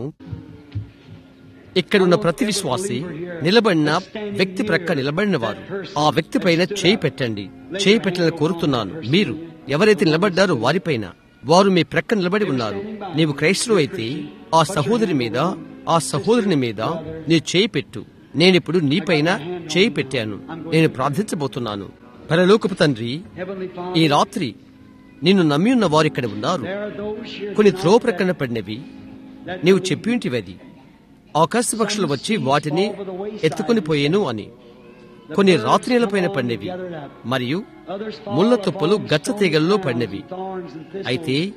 ఇక్కడున్న ప్రతి విశ్వాసి నిలబడిన వ్యక్తి ప్రక్క నిలబడిన వారు ఆ వ్యక్తి పైన చేయి పెట్టండి చేయి పెట్టాలని కోరుతున్నాను మీరు ఎవరైతే నిలబడ్డారో వారిపైన వారు మీ ప్రక్క నిలబడి ఉన్నారు నీవు క్రైస్తవు అయితే ఆ సహోదరి మీద ఆ సహోదరుని మీద నీ చేయి పెట్టు నేనిప్పుడు నీపైన చేయి పెట్టాను నేను ప్రార్థించబోతున్నాను పరలోకపు తండ్రి ఈ రాత్రి నిన్ను నమ్మి ఉన్న వారు ఇక్కడ ఉన్నారు కొన్ని త్రోవ ప్రక్కన పడినవి నీవు చెప్పి ఉంటివది ఆకాశ పక్షులు వచ్చి వాటిని ఎత్తుకుని పోయేను అని కొన్ని రాత్రి పైన పడినవి మరియు ముళ్ళ తుప్పలు గచ్చ తీగల్లో పడినవి అయితే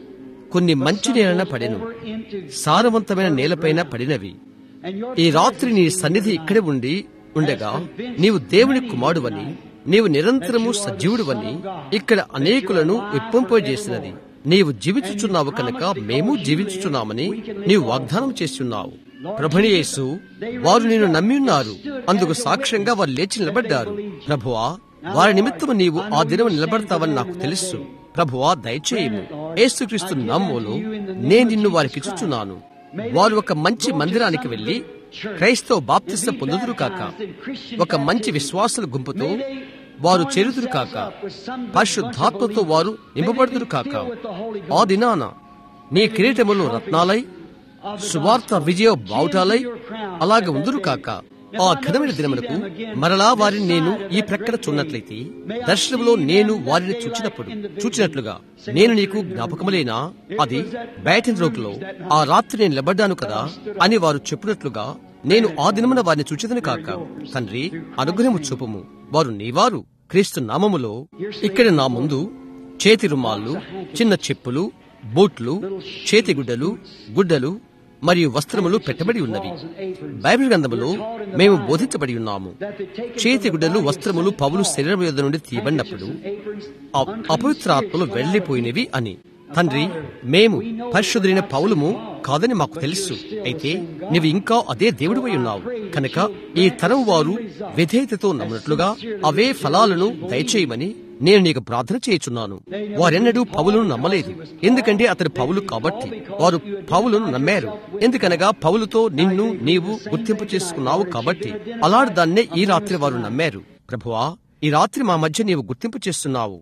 కొన్ని మంచి నేలన పడెను సారవంతమైన నేలపైన పడినవి ఈ రాత్రి నీ సన్నిధి ఇక్కడే ఉండి ఉండగా నీవు దేవుని కుమారువని నీవు నిరంతరము సజీవుడువని ఇక్కడ అనేకులను విప్పంపజేసినది నీవు జీవించుచున్నావు కనుక మేము జీవించుచున్నామని నీవు వాగ్దానం చేస్తున్నావు ప్రభుని యేసు వారు నేను నమ్మి ఉన్నారు అందుకు సాక్ష్యంగా వారు లేచి నిలబడ్డారు ప్రభువా వారి నిమిత్తము నీవు ఆ దినం నిలబడతావని నాకు తెలుసు ప్రభువా దయచేయము యేసుక్రీస్తు నామములో నేను నిన్ను వారికి ఇచ్చుచున్నాను వారు ఒక మంచి మందిరానికి వెళ్లి క్రైస్తవ బాప్తిస్త పొందుదురు కాక ఒక మంచి విశ్వాసుల గుంపుతో వారు చేరుదురు కాక పరిశుద్ధాత్మతో వారు నింపబడుదురు కాక ఆ దినాన నీ కిరీటములు రత్నాలై సువార్త విజయ బావుటాలై అలాగే ఉందురు కాక ఆ ఘనమైన దినమునకు మరలా వారిని నేను ఈ ప్రక్కన చూన్నట్లయితే దర్శనంలో నేను వారిని చూచినప్పుడు చూచినట్లుగా నేను నీకు జ్ఞాపకములేనా అది బ్యాటిన్ రోడ్లో ఆ రాత్రి నేను నిలబడ్డాను కదా అని వారు చెప్పినట్లుగా నేను ఆ దినమున వారిని చూచేదని కాక తండ్రి అనుగ్రహము చూపము వారు నీవారు క్రీస్తు నామములో ఇక్కడ నా ముందు చేతి రుమాళ్ళు చిన్న చెప్పులు బూట్లు చేతి గుడ్డలు గుడ్డలు మరియు వస్త్రములు పెట్టబడి ఉన్నవి బైబిల్ గ్రంథములో మేము బోధించబడి ఉన్నాము చేతి గుడ్డలు వస్త్రములు పౌలు శరీరం యొద్ద నుండి తీయబడినప్పుడు అ- అపవిత్రాత్మలు వెళ్లిపోయినవి అని తండ్రి మేము పరిశుద్ధులైన పౌలము కాదని మాకు తెలుసు అయితే నీవు ఇంకా అదే దేవుడివై ఉన్నావు కనుక ఈ తరం వారు విధేయతతో నమ్మినట్లుగా అవే ఫలాలను దయచేయమని నేను నీకు ప్రార్థన చేయుచున్నాను వారెన్నడూ పౌలును నమ్మలేదు ఎందుకంటే అతడు పౌలు కాబట్టి వారు పౌలును నమ్మారు ఎందుకనగా పౌలుతో నిన్ను నీవు గుర్తింపు చేసుకున్నావు కాబట్టి అలాంటి దాన్నే ఈ రాత్రి వారు నమ్మారు ప్రభువా ఈ రాత్రి మా మధ్య నీవు గుర్తింపు చేస్తున్నావు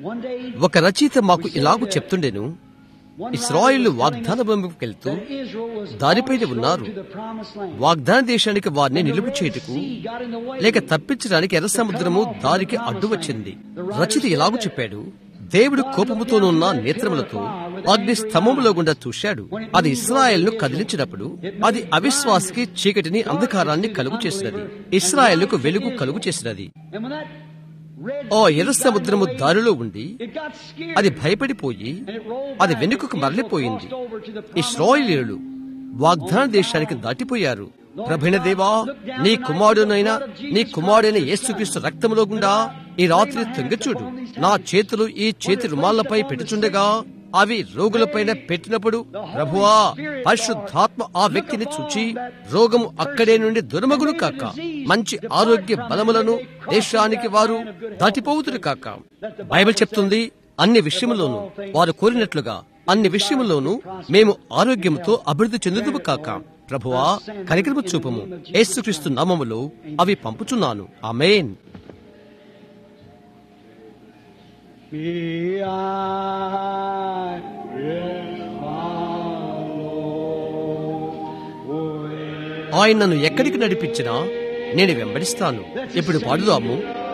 ఒక రచయిత మాకు ఇలాగూ చెప్తుండెను ఇస్రాయిల్ వాగ్దాన భూమికి వెళ్తూ దారిపైన ఉన్నారు వాగ్దాన దేశానికి వారిని నిలుపు చేయుటకు లేక తప్పించడానికి ఎర్ర సముద్రము దారికి అడ్డు వచ్చింది రచిత ఇలాగూ చెప్పాడు దేవుడు కోపముతోనున్న నేత్రములతో అగ్ని స్తంభములో గుండా చూశాడు అది ఇస్రాయల్ ను కదిలించినప్పుడు అది అవిశ్వాసకి చీకటిని అంధకారాన్ని కలుగు చేసినది ఇస్రాయల్కు వెలుగు కలుగు చేసినది ఓ ఎర్ర సముద్రము దారిలో ఉండి అది భయపడిపోయి అది వెనుకకు మరలిపోయింది ఇస్రాయిలీయులు వాగ్దాన దేశానికి దాటిపోయారు ప్రభైన దేవా నీ కుమారుడైన నీ కుమారుడైన యేసుక్రీస్తు రక్తములో గుండా ఈ రాత్రి తొంగచూడు నా చేతులు ఈ చేతి రుమాలపై పెట్టుచుండగా అవి రోగులపైన పెట్టినప్పుడు ప్రభువా పరిశుద్ధాత్మ ఆ వ్యక్తిని చూచి రోగము అక్కడే నుండి దుర్మగుడు కాక మంచి ఆరోగ్య బలములను దేశానికి వారు దాటిపోవుతురు కాక బైబిల్ చెప్తుంది అన్ని విషయములోనూ వారు కోరినట్లుగా అన్ని విషయములోనూ మేము ఆరోగ్యముతో అభివృద్ధి చెందుదుము కాక ప్రభువా కనికరము చూపము యేసుక్రీస్తు నామములో అవి పంపుచున్నాను ఆమేన్ Me I will follow. ఆయన నన్ను ఎక్కడికి నడిపించినా నేను వెంబడిస్తాను ఇప్పుడు పాడుదాము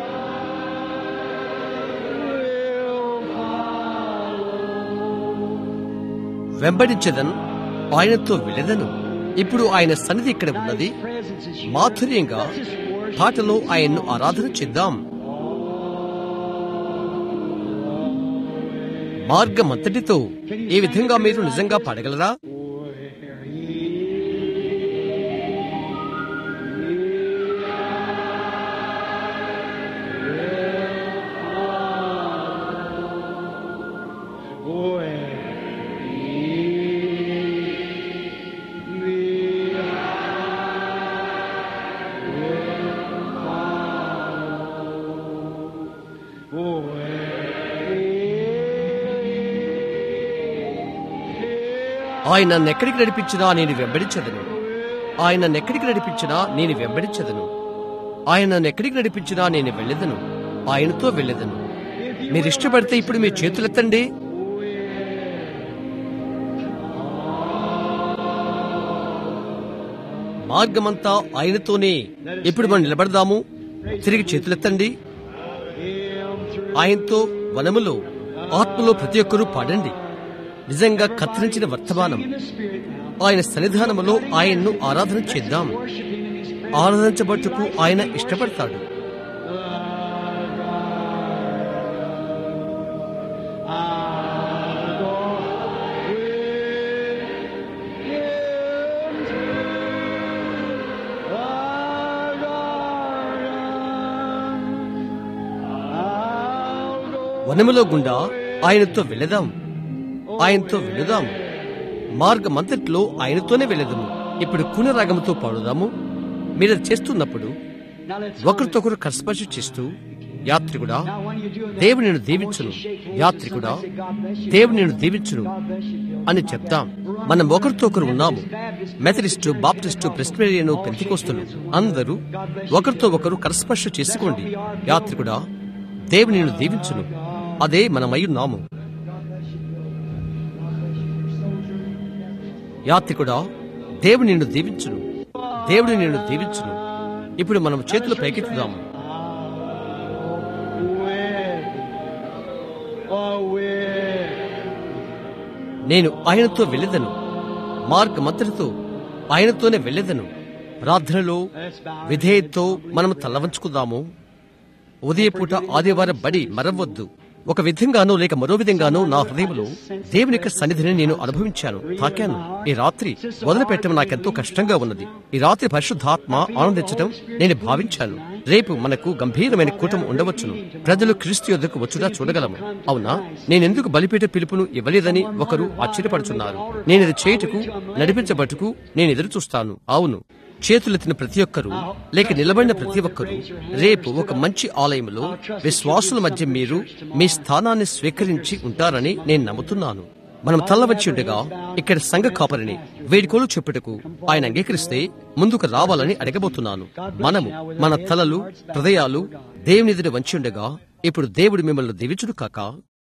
వెంబడించదను ఆయనతో వెళ్ళదను ఇప్పుడు ఆయన సన్నిధి ఇక్కడ ఉన్నది మాధుర్యంగా పాటలో ఆయన్ను ఆరాధన చేద్దాం మార్గమంతటితో ఈ విధంగా మీరు నిజంగా పాడగలరా ఆయన నన్ను ఎక్కడికి నడిపించినా నేను వెంబడించదను ఆయన నన్ను ఎక్కడికి నడిపించినా నేను వెంబడించదను ఆయన నన్ను ఎక్కడికి నడిపించినా నేను వెళ్ళదను ఆయనతో వెళ్ళదను మీరు ఇష్టపడితే ఇప్పుడు మీ చేతులెత్తండి మార్గమంతా ఆయనతోనే ఇప్పుడు మనం నిలబడదాము తిరిగి చేతులెత్తండి ఆయనతో వనములో ఆత్మలో ప్రతి ఒక్కరూ పాడండి నిజంగా కత్తిరించిన వర్తమానం ఆయన సన్నిధానములో ఆయన్ను ఆరాధన చేద్దాం ఆరాధించబట్టుకు ఆయన ఇష్టపడతాడు I వనములో గుండా ఆయనతో వెళదాం ఆయనతో వెళదాం మార్గమంతట్లో ఆయనతోనే వెళ్ళదాము ఇప్పుడు కునరాగముతో పాడుదాము మీరు అది చేస్తున్నప్పుడు Now let's ఒకరితొకరు కస్పర్శ చేస్తూ యాత్రికుడా దేవుడు నేను దీవించును యాత్రికుడా దేవుడు నేను దీవించును అని చెప్తాం మనం ఒకరితో ఒకరు ఉన్నాము మెథడిస్టు బాప్టిస్టు ప్రెస్బిరియను పెంతికోస్తులు అందరూ ఒకరితో ఒకరు కరస్పర్శ చేసుకోండి యాత్రికుడా దేవుడు నేను దీవించును అదే మనమై ఉన్నాము యాత్రికుడా దేవుడు నిన్ను దీవించును దేవుడు నిన్ను దీవించును ఇప్పుడు మనం చేతులు పైకెత్తుదాము Oh, with. నేను ఆయనతో వెళ్ళెదను మార్గమంతటితో ఆయనతోనే వెళ్ళెదను ప్రార్థనలో Let's bow. విధేయతతో మనం తలవంచుకుందాము ఉదయపూట ఆదివారం బడి మరవద్దు ఒక విధంగానో లేక మరో విధంగానో నా హృదయంలో దేవుని యొక్క సన్నిధిని నేను అనుభవించాను తాకాను ఈ రాత్రి వదిలిపెట్టడం నాకెంతో కష్టంగా ఉన్నది ఈ రాత్రి పరిశుద్ధాత్మ ఆనందించడం నేను భావించాను రేపు మనకు గంభీరమైన కూటమి ఉండవచ్చును ప్రజలు క్రీస్తు యొద్దకు వచ్చుదా చూడగలము అవునా నేనెందుకు బలిపీఠ పిలుపును ఇవ్వలేదని ఒకరు ఆశ్చర్యపడుచున్నారు నేను ఇది చేయుటకు నడిపించబట్టుకు నేను ఎదురు చూస్తాను అవును చేతులెత్తిన ప్రతి ఒక్కరూ లేక నిలబడిన ప్రతి ఒక్కరూ రేపు ఒక మంచి ఆలయంలో విశ్వాసుల మధ్య మీరు మీ స్థానాన్ని స్వీకరించి ఉంటారని నేను నమ్ముతున్నాను మనం తల్లవచ్చి ఉండగా ఇక్కడ సంఘ కాపరిని వేడుకోలు చెప్పుటకు ఆయన అంగీకరిస్తే ముందుకు రావాలని అడగబోతున్నాను మనము మన తలలు హృదయాలు దేవుని ఎదుట వంచి ఉండగా ఇప్పుడు దేవుడు మిమ్మల్ని దీవించుడు కాక